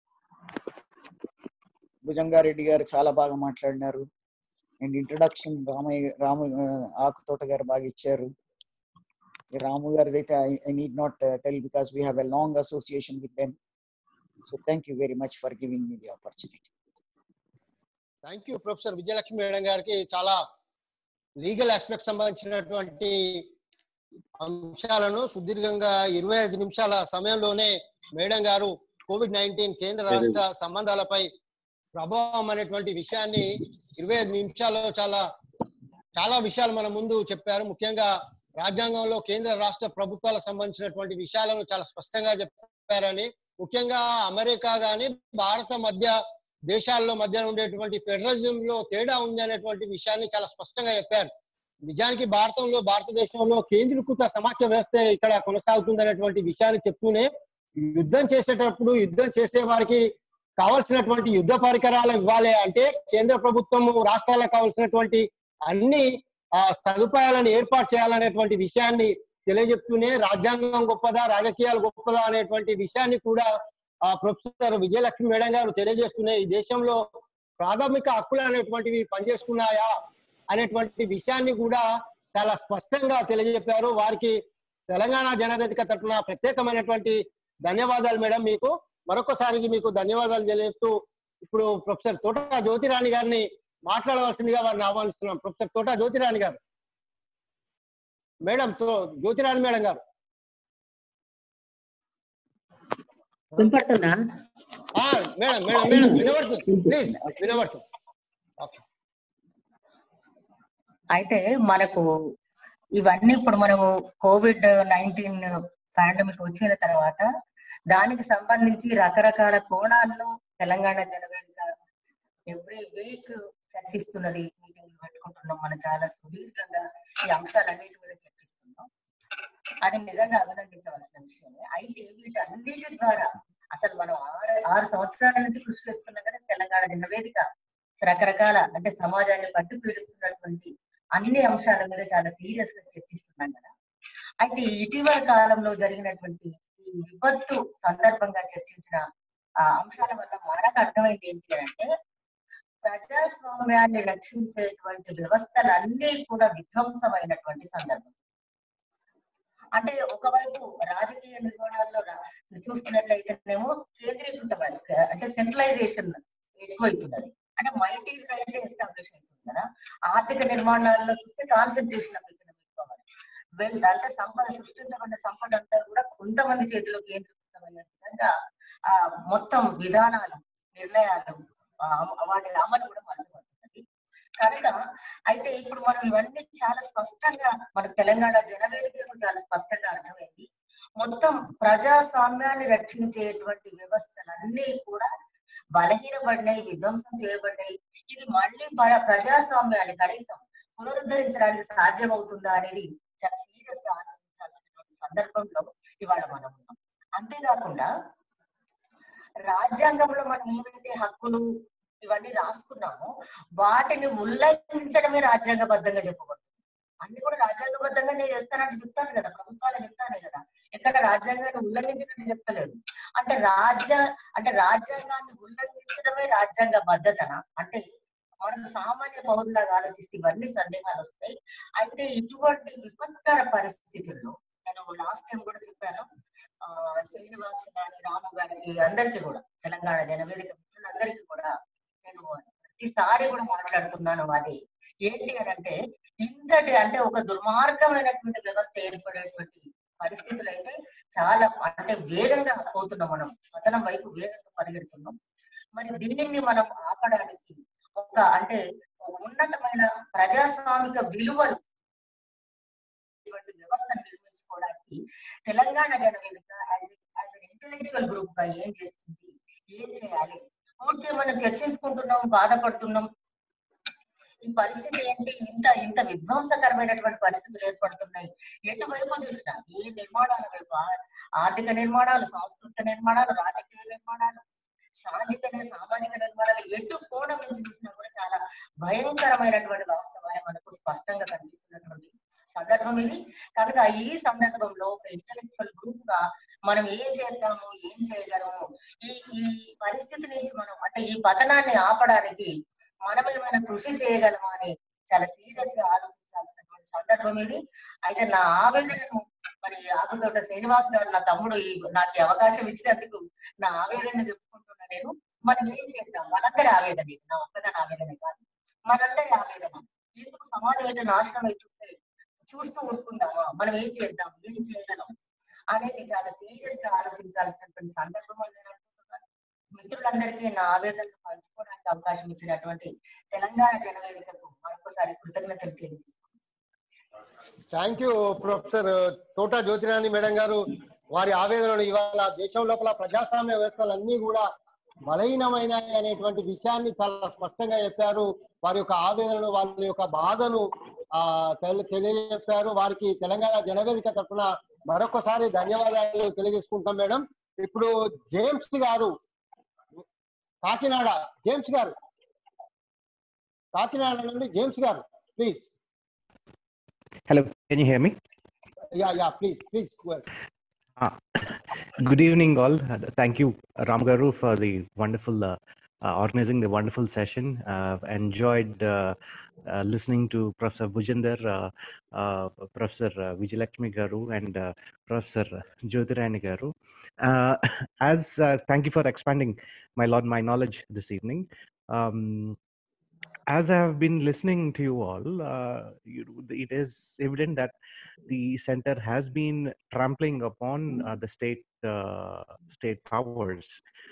Bhujangareddy garu చాలా బాగా మాట్లాడినారు and introduction Ramaiah Ramu Akuthota garu బాగా ఇచ్చారు రాము గారిది అయితే I need not tell because we have a long association with them so thank you very much for giving me the opportunity thank you professor Vijayalakshmi madam గారికి చాలా legal aspect సంబంధించినటువంటి అంశాలను సుదీర్ఘంగా ఇరవై ఐదు నిమిషాల సమయంలోనే మేడం గారు కోవిడ్ నైన్టీన్ కేంద్ర రాష్ట్ర సంబంధాలపై ప్రభావం అనేటువంటి విషయాన్ని ఇరవై ఐదు నిమిషాల్లో చాలా చాలా విషయాలు మన ముందు చెప్పారు ముఖ్యంగా రాజ్యాంగంలో కేంద్ర రాష్ట్ర ప్రభుత్వాలకు సంబంధించినటువంటి విషయాలను చాలా స్పష్టంగా చెప్పారని ముఖ్యంగా అమెరికా గాని భారత మధ్య దేశాల్లో మధ్య ఉండేటువంటి ఫెడరలిజం లో తేడా ఉంది అనేటువంటి విషయాన్ని చాలా స్పష్టంగా చెప్పారు నిజానికి భారతంలో భారతదేశంలో కేంద్రీకృత సమాఖ్య వ్యవస్థ ఇక్కడ కొనసాగుతుంది అనేటువంటి విషయాన్ని చెప్తూనే యుద్ధం చేసేటప్పుడు యుద్ధం చేసే వారికి కావలసినటువంటి యుద్ధ పరికరాలు ఇవ్వాలి అంటే కేంద్ర ప్రభుత్వం రాష్ట్రాలకు కావలసినటువంటి అన్ని ఆ సదుపాయాలను ఏర్పాటు చేయాలనేటువంటి విషయాన్ని తెలియజెప్తూనే రాజ్యాంగం గొప్పదా రాజకీయాలు గొప్పదా అనేటువంటి విషయాన్ని కూడా ఆ ప్రొఫెసర్ విజయలక్ష్మి మేడం గారు తెలియజేస్తూనే ఈ దేశంలో ప్రాథమిక హక్కులు అనేటువంటివి పనిచేస్తున్నాయా అనేటువంటి విషయాన్ని కూడా చాలా స్పష్టంగా తెలియజెప్పారు వారికి తెలంగాణ జనవేదిక తరఫున ప్రత్యేకమైనటువంటి ధన్యవాదాలు మేడం మీకు మరొకసారి మీకు ధన్యవాదాలు తెలియజేస్తూ ఇప్పుడు ప్రొఫెసర్ తోట జ్యోతిరాణి గారిని మాట్లాడవలసిందిగా వారిని ఆహ్వానిస్తున్నాం ప్రొఫెసర్ తోట జ్యోతిరాణి గారు మేడం తో- జ్యోతిరాణి మేడం గారు వినపడుతుందా ఆ, మేడం మేడం మేడం వినబడుతుంది ప్లీజ్ వినబడుతుంది ఓకే అయితే మనకు ఇవన్నీ ఇప్పుడు మనము కోవిడ్ నైన్టీన్ పాండమిక్ వచ్చిన తర్వాత దానికి సంబంధించి రకరకాల కోణాల్లో తెలంగాణ జనవేదిక ఎవ్రీ వీక్ చర్చిస్తున్నది మీటింగ్లు పెట్టుకుంటున్నాం మనం చాలా సుదీర్ఘంగా ఈ అంశాలన్నిటి మీద చర్చిస్తున్నాం అది నిజంగా అభినందించవలసిన విషయమే అయితే వీటన్నిటి ద్వారా అసలు మనం ఆరు ఆరు సంవత్సరాల నుంచి కృషి చేస్తున్నాం కదా తెలంగాణ జనవేదిక రకరకాల అంటే సమాజాన్ని పట్టు పీడిస్తున్నటువంటి అన్ని అంశాల మీద చాలా సీరియస్ గా చర్చిస్తున్నాం కదా అయితే ఇటీవల కాలంలో జరిగినటువంటి ఈ విపత్తు సందర్భంగా చర్చించిన ఆ అంశాల వల్ల మనకు అర్థమైంది ఏంటి అంటే ప్రజాస్వామ్యాన్ని రక్షించేటువంటి వ్యవస్థలన్నీ కూడా విధ్వంసమైనటువంటి సందర్భం అంటే ఒకవైపు రాజకీయ నిర్మాణాల్లో రా- చూస్తున్నట్లయితేనేమో కేంద్రీకృతమైన అంటే సెంట్రలైజేషన్ ఎక్కువైతున్నది అంటే మైటీస్ రైట్ ఎస్టాబ్లిష్ అవుతుంది కదా ఆర్థిక నిర్మాణాల్లో చూస్తే concentration of economic power wealth అంటే సంపద సృష్టించబడిన సంపద అంతా కూడా కొంతమంది చేతిలో కేంద్రీకృతమైన విధంగా ఆ మొత్తం విధానాలు నిర్ణయాలు ఆ, వాటి అమలు కూడా మార్చబడుతున్నది కనుక అయితే ఇప్పుడు మనం ఇవన్నీ చాలా స్పష్టంగా మన తెలంగాణ జనవేదికకు చాలా స్పష్టంగా అర్థమైంది మొత్తం ప్రజాస్వామ్యాన్ని రక్షించేటువంటి వ్యవస్థలన్నీ కూడా బలహీనపడినాయి విధ్వంసం చేయబడ్డాయి ఇది మళ్ళీ ప్ర- ప్రజాస్వామ్యాన్ని కనీసం పునరుద్ధరించడానికి సాధ్యమవుతుందా అనేది చాలా సీరియస్ గా ఆలోచించాల్సినటువంటి సందర్భంలో ఇవాళ మనం ఉన్నాం అంతేకాకుండా రాజ్యాంగంలో మనం ఏవైతే హక్కులు ఇవన్నీ రాసుకున్నామో వాటిని ఉల్లంఘించడమే రాజ్యాంగబద్ధంగా చెప్పబడుతుంది అన్ని కూడా రాజ్యాంగబద్ధంగా నేను చేస్తానంటే చెప్తాను కదా ప్రభుత్వాలు చెప్తానే కదా ఎక్కడ రాజ్యాంగాన్ని ఉల్లంఘించినట్టు చెప్తలేదు అంటే రాజ్య అంటే రాజ్యాంగాన్ని ఉల్లంఘించడమే రాజ్యాంగ బద్ధతన అంటే మనం సామాన్య పౌరులాగా ఆలోచిస్తే ఇవన్నీ సందేహాలు వస్తాయి అయితే ఇటువంటి విపత్కర పరిస్థితుల్లో నేను లాస్ట్ టైం కూడా చెప్పాను ఆ శ్రీనివాస్ గారి రాము గారికి అందరికీ కూడా తెలంగాణ జనవేదిక మిత్రులందరికీ కూడా నేను ప్రతిసారి కూడా మాట్లాడుతున్నాను అది ఏంటి అని అంటే ఇంతటి అంటే ఒక దుర్మార్గమైనటువంటి వ్యవస్థ ఏర్పడేటువంటి పరిస్థితులు అయితే చాలా అంటే వేగంగా పోతున్నాం మనం పతనం వైపు వేగంగా పరిగెడుతున్నాం మరి దీనిని మనం ఆపడానికి ఒక అంటే ఉన్నతమైన ప్రజాస్వామిక విలువలు ఇటువంటి వ్యవస్థను నిర్మించుకోవడానికి Telangana Janavedika as intellectual group గా ఏం చేస్తుంది ఏం చేయాలి ఊరికే మనం చర్చించుకుంటున్నాం బాధపడుతున్నాం ఈ పరిస్థితి ఏంటి ఇంత ఇంత విధ్వంసకరమైనటువంటి పరిస్థితులు ఏర్పడుతున్నాయి ఎటువైపు చూసినా ఏ నిర్మాణాల వైపు ఆ- ఆర్థిక నిర్మాణాలు సాంస్కృతిక నిర్మాణాలు రాజకీయ నిర్మాణాలు సాంఘిక ని- సామాజిక నిర్మాణాలు ఎటు కోణం నుంచి చూసినా కూడా చాలా భయంకరమైనటువంటి వాస్తవాలు మనకు స్పష్టంగా కనిపిస్తున్నటువంటి సందర్భం ఇది కనుక ఈ సందర్భంలో ఒక ఇంటెలెక్చువల్ గ్రూప్ గా మనం ఏం చేద్దాము ఏం చేయగలము ఈ ఈ పరిస్థితి నుంచి మనం అంటే ఈ పతనాన్ని ఆపడానికి మనం ఏమైనా కృషి చేయగలమా అని చాలా సీరియస్ గా ఆలోచించాల్సినటువంటి సందర్భం ఇది అయితే నా ఆవేదనను మరి ఆకుతోట శ్రీనివాస్ గారు నా తమ్ముడు ఈ నాకు ఈ అవకాశం ఇచ్చినందుకు నా ఆవేదన చెప్పుకుంటున్నా నేను మనం ఏం చేద్దాం మనందరి ఆవేదన ఇది నా ఒక్కదాని ఆవేదన కాదు మనందరి ఆవేదన ఎందుకు సమాజం అయితే నాశనం అవుతుంటే చూస్తూ ఊరుకుందామా మనం ఏం చేద్దాం ఏం చేయగలం అనేది చాలా సీరియస్ గా ఆలోచించాల్సినటువంటి సందర్భం అని నేను అనుకుంటున్నాను మిత్రులందరికీ నా ఆవేదనను పంచుకోవడానికి అవకాశం ఇచ్చినటువంటి తెలంగాణ జనవేదికకు మరొకసారి కృతజ్ఞతలు తెలియజేస్తున్నాను థ్యాంక్ యూ ప్రొఫెసర్ తోట జ్యోతిరాణి మేడం గారు వారి ఆవేదనను ఇవాళ దేశం లోపల ప్రజాస్వామ్య వ్యవస్థలన్నీ కూడా బలహీనమైనాయి అనేటువంటి విషయాన్ని చాలా స్పష్టంగా చెప్పారు వారి యొక్క ఆవేదనను వారి యొక్క బాధను ఆ తెలి- తెలియజెప్పారు వారికి తెలంగాణ జనవేదిక తరఫున మరొకసారి ధన్యవాదాలు తెలియజేసుకుంటాం మేడం ఇప్పుడు జేమ్స్ గారు కాకినాడ జేమ్స్ గారు కాకినాడ నుండి James garu please Hello, can you hear me? Yeah yeah please please Ah, good evening, all. Uh, Thank you, Ram Garu, for the wonderful uh, uh, organizing the wonderful session. Uh, enjoyed uh, uh, listening to Professor Bhujinder, uh, uh, Professor uh, Vijayalakshmi Garu, and uh, Professor Jyotirani Garu. Uh, as uh, thank you for expanding my lord my knowledge this evening. Um, as I have been listening to you all, uh, you, it is evident that the center has been trampling upon uh, the state uh, state powers.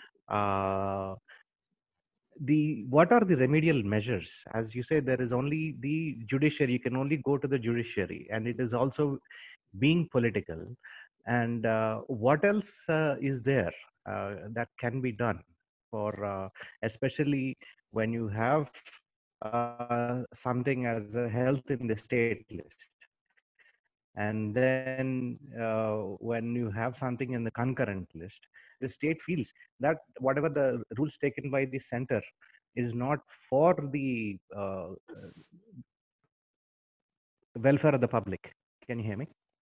Uh, the what are the remedial measures? As you say, there is only the judiciary. You can only go to the judiciary, and it is also being political. And uh, what else uh, is there uh, that can be done for, uh, especially when you have uh, something as a health in the state list and then uh, when you have something in the concurrent list the state feels that whatever the rules taken by the center is not for the uh, welfare of the public can you hear me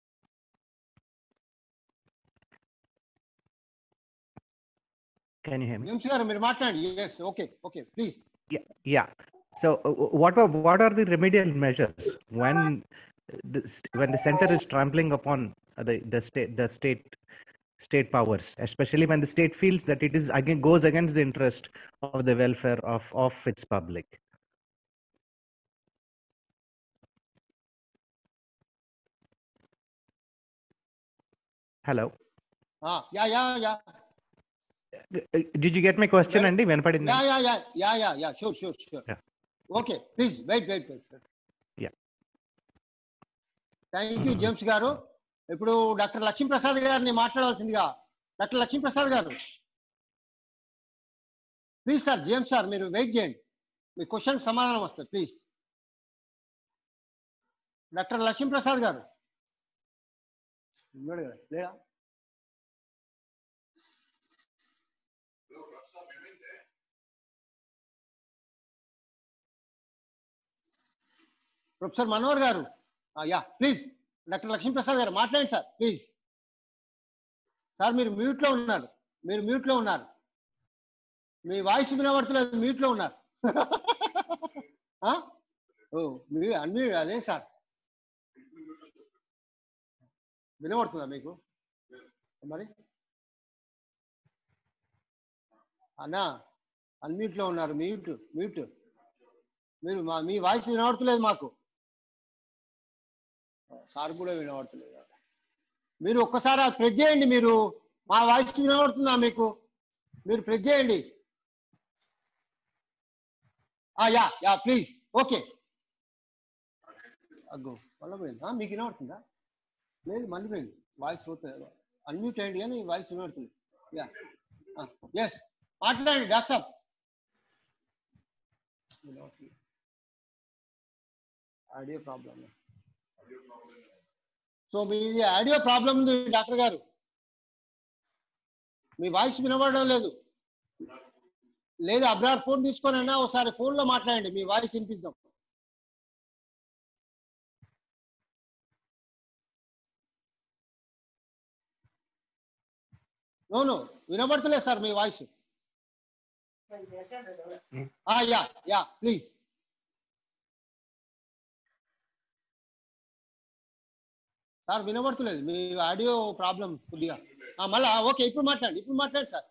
can you hear me James garu మీరు మాట్లాడండి yes okay okay please yeah yeah so uh, w- what are what are the remedial measures when the, st- when the center is trampling upon uh, the the state the state state powers especially when the state feels that it is again goes against the interest of the welfare of of its public hello yeah yeah yeah Uh, uh, did you get my question Well, andy వెనపడింది yeah yeah yeah yeah yeah yeah sure sure sure Yeah. Okay please wait wait wait Yeah. Thank you James garu ఇప్పుడు doctor Lakshmiprasad గారిని మాట్లాడాల్సిందిగా doctor Lakshmiprasad garu please sir James sir మీరు wait చేయండి మీ question సమాధానం వస్తుంది please doctor Lakshmiprasad గారు ఉన్నాడు కదా, లేడా ప్రొఫెసర్ మనోహర్ గారు yeah please doctor Lakshmiprasad garu మాట్లాడండి సార్ ప్లీజ్ సార్ మీరు మ్యూట్ లో ఉన్నారు మీరు మ్యూట్ లో ఉన్నారు మీ వాయిస్ వినబడుతులేదు మ్యూట్ లో ఉన్నారు ఆ? ఓ మీ అన్మ్యూ అదే సార్ వినబడుతుందా మీకు మరి అన్నా అన్మ్యూట్ లో ఉన్నారు మ్యూట్ మ్యూట్ మీరు మా మీ వాయిస్ వినబడతలేదు మాకు సార్ కూడా వినబడతలేదు మీరు ఒక్కసారి అది ప్రెస్ చేయండి మీరు మా వాయిస్ వినబడుతుందా మీకు మీరు ప్రెస్ చేయండి ఆ, యా యా ప్లీజ్ ఓకే అగ్గో మళ్ళీ పోయింది ఆ, మీకు వినబడుతుందా లేదు మళ్ళీ పోయింది వాయిస్ పోతుంది అన్మ్యూట్ అయ్యింది కానీ వాయిస్ వినబడుతుంది యా ఎస్ మాట్లాడండి doctor saab audio problem so మీది ఆడియో ప్రాబ్లం ఉంది డాక్టర్ గారు మీ వాయిస్ వినబడడం లేదు లేదు అబ్రార్ ఫోన్ తీసుకొనైనా ఒకసారి ఫోన్ లో మాట్లాడండి మీ వాయిస్ వినిపిద్దాం నోను వినబడతలేదు సార్ మీ voice yeah yeah please sir వినబడతలేదు మీ ఆడియో ప్రాబ్లం కొద్దిగా ఆ, మళ్ళా ఓకే ఇప్పుడు మాట్లాడండి ఇప్పుడు మాట్లాడండి సార్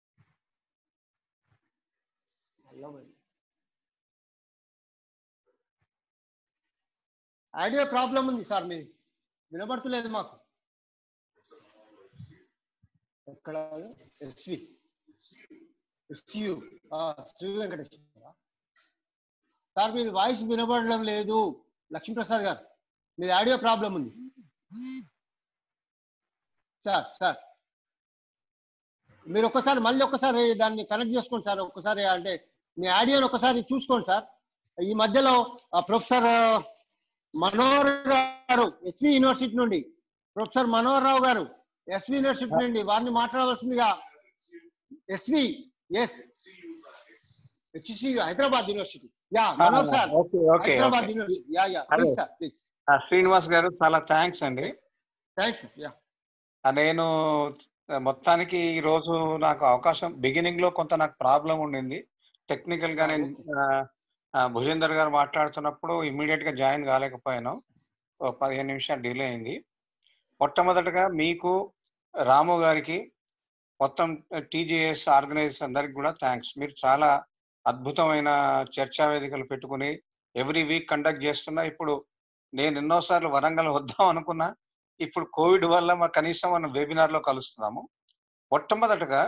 మళ్ళా పోయింది. ఆడియో ప్రాబ్లం ఉంది సార్ మీది వినబడతలేదు మాకు ఎక్కడ SV SU Shri Venkateswara sir మీది వాయిస్ వినబడడం లేదు లక్ష్మీప్రసాద్ గారు మీది ఆడియో ప్రాబ్లం ఉంది సార్ సార్ మీరు ఒక్కసారి మళ్ళీ ఒక్కసారి దాన్ని కనెక్ట్ చేసుకోండి సార్ ఒక్కసారి అంటే మీ ఆడియోని ఒకసారి చూసుకోండి సార్ ఈ మధ్యలో ఆ, ప్రొఫెసర్ ఆ, మనోహర్ గారు ఎస్వి యూనివర్సిటీ నుండి professor Manohar Rao garu SV university నుండి వారిని మాట్లాడవలసిందిగా SV S HC Hyderabad university yeah Manohar sir okay okay Hyderabad okay university yeah yeah please అదే. సార్ ప్లీజ్ ఆ, శ్రీనివాస్ గారు చాలా థ్యాంక్స్ అండి థ్యాంక్స్ యా ఆ, నేను ఆ, మొత్తానికి ఈ రోజు నాకు అవకాశం బిగినింగ్ లో కొంత నాకు ప్రాబ్లం ఉండింది టెక్నికల్ గా నేను ఆ, ఆ, భుజేందర్ గారు మాట్లాడుతున్నప్పుడు ఇమ్మీడియట్ గా జాయిన్ కాలేకపోయాను ఓ పదిహేను నిమిషాలు డిలే అయింది మొట్టమొదటగా మీకు రాము గారికి మొత్తం టీజేఎస్ ఆర్గనైజర్స్ అందరికి కూడా థ్యాంక్స్ మీరు చాలా అద్భుతమైన చర్చా వేదికలు పెట్టుకుని ఎవ్రీ వీక్ కండక్ట్ చేస్తున్నా ఇప్పుడు నేను ఎన్నోసార్లు వరంగల్ వద్దాం అనుకున్నా ఇప్పుడు కోవిడ్ వల్ల మా కనీసం మనం వెబినార్ లో కలుస్తున్నాము మొట్టమొదటగా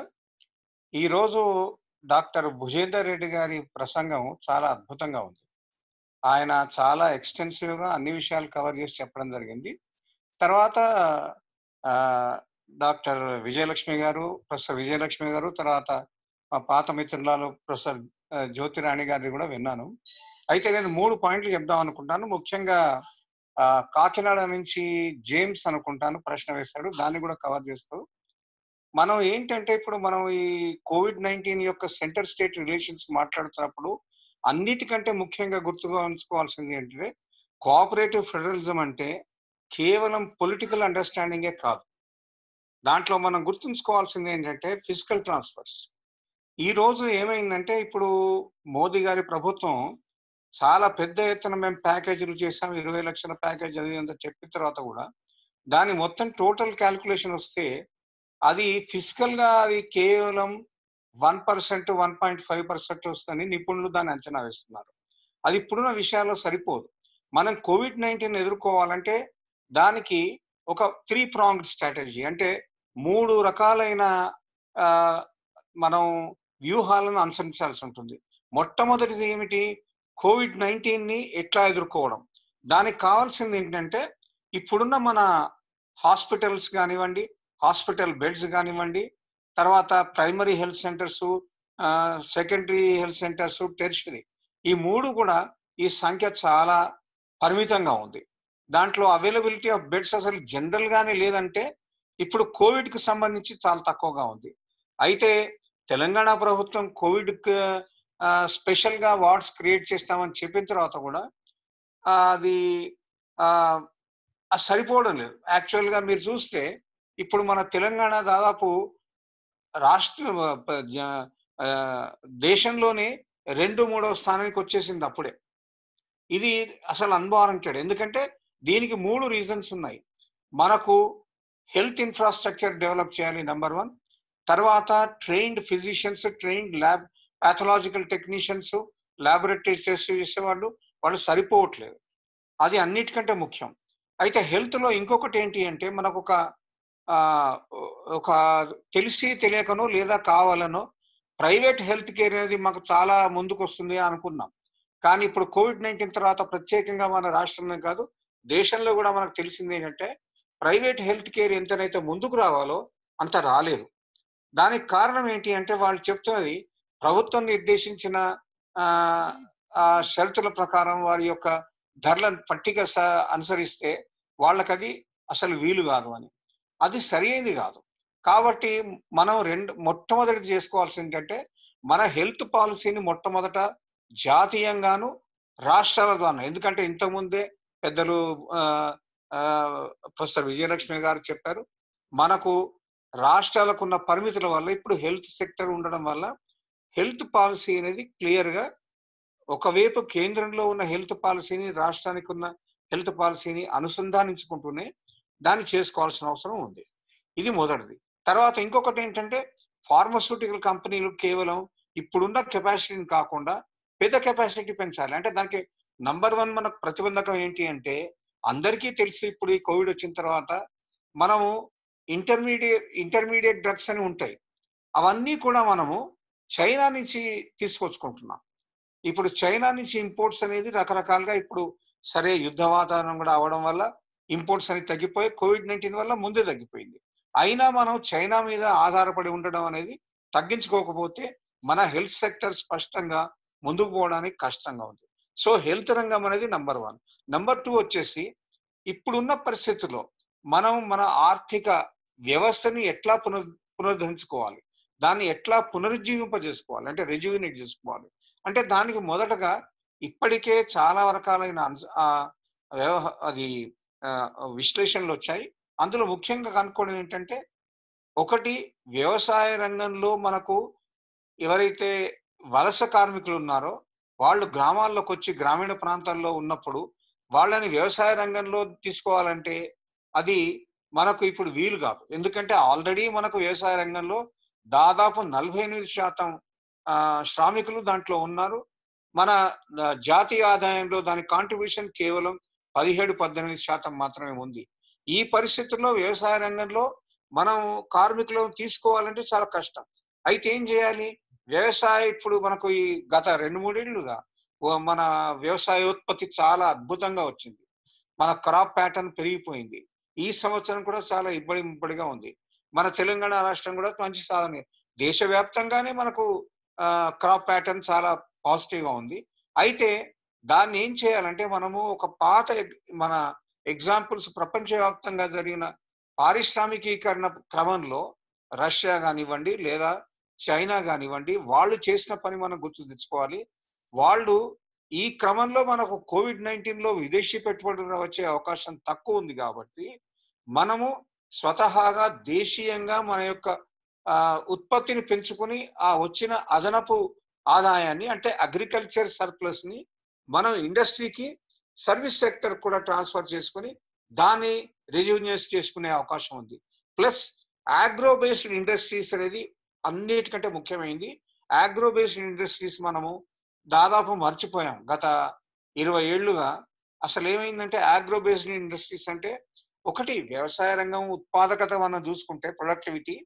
ఈ రోజు డాక్టర్ భుజేందర్ రెడ్డి గారి ప్రసంగం చాలా అద్భుతంగా ఉంది ఆయన చాలా ఎక్స్టెన్సివ్ గా అన్ని విషయాలు కవర్ చేసి చెప్పడం జరిగింది తర్వాత ఆ, డాక్టర్ విజయలక్ష్మి గారు ప్రొఫెసర్ విజయలక్ష్మి గారు తర్వాత మా పాత మిత్రురాలు ప్రొఫెసర్ ఆ, జ్యోతిరాణి గారిది కూడా విన్నాను అయితే నేను మూడు పాయింట్లు చెప్దాం అనుకుంటాను ముఖ్యంగా ఆ, కాకినాడ నుంచి జేమ్స్ అనుకుంటాను ప్రశ్న వేశాడు దాన్ని కూడా కవర్ చేస్తూ మనం ఏంటంటే ఇప్పుడు మనం ఈ కోవిడ్ నైన్టీన్ యొక్క సెంటర్ స్టేట్ రిలేషన్స్ మాట్లాడుతున్నప్పుడు అన్నిటికంటే ముఖ్యంగా గుర్తుగా ఉంచుకోవాల్సింది ఏంటంటే కోఆపరేటివ్ ఫెడరలిజం అంటే కేవలం పొలిటికల్ అండర్స్టాండింగే కాదు దాంట్లో మనం గుర్తుంచుకోవాల్సింది ఏంటంటే ఫిజికల్ ట్రాన్స్ఫర్స్ ఈ రోజు ఏమైందంటే ఇప్పుడు మోదీ గారి ప్రభుత్వం చాలా పెద్ద ఎత్తున మేము ప్యాకేజీలు చేసాం ఇరవై లక్షల ప్యాకేజ్ అది అంత చెప్పిన తర్వాత కూడా దాని మొత్తం టోటల్ క్యాల్కులేషన్ వస్తే అది ఫిజికల్ గా అది కేవలం one percent one point five percent వస్తుందని నిపుణులు దాన్ని అంచనా వేస్తున్నారు అది ఇప్పుడున్న విషయాల్లో సరిపోదు మనం కోవిడ్ నైన్టీన్ ఎదుర్కోవాలంటే దానికి ఒక త్రీ ప్రాంగ్డ్ స్ట్రాటజీ అంటే మూడు రకాలైన ఆ, మనం వ్యూహాలను అనుసరించాల్సి ఉంటుంది మొట్టమొదటిది ఏమిటి కోవిడ్ నైన్టీన్ ని ఎట్లా ఎదుర్కోవడం దానికి కావాల్సింది ఏంటంటే ఇప్పుడున్న మన హాస్పిటల్స్ కానివ్వండి హాస్పిటల్ బెడ్స్ కానివ్వండి తర్వాత primary health centres secondary health centres tertiary ఈ మూడు కూడా ఈ సంఖ్య చాలా పరిమితంగా ఉంది దాంట్లో అవైలబిలిటీ ఆఫ్ బెడ్స్ అసలు జనరల్ గానే లేదంటే ఇప్పుడు కోవిడ్ కి సంబంధించి చాలా తక్కువగా ఉంది అయితే తెలంగాణ ప్రభుత్వం కోవిడ్ స్పెషల్ గా వార్డ్స్ క్రియేట్ చేస్తామని చెప్పిన తర్వాత కూడా ఆ, అది ఆ, అది సరిపోవడం లేదు యాక్చువల్ గా మీరు చూస్తే ఇప్పుడు మన తెలంగాణ దాదాపు రాష్ట్ర ప- జ- ఆ, దేశంలోనే రెండు మూడవ స్థానానికి వచ్చేసింది అప్పుడే ఇది అసలు అన్వారంటెడ్ ఎందుకంటే దీనికి మూడు రీజన్స్ ఉన్నాయి మనకు హెల్త్ ఇన్ఫ్రాస్ట్రక్చర్ డెవలప్ చేయాలి నెంబర్ వన్ తర్వాత trained physicians trained lab pathological technicians laboratory test చేసేవాళ్ళు వాళ్ళు సరిపోవట్లేదు అది అన్నిటికంటే ముఖ్యం అయితే హెల్త్ లో ఇంకొకటి ఏంటి అంటే మనకు ఒక ఆ, ఒక తెలిసి తెలియకనో లేదా కావాలనో ప్రైవేట్ హెల్త్ కేర్ అనేది మాకు చాలా ముందుకు వస్తుంది అనుకున్నాం కానీ ఇప్పుడు కోవిడ్ నైన్టీన్ తర్వాత ప్రత్యేకంగా మన రాష్ట్రంలో కాదు దేశంలో కూడా మనకు తెలిసింది ఏంటంటే ప్రైవేట్ హెల్త్ కేర్ ఎంతనైతే ముందుకు రావాలో అంత రాలేదు దానికి కారణం ఏంటి అంటే వాళ్ళు చెప్తున్నది ప్రభుత్వం నిర్దేశించిన ఆ, ఆ షరతుల ప్రకారం వారి యొక్క ధరల పట్టిక స- అనుసరిస్తే వాళ్ళకి అది అసలు వీలు కాదు అని అది సరైనది కాదు కాబట్టి మనం రెండు మొట్టమొదటి చేసుకోవాల్సింది ఏంటంటే మన హెల్త్ పాలసీని మొట్టమొదట జాతీయంగాను రాష్ట్రాల ద్వారా ఎందుకంటే ఇంతకుముందే పెద్దలు ఆ, ఆ, ప్రొఫెసర్ విజయలక్ష్మి గారు చెప్పారు మనకు రాష్ట్రాలకు ఉన్న పరిమితుల వల్ల ఇప్పుడు హెల్త్ సెక్టర్ ఉండడం వల్ల హెల్త్ పాలసీ అనేది క్లియర్ గా ఒకవైపు కేంద్రంలో ఉన్న హెల్త్ పాలసీని రాష్ట్రానికి ఉన్న హెల్త్ పాలసీని అనుసంధానించుకుంటూనే దాన్ని చేసుకోవాల్సిన అవసరం ఉంది ఇది మొదటిది తర్వాత ఇంకొకటి ఏంటంటే ఫార్మస్యూటికల్ కంపెనీలు కేవలం ఇప్పుడున్న కెపాసిటీని కాకుండా పెద్ద కెపాసిటీ పెంచాలి అంటే దానికి నంబర్ వన్ మనకు ప్రతిబంధకం ఏంటి అంటే అందరికీ తెలిసి ఇప్పుడు ఈ కోవిడ్ వచ్చిన తర్వాత మనము ఇంటర్మీడియట్ ఇంటర్మీడియట్ డ్రగ్స్ అని ఉంటాయి అవన్నీ కూడా మనము చైనా నుంచి తీసుకొచ్చుకుంటున్నాం ఇప్పుడు చైనా నుంచి ఇంపోర్ట్స్ అనేది రకరకాలుగా ఇప్పుడు సరే యుద్ధ వాతావరణం కూడా అవడం వల్ల ఇంపోర్ట్స్ అనేది తగ్గిపోయి కోవిడ్ నైన్టీన్ వల్ల ముందే తగ్గిపోయింది అయినా మనం చైనా మీద ఆధారపడి ఉండడం అనేది తగ్గించుకోకపోతే మన హెల్త్ సెక్టర్ స్పష్టంగా ముందుకు పోవడానికి కష్టంగా ఉంది సో హెల్త్ రంగం అనేది నంబర్ వన్ నంబర్ టూ వచ్చేసి ఇప్పుడున్న పరిస్థితుల్లో మనం మన ఆర్థిక వ్యవస్థని ఎట్లా పునర్ పునరుద్ధరించుకోవాలి దాన్ని ఎట్లా పునరుజ్జీవింపజేసుకోవాలి అంటే రెజ్యూనేట్ చేసుకోవాలి అంటే దానికి మొదటగా ఇప్పటికే చాలా రకాలైన అంశ- ఆ, వ్యవహ అది ఆ, విశ్లేషణలు వచ్చాయి అందులో ముఖ్యంగా కనుక్కోవడం ఏంటంటే ఒకటి వ్యవసాయ రంగంలో మనకు ఎవరైతే వలస కార్మికులు ఉన్నారో వాళ్ళు గ్రామాల్లోకి వచ్చి గ్రామీణ ప్రాంతాల్లో ఉన్నప్పుడు వాళ్ళని వ్యవసాయ రంగంలో తీసుకోవాలంటే అది మనకు ఇప్పుడు వీలు కాదు ఎందుకంటే ఆల్రెడీ మనకు వ్యవసాయ రంగంలో దాదాపు నలభై ఎనిమిది శాతం ఆ, శ్రామికులు దాంట్లో ఉన్నారు మన ఆ, జాతీయ ఆదాయంలో దాని కాంట్రిబ్యూషన్ కేవలం పదిహేడు పద్దెనిమిది శాతం మాత్రమే ఉంది ఈ పరిస్థితుల్లో వ్యవసాయ రంగంలో మనం కార్మికులను తీసుకోవాలంటే చాలా కష్టం అయితే ఏం చేయాలి వ్యవసాయ ఇప్పుడు మనకు ఈ గత రెండు మూడేళ్లుగా ఓ మన వ్యవసాయోత్పత్తి చాలా అద్భుతంగా వచ్చింది మన క్రాప్ ప్యాటర్న్ పెరిగిపోయింది ఈ సంవత్సరం కూడా చాలా ఇబ్బడి ముబ్బడిగా ఉంది మన తెలంగాణ రాష్ట్రం కూడా మంచి సాధన దేశవ్యాప్తంగానే మనకు క్రాప్ ప్యాటర్న్ చాలా పాజిటివ్ గా ఉంది అయితే దాన్ని ఏం చేయాలంటే మనము ఒక పాత ఎగ్- మన ఎగ్జాంపుల్స్ ప్రపంచవ్యాప్తంగా జరిగిన పారిశ్రామికీకరణ క్రమంలో రష్యా కానివ్వండి లేదా చైనా కానివ్వండి వాళ్ళు చేసిన పని మనం గుర్తు తెచ్చుకోవాలి వాళ్ళు ఈ క్రమంలో మనకు కోవిడ్ నైన్టీన్ లో విదేశీ పెట్టుబడులు వచ్చే అవకాశం తక్కువ ఉంది కాబట్టి మనము స్వతహాగా దేశీయంగా మన యొక్క ఆ, ఉత్పత్తిని పెంచుకుని ఆ వచ్చిన అదనపు ఆదాయాన్ని అంటే అగ్రికల్చర్ సర్ప్లస్ ని మనం ఇండస్ట్రీకి సర్వీస్ సెక్టర్ కూడా ట్రాన్స్ఫర్ చేసుకుని దాన్ని రెజ్యూనియస్ చేసుకునే అవకాశం ఉంది ప్లస్ ఆగ్రో బేస్డ్ ఇండస్ట్రీస్ అనేది అన్నిటికంటే ముఖ్యమైనది ఆగ్రో బేస్డ్ ఇండస్ట్రీస్ మనము దాదాపు మర్చిపోయాం గత ఇరవై ఏళ్లుగా అసలు ఏమైందంటే ఆగ్రో బేస్డ్ ఇండస్ట్రీస్ అంటే ఒకటి వ్యవసాయ రంగం ఉత్పాదకత మనం చూసుకుంటే ప్రొడక్టివిటీ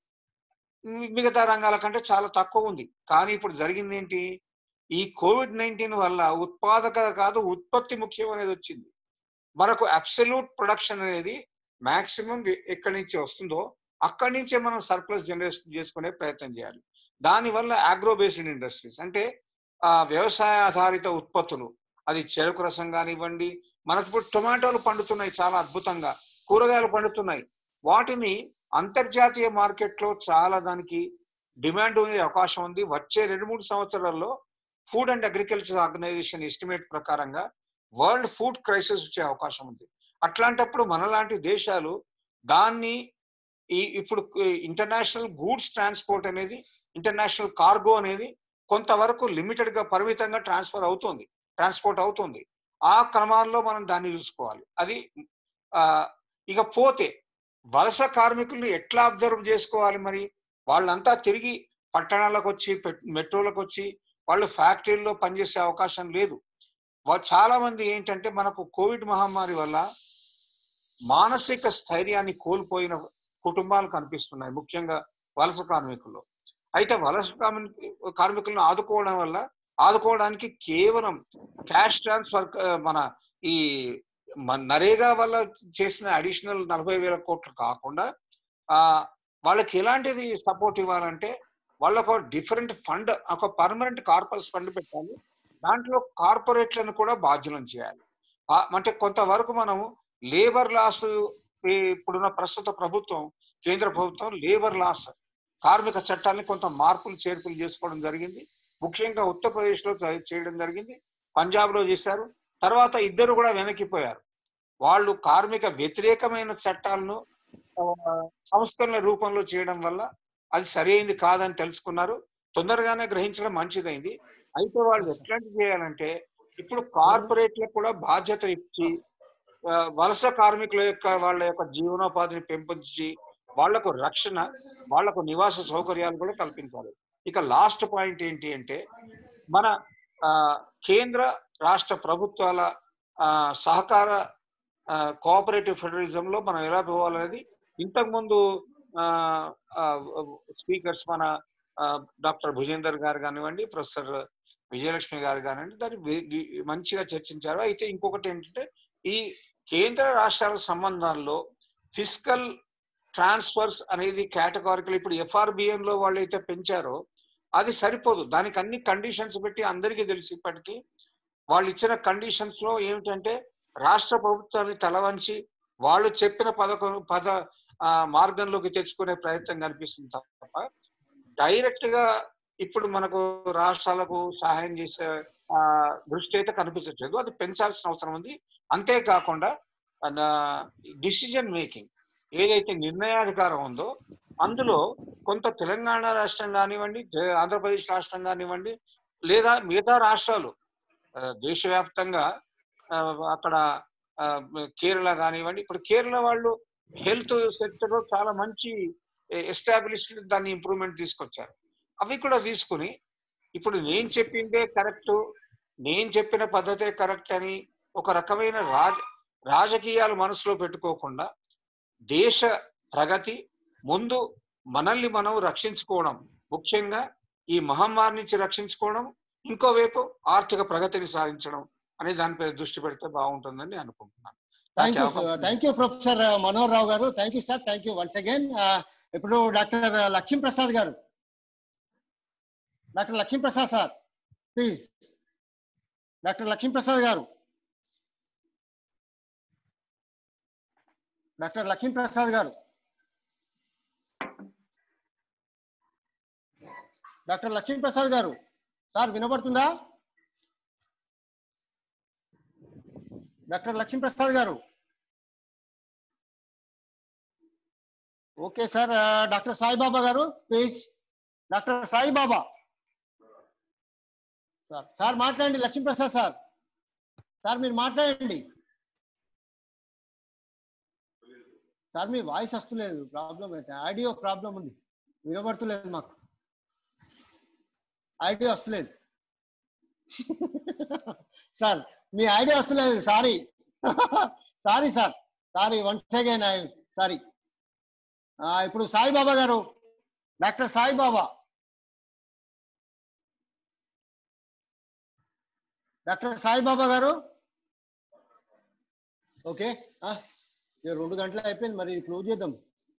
మిగతా రంగాల కంటే చాలా తక్కువ ఉంది కానీ ఇప్పుడు జరిగింది ఏంటి ఈ కోవిడ్ నైన్టీన్ వల్ల ఉత్పాదకత కాదు ఉత్పత్తి ముఖ్యం అనేది వచ్చింది మనకు అబ్సల్యూట్ ప్రొడక్షన్ అనేది మాక్సిమం ఎక్కడి నుంచి వస్తుందో అక్కడి నుంచే మనం సర్ప్లస్ జనరేట్ చేసుకునే ప్రయత్నం చేయాలి దానివల్ల ఆగ్రో బేస్డ్ ఇండస్ట్రీస్ అంటే ఆ వ్యవసాయ ఆధారిత ఉత్పత్తులు అది చెరుకు రసం కానివ్వండి మనకు ఇప్పుడు టొమాటోలు పండుతున్నాయి చాలా అద్భుతంగా కూరగాయలు పండుతున్నాయి వాటిని అంతర్జాతీయ మార్కెట్లో చాలా దానికి డిమాండ్ ఉండే అవకాశం ఉంది వచ్చే రెండు మూడు సంవత్సరాల్లో food and agriculture organisation estimate ప్రకారంగా వరల్డ్ ఫుడ్ క్రైసిస్ వచ్చే అవకాశం ఉంది అట్లాంటప్పుడు మనలాంటి దేశాలు దాన్ని ఈ ఇప్పుడు ఇంటర్నేషనల్ గూడ్స్ ట్రాన్స్పోర్ట్ అనేది ఇంటర్నేషనల్ కార్గో అనేది కొంతవరకు లిమిటెడ్ గా పరిమితంగా ట్రాన్స్ఫర్ అవుతుంది ట్రాన్స్పోర్ట్ అవుతుంది ఆ క్రమాల్లో మనం దాన్ని చూసుకోవాలి అది ఆ, ఇక పోతే వలస కార్మికుల్ని ఎట్లా అబ్జర్వ్ చేసుకోవాలి మరి వాళ్ళంతా తిరిగి పట్టణాలకు వచ్చి పెట్- మెట్రోలకు వచ్చి వాళ్ళు ఫ్యాక్టరీల్లో పనిచేసే అవకాశం లేదు వా- చాలా మంది ఏంటంటే మనకు కోవిడ్ మహమ్మారి వల్ల మానసిక స్థైర్యాన్ని కోల్పోయిన కుటుంబాలు కనిపిస్తున్నాయి ముఖ్యంగా వలస కార్మికుల్లో అయితే వలస కార్మిక కార్మికులను ఆదుకోవడం వల్ల ఆదుకోవడానికి కేవలం క్యాష్ ట్రాన్స్ఫర్ మన ఈ మన నరేగా వల్ల చేసిన అడిషనల్ నలభై వేల కోట్లు కాకుండా ఆ వాళ్ళకి ఎలాంటిది సపోర్ట్ ఇవ్వాలంటే వాళ్ళకు డిఫరెంట్ ఫండ్ ఒక పర్మనెంట్ కార్పస్ ఫండ్ పెట్టాలి దాంట్లో కార్పొరేట్లను కూడా బాధ్యులను చేయాలి ఆ- అంటే కొంతవరకు మనము లేబర్ లాస్ ఇప్పుడున్న ప్రస్తుత ప్రభుత్వం కేంద్ర ప్రభుత్వం లేబర్ లాస్ కార్మిక చట్టాన్ని కొంత మార్పులు చేర్పులు చేసుకోవడం జరిగింది ముఖ్యంగా ఉత్తరప్రదేశ్ లో చే- చేయడం జరిగింది పంజాబ్ లో చేశారు తర్వాత ఇద్దరు కూడా వెనక్కిపోయారు వాళ్ళు కార్మిక వ్యతిరేకమైన చట్టాలను ఆ, సంస్కరణల రూపంలో చేయడం వల్ల అది సరైంది కాదని తెలుసుకున్నారు తొందరగానే గ్రహించడం మంచిదైంది అయితే వాళ్ళు ఎట్లాంటి చేయాలంటే ఇప్పుడు కార్పొరేట్లకు కూడా బాధ్యత ఇచ్చి ఆ, వలస కార్మికుల యొక్క వాళ్ళ యొక్క జీవనోపాధిని పెంపొందించి వాళ్లకు రక్షణ వాళ్లకు నివాస సౌకర్యాలు కూడా కల్పించాలి ఇక లాస్ట్ పాయింట్ ఏంటి అంటే మన ఆ, కేంద్ర రాష్ట్ర ప్రభుత్వాల ఆ, సహకార కోఆపరేటివ్ ఫెడరలిజం లో మనం ఎలా పోవాలనేది ఇంతకుముందు స్పీకర్స్ మన ఆ, డాక్టర్ భుజేందర్ గారు కానివ్వండి ప్రొఫెసర్ విజయలక్ష్మి గారు కానివ్వండి దాన్ని వి- వి- మంచిగా చర్చించారు అయితే ఇంకొకటి ఏంటంటే ఈ కేంద్ర రాష్ట్రాల సంబంధాల్లో ఫిజికల్ ట్రాన్స్ఫర్స్ అనేది కేటగారికల్ ఇప్పుడు ఎఫ్ఆర్బిఎన్ లో వాళ్ళు అయితే పెంచారో అది సరిపోదు దానికి అన్ని కండిషన్స్ పెట్టి అందరికీ తెలిసి ఇప్పటికీ వాళ్ళు ఇచ్చిన కండిషన్స్ లో ఏమిటంటే రాష్ట్ర ప్రభుత్వాన్ని తలవంచి వాళ్ళు చెప్పిన పథకం పద ఆ, మార్గంలోకి తెచ్చుకునే ప్రయత్నం కనిపిస్తుంది తప్ప డైరెక్ట్ గా ఇప్పుడు మనకు రాష్ట్రాలకు సహాయం చేసే ఆ, దృష్టి అయితే కనిపించట్లేదు అది పెంచాల్సిన అవసరం ఉంది అంతేకాకుండా డిసిజన్ మేకింగ్ ఏదైతే నిర్ణయాధికారం ఉందో అందులో కొంత తెలంగాణ రాష్ట్రం కానివ్వండి జ- ఆంధ్రప్రదేశ్ రాష్ట్రం కానివ్వండి లేదా మిగతా రాష్ట్రాలు ఆ, దేశవ్యాప్తంగా ఆ, అక్కడ ఆ, కేరళ కానివ్వండి ఇప్పుడు కేరళ వాళ్ళు హెల్త్ సెక్టర్ లో చాలా మంచి ఎస్టాబ్లిష్ దాన్ని ఇంప్రూవ్మెంట్ తీసుకొచ్చారు అవి కూడా తీసుకుని ఇప్పుడు నేను చెప్పిందే కరెక్ట్ నేను చెప్పిన పద్ధతే కరెక్ట్ అని ఒక రకమైన రాజ రాజకీయాలు మనసులో పెట్టుకోకుండా దేశ ప్రగతి ముందు మనల్ని మనం రక్షించుకోవడం ముఖ్యంగా ఈ మహమ్మారి నుంచి రక్షించుకోవడం ఇంకోవైపు ఆర్థిక ప్రగతిని సాధించడం అనే దానిపై దృష్టి పెడితే బాగుంటుందని అనుకుంటున్నాను థ్యాంక్ యూ నాకు అవకాశం thank you professor Manohar Rao garu thank you sir thank you once again ఇప్పుడు doctor Lakshmi Prasad garu doctor Lakshmi Prasad sir please doctor Lakshmi Prasad garu doctor Lakshmi Prasad garu doctor Lakshmi Prasad గారు సార్ వినబడుతుందా doctor Lakshmi Prasad garu okay sir ఆ, doctor Saibaba garu please doctor Saibaba sir sir మాట్లాడండి లక్ష్మీ ప్రసాద్ సార్ సార్ మీరు మాట్లాడండి సార్ మీ వాయిస్ వస్తలేదు ప్రాబ్లం అయితే ఆడియో ప్రాబ్లం ఉంది వినబడుతులేదు మాకు ఆడియో వస్తలేదు సార్ మీ ఐడియా వస్తలేదు sorry sorry sir sorry once again sorry ఇప్పుడు సాయిబాబా గారు డాక్టర్ సాయిబాబా డాక్టర్ సాయిబాబా గారు ఓకే ఆ, ఇక రెండు గంటలు అయిపోయింది మరి ఇది క్లోజ్ చేద్దాం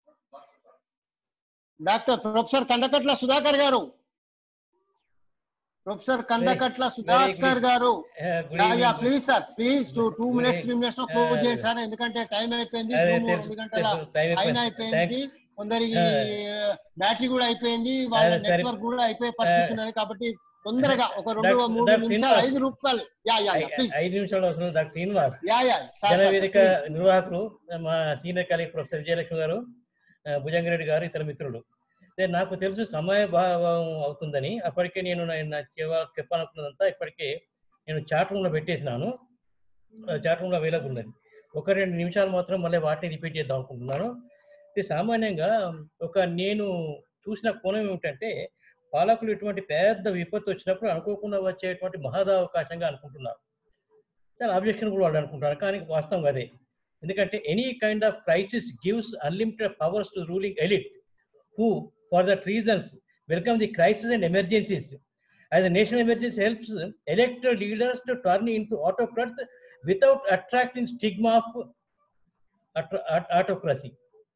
డాక్టర్ ప్రొఫెసర్ కందకట్ల సుధాకర్ గారు professor Kandakatla Sudhakar garu yeah please sir please two two minutes three minutes లో క్లోజ్ చేయండి సార్ ఎందుకంటే టైం అయిపోయింది Zoom రెండు గంటల అయిన అయిపోయింది కొందరికి బ్యాటరీ కూడా అయిపోయింది వాళ్ళ అదే, సరే. నెట్వర్క్ కూడా అయిపోయే పరిస్థితి ఉన్నది కాబట్టి తొందరగా ఒక రెండు డాక్టర్- మూడు డాక్టర్ నిమిషాలు శ్రీనివాస్. ఐదు రూపాయలు యా యా యా ప్లీజ్ ఐదు నిమిషాలు అవసరం doctor Srinivas yeah yeah sir sir Janavedika please. నిర్వాహకులు మా సీనియర్ కాలేజ్ ప్రొఫెసర్ విజయలక్ష్మి గారు ఆ, భుజంగరెడ్డి గారు ఇతర మిత్రులు అయితే నాకు తెలుసు సమయ భావం అవుతుందని అప్పటికే నేను నా- నా చెవ- చెప్పాలనుకున్నదంతా ఇప్పటికే నేను చాట్ రూమ్ లో పెట్టేసినాను చాట్ రూమ్ లో అవైలబుల్ ఉన్నది ఒక రెండు నిమిషాలు మాత్రం మళ్ళీ వాటిని రిపీట్ చేద్దాం అనుకుంటున్నాను ఇది సామాన్యంగా ఒక నేను చూసిన కోణం ఏమిటంటే పాలకులు ఇటువంటి పెద్ద విపత్తు వచ్చినప్పుడు అనుకోకుండా వచ్చేటువంటి మహదావకాశంగా అనుకుంటున్నారు చాలా అబ్జెక్షన్ కూడా వాళ్ళు అనుకుంటారు కానీ వాస్తవం అదే ఎందుకంటే any kind of crisis gives unlimited powers to ruling elite who for that reasons welcome the crisis and emergencies as a national emergency helps elected leaders to turn into autocrats without attracting stigma of aut- aut- autocracy.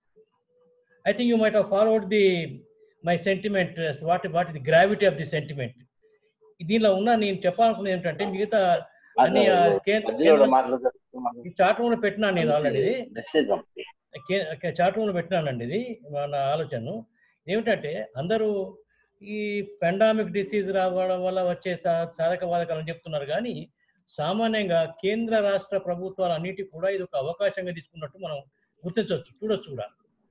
I think you might have followed the my sentiment as to what what is the gravity of the sentiment. దీనిలో ఉన్న నేను చెప్పాలనుకున్నది ఏంటంటే మిగతా అన్ని ఆ, కేంద్ర- కేంద్ర- ఈ చార్ట్ రూమ్ లో పెట్టినాను నేను ఆల్రెడీ చార్ట్ రూమ్ లో పెట్టినానండి ఇది మన ఆలోచనను ఏమిటంటే అందరూ ఈ పెండామిక్ డిసీజ్ రావడం వల్ల వచ్చే సా- సాధక బాధకాలను చెప్తున్నారు కానీ సామాన్యంగా కేంద్ర రాష్ట్ర ప్రభుత్వాలు అన్నిటి కూడా ఇది ఒక అవకాశంగా తీసుకున్నట్టు మనం గుర్తించవచ్చు చూడొచ్చు కూడా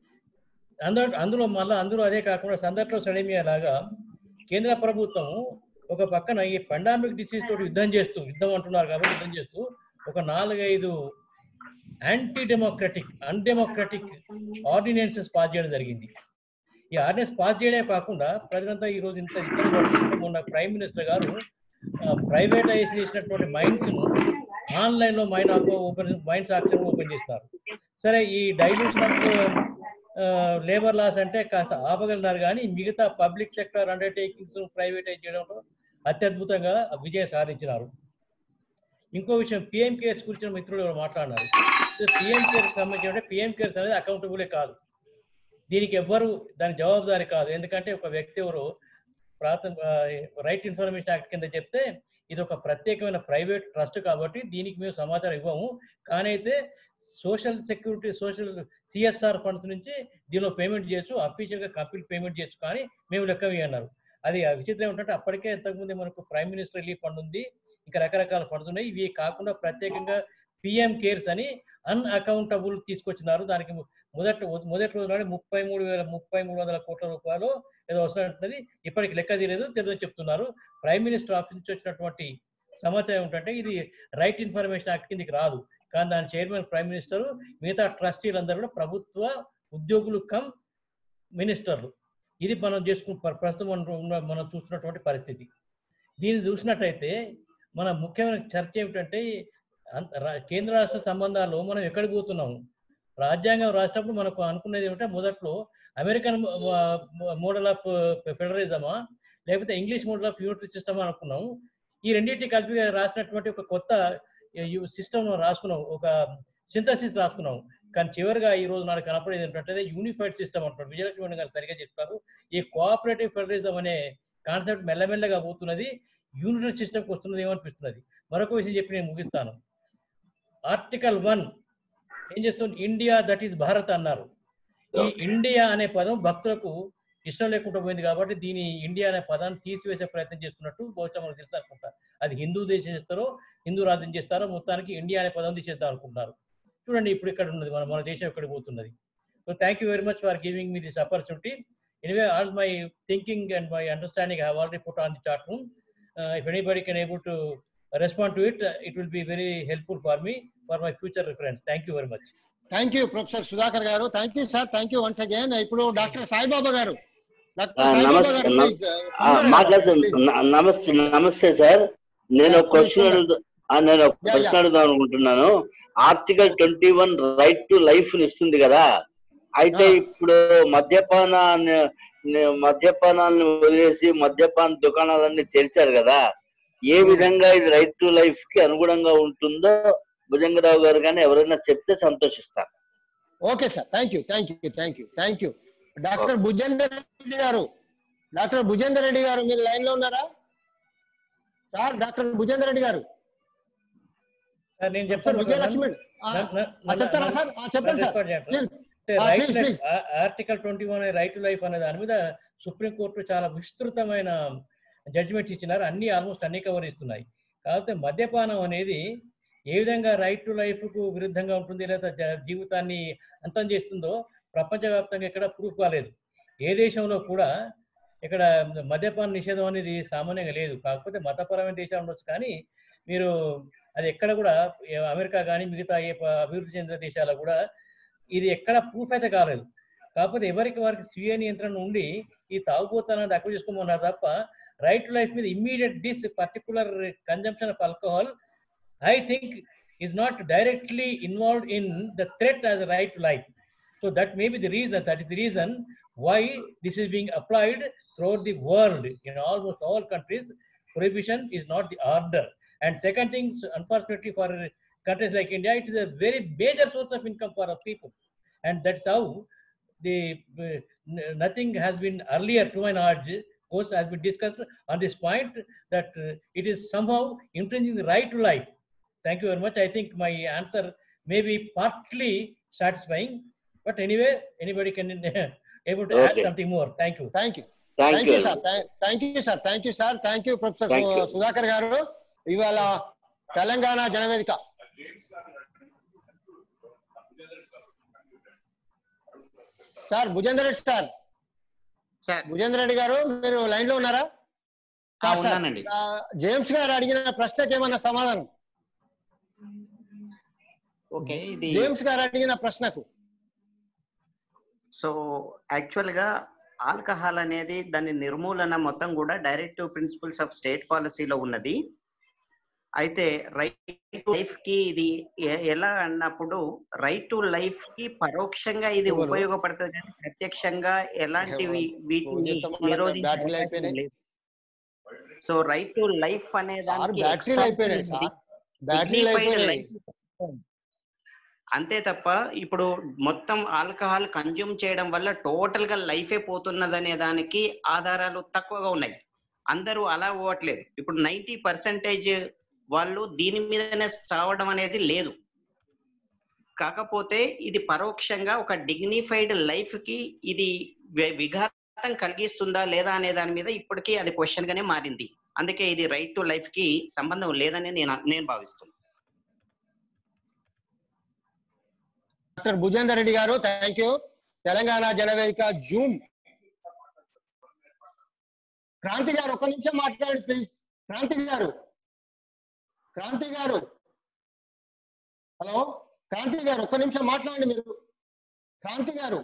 అందరూ అందులో మళ్ళీ అందులో అదే కాకుండా సందట్లో సడేమియా లాగా కేంద్ర ప్రభుత్వం ఒక పక్కన ఈ పెండామిక్ డిసీజ్ తోటి యుద్ధం చేస్తూ యుద్ధం అంటున్నారు కాబట్టి యుద్ధం చేస్తూ ఒక నాలుగైదు anti democratic undemocratic ordinances pass చేయడం జరిగింది ఈ ఆర్డినెన్స్ పాస్ చేయడమే కాకుండా ప్రజలంతా ఈ రోజు ఇంత ఇబ్బంది పడుతుంటే మొన్న ప్రైమ్ మినిస్టర్ గారు ప్రైవేటైజ్ చేసినటువంటి మైన్స్ ను ఆన్లైన్ లో mine open mines auction open చేస్తారు సరే ఈ డైల్యూషన్ ఆఫ్ లేబర్ లాస్ అంటే కాస్త ఆపగలిగినారు కానీ మిగతా పబ్లిక్ సెక్టర్ అండర్టేకింగ్స్ ప్రైవేటైజ్ చేయడంలో అత్యద్భుతంగా విజయం సాధించినారు ఇంకో విషయం పిఎం కేర్స్ గురించి మిత్రులు ఎవరో మాట్లాడినారు పిఎం కేర్స్ సంబంధించి అంటే పిఎం కేర్స్ అనేది అకౌంటబులే కాదు దీనికి ఎవ్వరు దాని జవాబుదారి కాదు ఎందుకంటే ఒక వ్యక్తి ఎవరు ప్రాథమిక రైట్ ఇన్ఫర్మేషన్ యాక్ట్ కింద చెప్తే ఇది ఒక ప్రత్యేకమైన ప్రైవేట్ ట్రస్ట్ కాబట్టి దీనికి మేము సమాచారం ఇవ్వము కానీ అయితే social security social CSR funds నుంచి దీనిలో పేమెంట్ చేయొచ్చు అఫీషియల్గా కంప్లీట్ పేమెంట్ చేయొచ్చు కానీ మేము లెక్క అన్నారు అది ఆ విచిత్రం ఏంటంటే అప్పటికే ఇంతకుముందు మనకు ప్రైమ్ మినిస్టర్ రిలీఫ్ ఫండ్ ఉంది ఇంకా రకరకాల ఫండ్స్ ఉన్నాయి ఇవి కాకుండా ప్రత్యేకంగా పిఎం కేర్స్ అని అన్అకౌంటబుల్ తీసుకొచ్చినారు దానికి మొదటి మొదటి రోజు నాడు ముప్పై మూడు వేల ముప్పై మూడు వందల కోట్ల రూపాయలు ఏదో వస్తున్నట్టున్నది ఇప్పటికి లెక్క తీయలేదు తెలియదు చెప్తున్నారు ప్రైమ్ మినిస్టర్ ఆఫీస్ నుంచి వచ్చినటువంటి సమాచారం ఏమిటంటే ఇది రైట్ ఇన్ఫర్మేషన్ యాక్ట్ కిందకి రాదు కానీ దాని చైర్మన్ ప్రైమ్ మినిస్టర్ మిగతా ట్రస్టీలందరూ కూడా ప్రభుత్వ ఉద్యోగులు కమ్ మినిస్టర్లు ఇది మనం చేసుకు ప్ర- ప్రస్తుతం మనం ఉన్న- మనం చూస్తున్నటువంటి పరిస్థితి దీన్ని చూసినట్టయితే మన ముఖ్యమైన చర్చ ఏమిటంటే అంత- రా- కేంద్ర రాష్ట్ర సంబంధాలు మనం ఎక్కడికి పోతున్నాము రాజ్యాంగం రాసినప్పుడు మనకు అనుకునేది ఏమిటంటే మొదట్లో అమెరికన్ మోడల్ ఆఫ్ ఫెడరలిజమా లేకపోతే English model of unitary system అనుకున్నాము ఈ రెండింటి కలిపి రాసినటువంటి ఒక కొత్త సిస్టమ్ రాసుకున్నాం ఒక సింథసిస్ రాసుకున్నాం కానీ చివరిగా ఈ రోజు నాకు కనపడేది ఏంటంటే యూనిఫైడ్ సిస్టమ్ అంటారు విజయలక్ష్మి గారు సరిగా చెప్పారు ఈ కోఆపరేటివ్ ఫెడరలిజం అనే కాన్సెప్ట్ మెల్లమెల్లగా పోతున్నది యూనిటరీ సిస్టమ్కి వస్తున్నది ఏమనిపిస్తున్నది మరొక విషయం చెప్పి నేను ముగిస్తాను ఆర్టికల్ వన్ ఏం చేస్తుంది ఇండియా దట్ ఈస్ భారత్ అన్నారు ఈ ఇండియా అనే పదం భక్తులకు ఇష్టం లేకుండా పోయింది కాబట్టి దీని ఇండియా అనే పదాన్ని తీసివేసే ప్రయత్నం చేస్తున్నట్టు బహుశా మనకు తెలుసు అనుకుంటా అది హిందూ దేశం చేస్తారో హిందూ రాజ్యం చేస్తారో మొత్తానికి ఇండియా అనే పదం తీసేద్దాం అనుకుంటున్నారు చూడండి ఇప్పుడు ఇక్కడ ఉన్నది మన మన దేశం ఎక్కడికి పోతున్నది so thank you very much for giving me this opportunity anyway all my thinking and my understanding have already put on the chat room if anybody can able to respond to it it will be very helpful for me for my future reference thank you very much thank you professor Sudhakar garu thank you sir thank you once again ఇప్పుడు doctor Saibaba garu ఆ, doctor Saibaba నమస్తే గారు న- please ఆ, మాట్లాడుతు న- నమస్తే నమస్తే సార్ నేను ఒక క్వశ్చన్ అడుగుతా ఆ, నేను ఒక యా, క్వశ్చన్ యా. అడుగుదాం అనుకుంటున్నాను article twenty one right to life ఇస్తుంది కదా అయితే ఆ. ఇప్పుడు మద్యపానాన్ని ని- మద్యపానాన్ని వదిలేసి మద్యపాన దుకాణాలన్నీ తెరిచారు కదా ఏ విధంగా ఇది రైట్ టు లైఫ్ కి అనుగుణంగా ఉంటుందో భుజంగరావు గారు కానీ ఎవరైనా చెప్తే సంతోషిస్తాను okay sir thank you thank you thank you thank you doctor Bhujender Reddy garu doctor Bhujender Reddy garu మీరు లైన్ లో ఉన్నారా sir doctor Bhujender Reddy garu sir నేను సార్ చెప్తాను విజయలక్ష్మి ఆ, ఆ, చెప్తారా సార్ ఆ, చెప్పండి సార్ ప్లీజ్ ఆ, right please, please. Article twenty one right to life అనే దాని మీద సుప్రీంకోర్టు చాలా విస్తృతమైన జడ్జిమెంట్స్ ఇచ్చినారు అన్ని ఆల్మోస్ట్ అన్ని కవర్ ఇస్తున్నాయి కాకపోతే మద్యపానం అనేది ఏ విధంగా రైట్ టు లైఫ్ కు విరుద్ధంగా ఉంటుంది లేదా జ- జీవితాన్ని అంతం చేస్తుందో ప్రపంచవ్యాప్తంగా ఎక్కడ ప్రూఫ్ కాలేదు ఏ దేశంలో కూడా ఇక్కడ మద్యపాన నిషేధం అనేది సామాన్యంగా లేదు కాకపోతే మతపరమైన దేశాలు ఉండొచ్చు కానీ మీరు అది ఎక్కడ కూడా ఏ అమెరికా కానీ మిగతా ఏ ప- అభివృద్ధి చెందిన దేశాల్లో కూడా ఇది ఎక్కడ ప్రూఫ్ అయితే కాలేదు కాకపోతే ఎవరికి వారికి స్వీయ నియంత్రణ ఉండి ఈ తాగుబోతాన్ని తక్కువ చేసుకోమన్నారు తప్ప రైట్ లైఫ్ మీద immediate this particular consumption of alcohol I think is not directly involved in the threat as a right to life. So that may be the reason, that is the reason why this is being applied throughout the world. In almost all countries, prohibition is not the order. And second thing, so unfortunately for countries like India, it is a very major source of income for our people. And that's how the uh, n- nothing has been earlier, to my knowledge, course has been discussed on this point that uh, it is somehow infringing the right to life. Thank you very much. I think my answer may be partly satisfying, but anyway, anybody can able to add Okay. something more. Thank you. Thank you thank thank you you sir thank you sir thank you sir thank you professor Thank you. Sudhakar garu ఇవాళ Telangana Janavedika sir Bhujender Reddy sir sir Bhujender Reddy garu మీరు line లో ఉన్నారా ఆ, sir, sir, ఉన్నానండి ఆ, James గారు అడిగిన ప్రశ్నకి ఏమన్నా సమాధానం ఓకే ఇది జేమ్స్ గారు అడిగిన ప్రశ్నకు సో యాక్చువల్ గా ఆల్కహాల్ అనేది దాని నిర్మూలన మొత్తం కూడా డైరెక్టివ్ ప్రిన్సిపల్స్ ఆఫ్ స్టేట్ పాలసీలో ఉన్నది అయితే రైట్ టు లైఫ్ కి ఇది ఎ- ఎలా అన్నప్పుడు రైట్ టు లైఫ్ కి పరోక్షంగా ఇది ఎవరు? ఉపయోగపడుతుంది కానీ ప్రత్యక్షంగా ఎలాంటివి ఎవరు? వీటిని చెప్తామన్నా నిరోధించే బ్యాటరీలు అవకాశం అయిపోయినాయి. లేదు సో రైట్ టు లైఫ్ అనే సార్ దానికి బ్యాటరీలు అయిపోయినాయి సార్ బ్యాటరీలు dignified అయిపోయినాయి life. అంతే తప్ప ఇప్పుడు మొత్తం ఆల్కహాల్ కన్జ్యూమ్ చేయడం వల్ల టోటల్ గా లైఫే పోతున్నదనే దానికి ఆధారాలు తక్కువగా ఉన్నాయి అందరూ అలా పోవట్లేదు ఇప్పుడు నైన్టీ పర్సెంటేజ్ వాళ్ళు దీని మీదనే చావడం అనేది లేదు కాకపోతే ఇది పరోక్షంగా ఒక డిగ్నిఫైడ్ లైఫ్ కి ఇది వి- విఘాతం కలిగిస్తుందా లేదా అనే దాని మీద ఇప్పటికీ అది క్వశ్చన్ గానే మారింది అందుకే ఇది రైట్ టు లైఫ్ కి సంబంధం లేదని నేను నేను భావిస్తున్నాను doctor Bhujender Reddy garu thank you Telangana Janavedika Zoom Kranti garu ఒక నిమిషం మాట్లాడండి ప్లీజ్ క్రాంతి గారు క్రాంతి గారు హలో క్రాంతి గారు ఒక్క నిమిషం మాట్లాడండి మీరు Kranti garu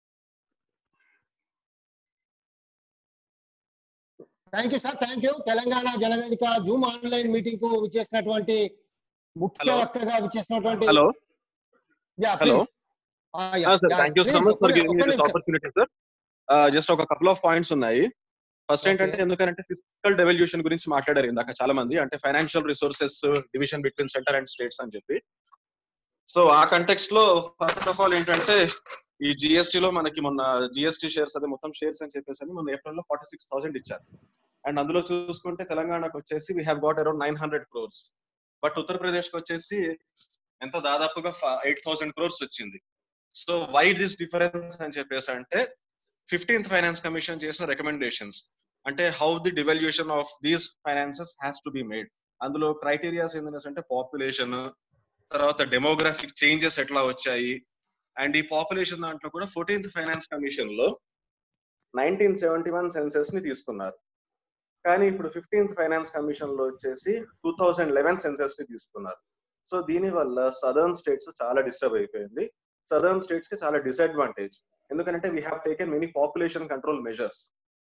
thank you sir thank you Telangana Janavedika Zoom online meeting కు విచ్చేసినటువంటి ముఖ్య Hello. వక్తగా విచ్చేసినటువంటి Hello. Yeah Hello. Please Ah, sir, thank you so much for giving me this opportunity, sir. Uh, just ఒక కపుల్ ఆఫ్ పాయింట్స్ ఉన్నాయి ఫస్ట్ ఏంటంటే ఎందుకంటే physical devolution గురించి మాట్లాడారు ఇందాక చాలా మంది అంటే financial resources division between centre and states అని చెప్పి సో ఆ కంటెక్స్ట్ లో ఫస్ట్ ఆఫ్ ఆల్ ఏంటంటే ఈ జిఎస్టీ లో మనకి మొన్న జిఎస్టీ షేర్స్ అదే మొత్తం షేర్స్ అని చెప్పేసి అని మొన్న ఏప్రిల్ లో ఫార్టీ సిక్స్ థౌసండ్ ఇచ్చారు అండ్ అందులో చూసుకుంటే తెలంగాణకు వచ్చేసి we have got around nine hundred crores but Uttar Pradesh కి వచ్చేసి ఎంత దాదాపుగా ఎయిట్ థౌసండ్ క్రోర్స్ వచ్చింది సో వై దిస్ డిఫరెన్స్ అని చెప్పేసి అంటే ఫిఫ్టీన్త్ ఫైనాన్స్ కమిషన్ చేసిన రికమెండేషన్స్ అంటే how the devolution of these finances has to be made అందులో క్రైటీరియాస్ ఏంటంటే అంటే పాపులేషన్ తర్వాత డెమోగ్రాఫిక్ చేంజెస్ ఎట్లా వచ్చాయి అండ్ ఈ పాపులేషన్ దాంట్లో కూడా ఫోర్టీన్త్ ఫైనాన్స్ కమిషన్ లో నైన్టీన్ సెవెంటీ వన్ సెన్సెస్ ని తీసుకున్నారు కానీ ఇప్పుడు ఫిఫ్టీన్త్ ఫైనాన్స్ కమిషన్ లో వచ్చేసి టూ థౌజండ్ లెవెన్ సెన్సెస్ ని తీసుకున్నారు సో దీని వల్ల సదర్న్ స్టేట్స్ చాలా డిస్టర్బ్ అయిపోయింది సదర్న్ స్టేట్స్ కి చాలా డిసడ్వాంటేజ్ ఎందుకంటే we have taken many population control measures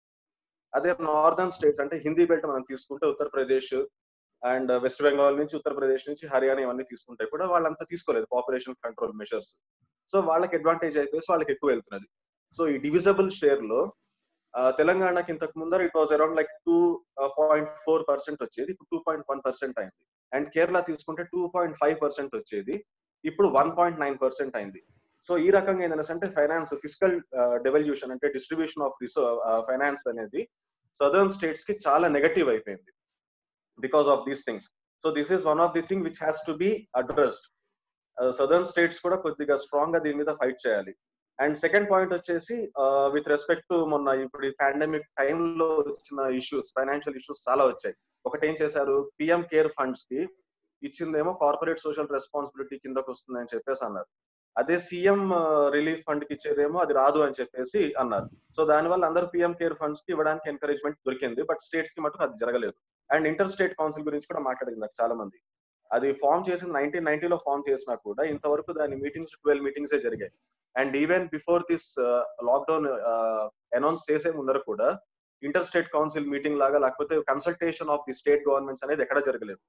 అదే నార్దర్న్ స్టేట్స్ అంటే హిందీ బెల్ట్ మనం తీసుకుంటే ఉత్తరప్రదేశ్ అండ్ వెస్ట్ బెంగాల్ నుంచి ఉత్తరప్రదేశ్ నుంచి హర్యానా ఇవన్నీ తీసుకుంటే కూడా వాళ్ళంతా తీసుకోలేదు పాపులేషన్ కంట్రోల్ మెజర్స్ సో వాళ్ళకి అడ్వాంటేజ్ అయిపోయి వాళ్ళకి ఎక్కువ వెళ్తున్నది సో ఈ డివిజబుల్ షేర్ లో ఆ, తెలంగాణకి ఇంతకు ముందర it was around like two point four percent వచ్చేది ఇప్పుడు టూ పాయింట్ వన్ పర్సెంట్ అయింది అండ్ కేరళ తీసుకుంటే టూ పాయింట్ ఫైవ్ పర్సెంట్ వచ్చేది ఇప్పుడు వన్ పాయింట్ నైన్ పర్సెంట్ అయింది సో ఈ రకంగా ఏంటంటే అంటే ఫైనాన్స్ ఫిజికల్ డెవల్యూషన్ అంటే డిస్ట్రిబ్యూషన్ ఆఫ్ రిసో ఫైనాన్స్ అనేది సదర్న్ స్టేట్స్ కి చాలా నెగటివ్ అయిపోయింది because of these things so this is one of the thing which has to be addressed southern states కూడా కొద్దిగా స్ట్రాంగ్ గా దీని మీద ఫైట్ చేయాలి అండ్ సెకండ్ పాయింట్ వచ్చేసి విత్ రెస్పెక్ట్ టు మొన్న ఇప్పుడు ఈ పాండమిక్ టైంలో వచ్చిన ఇష్యూస్ ఫైనాన్షియల్ ఇష్యూస్ చాలా వచ్చాయి ఒకటి ఏం చేశారు పిఎం కేర్ ఫండ్స్ కి ఇచ్చిందేమో కార్పొరేట్ సోషల్ రెస్పాన్సిబిలిటీ కిందకు వస్తుంది అని చెప్పేసి అన్నారు అదే సీఎం రిలీఫ్ ఫండ్ కి ఇచ్చేదేమో అది రాదు అని చెప్పేసి అన్నారు సో దానివల్ల అందరూ పిఎం కేర్ ఫండ్స్ కి ఇవ్వడానికి ఎంకరేజ్మెంట్ దొరికింది బట్ స్టేట్స్ కి మటుకు అది జరగలేదు అండ్ ఇంటర్ స్టేట్ కౌన్సిల్ గురించి కూడా మాట్లాడింది నాకు చాలా మంది అది ఫామ్ చేసిన నైన్టీన్ నైన్టీలో ఫామ్ చేసినా కూడా ఇంతవరకు దాని మీటింగ్స్ ట్వెల్వ్ మీటింగ్స్ జరిగాయి and even before this lockdown announce చేసే ముందర కూడా ఇంటర్ స్టేట్ కౌన్సిల్ మీటింగ్ లాగా లేకపోతే consultation of the state governments అనేది ఎక్కడ జరగలేదు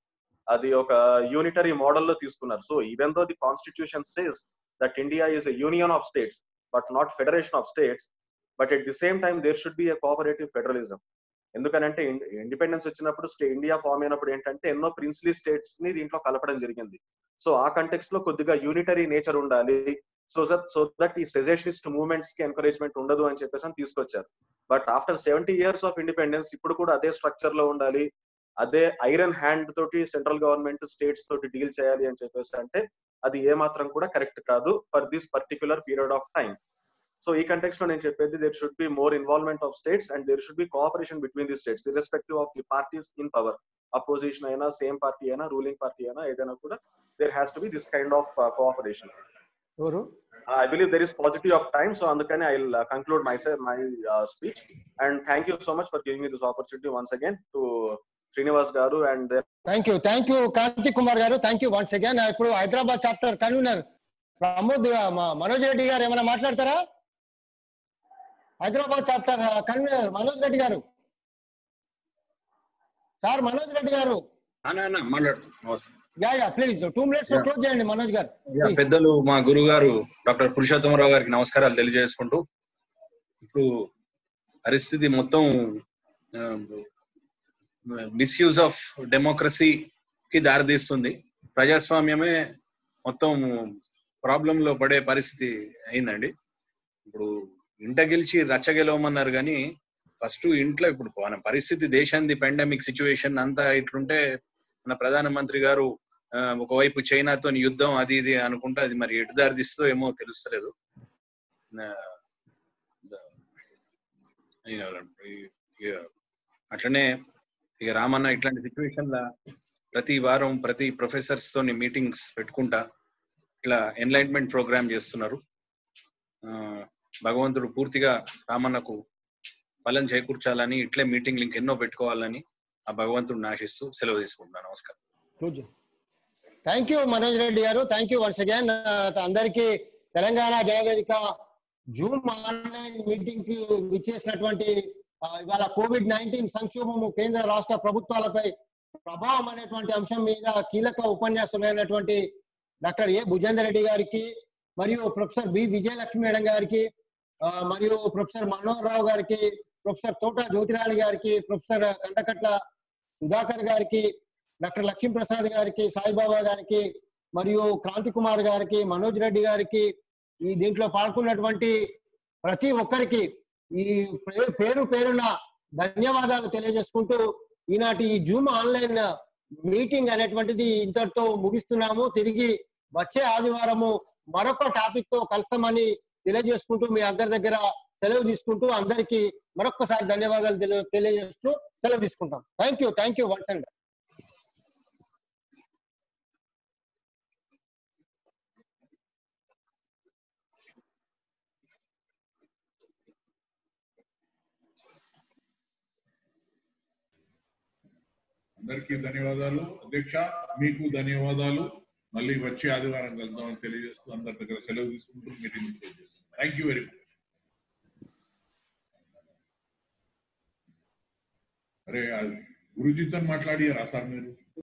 అది ఒక యూనిటరీ మోడల్లో తీసుకున్నారు so even though the constitution says that India is a union of states but not federation of states but at the same time there should be a cooperative federalism ఎందుకనంటే independence వచ్చినప్పుడు స్టే India form అయినప్పుడు ఏంటంటే ఎన్నో princely states ని దీంట్లో కలపడం జరిగింది సో ఆ కంటెక్స్ లో కొద్దిగా యూనిటరీ నేచర్ ఉండాలి సో సో దట్ ఈ సెజెషనిస్ట్ మూవ్మెంట్స్ కి ఎంకరేజ్మెంట్ ఉండదు అని చెప్పేసి అని తీసుకొచ్చారు but after seventy years of independence ఇప్పుడు కూడా అదే స్ట్రక్చర్ లో ఉండాలి అదే ఐరన్ హ్యాండ్ తోటి సెంట్రల్ గవర్నమెంట్ స్టేట్స్ తోటి డీల్ చేయాలి అని చెప్పేసి అంటే అది ఏ మాత్రం కూడా కరెక్ట్ కాదు for this particular period of time so ఈ కంటెక్స్ లో నేను చెప్పేది there should be more involvement of states and there should be cooperation between the states irrespective of the parties in power opposition అయినా same party అయినా ruling party అయినా ఏదైనా కూడా there has to be this kind of cooperation ఎవరు I believe there is paucity of time, so Andukani, I'll uh, conclude my my uh, speech. And thank you so much for giving me this opportunity once again to Srinivas Garu and their thank you thank you Kanti Kumar garu thank you once again ఇప్పుడు Hyderabad chapter convener Pramod మ- మనోజ్ రెడ్డి గారు ఏమైనా మాట్లాడతారా Hyderabad chapter convener Manoj Reddy garu sir Manoj Reddy garu మాట్లాడుతున్నాం yeah yeah please two minutes Yeah. Close చేయండి మనోజ్ గారు yeah, పెద్దలు మా గురువు గారు డాక్టర్ పురుషోత్తమరావు గారికి నమస్కారాలు తెలియజేసుకుంటూ ఇప్పుడు పరిస్థితి మొత్తం మిస్యూజ్ ఆఫ్ డెమోక్రసీకి దారితీస్తుంది ప్రజాస్వామ్యమే మొత్తం ప్రాబ్లం లో పడే పరిస్థితి అయిందండి ఇప్పుడు ఇంట గెలిచి రచ్చ గెలవమన్నారు కానీ ఫస్ట్ ఇంట్లో ఇప్పుడు మన పరిస్థితి దేశాన్ని పెండమిక్ సిచ్యువేషన్ అంతా ఇట్లుంటే మన ప్రధానమంత్రి గారు ఆ, ఒకవైపు చైనాతో యుద్ధం అది ఇది అనుకుంటే అది మరి ఎటు దారి తీస్తుందో ఏమో తెలుస్తలేదు ఆ, ఇక ఇక అట్లనే ఇక రామన్న ఇట్లాంటి సిచ్యువేషన్ లా ప్రతి వారం ప్రతి ప్రొఫెసర్స్ తోని మీటింగ్స్ పెట్టుకుంటా ఇట్లా ఎన్లైన్మెంట్ ప్రోగ్రామ్ చేస్తున్నారు ఆ, భగవంతుడు పూర్తిగా రామన్నకు ఫలం చేకూర్చాలని ఇట్లే మీటింగ్లు ఇంకెన్నో పెట్టుకోవాలని ఆ భగవంతుడిని ఆశిస్తూ సెలవు తీసుకుంటున్నాను నమస్కారం close thank you Manoj Reddy garu thank you once again అందరికి Telangana Janavedika Zoom online meeting కి విచ్చేసినటువంటి ఆ, ఇవాళ కోవిడ్ నైన్టీన్ సంక్షోభము కేంద్ర రాష్ట్ర ప్రభుత్వాలపై ప్రభావం అనేటువంటి అంశం మీద కీలక ఉపన్యాసమైనటువంటి డాక్టర్ ఏ భుజేందర్ రెడ్డి గారికి మరియు ప్రొఫెసర్ బి విజయలక్ష్మి మేడం గారికి ఆ, మరియు ప్రొఫెసర్ మనోహర్ రావు గారికి ప్రొఫెసర్ తోట జ్యోతిరాణి గారికి ప్రొఫెసర్ కందకట్ల సుధాకర్ గారికి డాక్టర్ లక్ష్మీ ప్రసాద్ గారికి సాయిబాబా గారికి మరియు క్రాంతి కుమార్ గారికి మనోజ్ రెడ్డి గారికి ఈ దీంట్లో పాల్గొన్నటువంటి ప్రతి ఒక్కరికి ఈ పే- పేరు పేరున ధన్యవాదాలు తెలియజేసుకుంటూ ఈనాటి ఈ జూమ్ ఆన్లైన్ మీటింగ్ అనేటువంటిది ఇంతటితో ముగిస్తున్నాము తిరిగి వచ్చే ఆదివారము మరొక టాపిక్ తో కలుస్తామని తెలియజేసుకుంటూ మీ అందరి దగ్గర సెలవు తీసుకుంటూ అందరికి మరొకసారి ధన్యవాదాలు తెలియ- తెలియజేస్తూ సెలవు తీసుకుంటాం thank you thank you once and అందరికీ ధన్యవాదాలు అధ్యక్ష మీకు ధన్యవాదాలు మళ్ళీ వచ్చే ఆదివారం కలుద్దామని తెలియజేస్తూ అందరి దగ్గర సెలవు తీసుకుంటూ మీటింగ్ చేస్తాం థ్యాంక్ యూ వెరీ మచ్ అరే ఆ గురుజీతో మాట్లాడియారా సార్ మీరు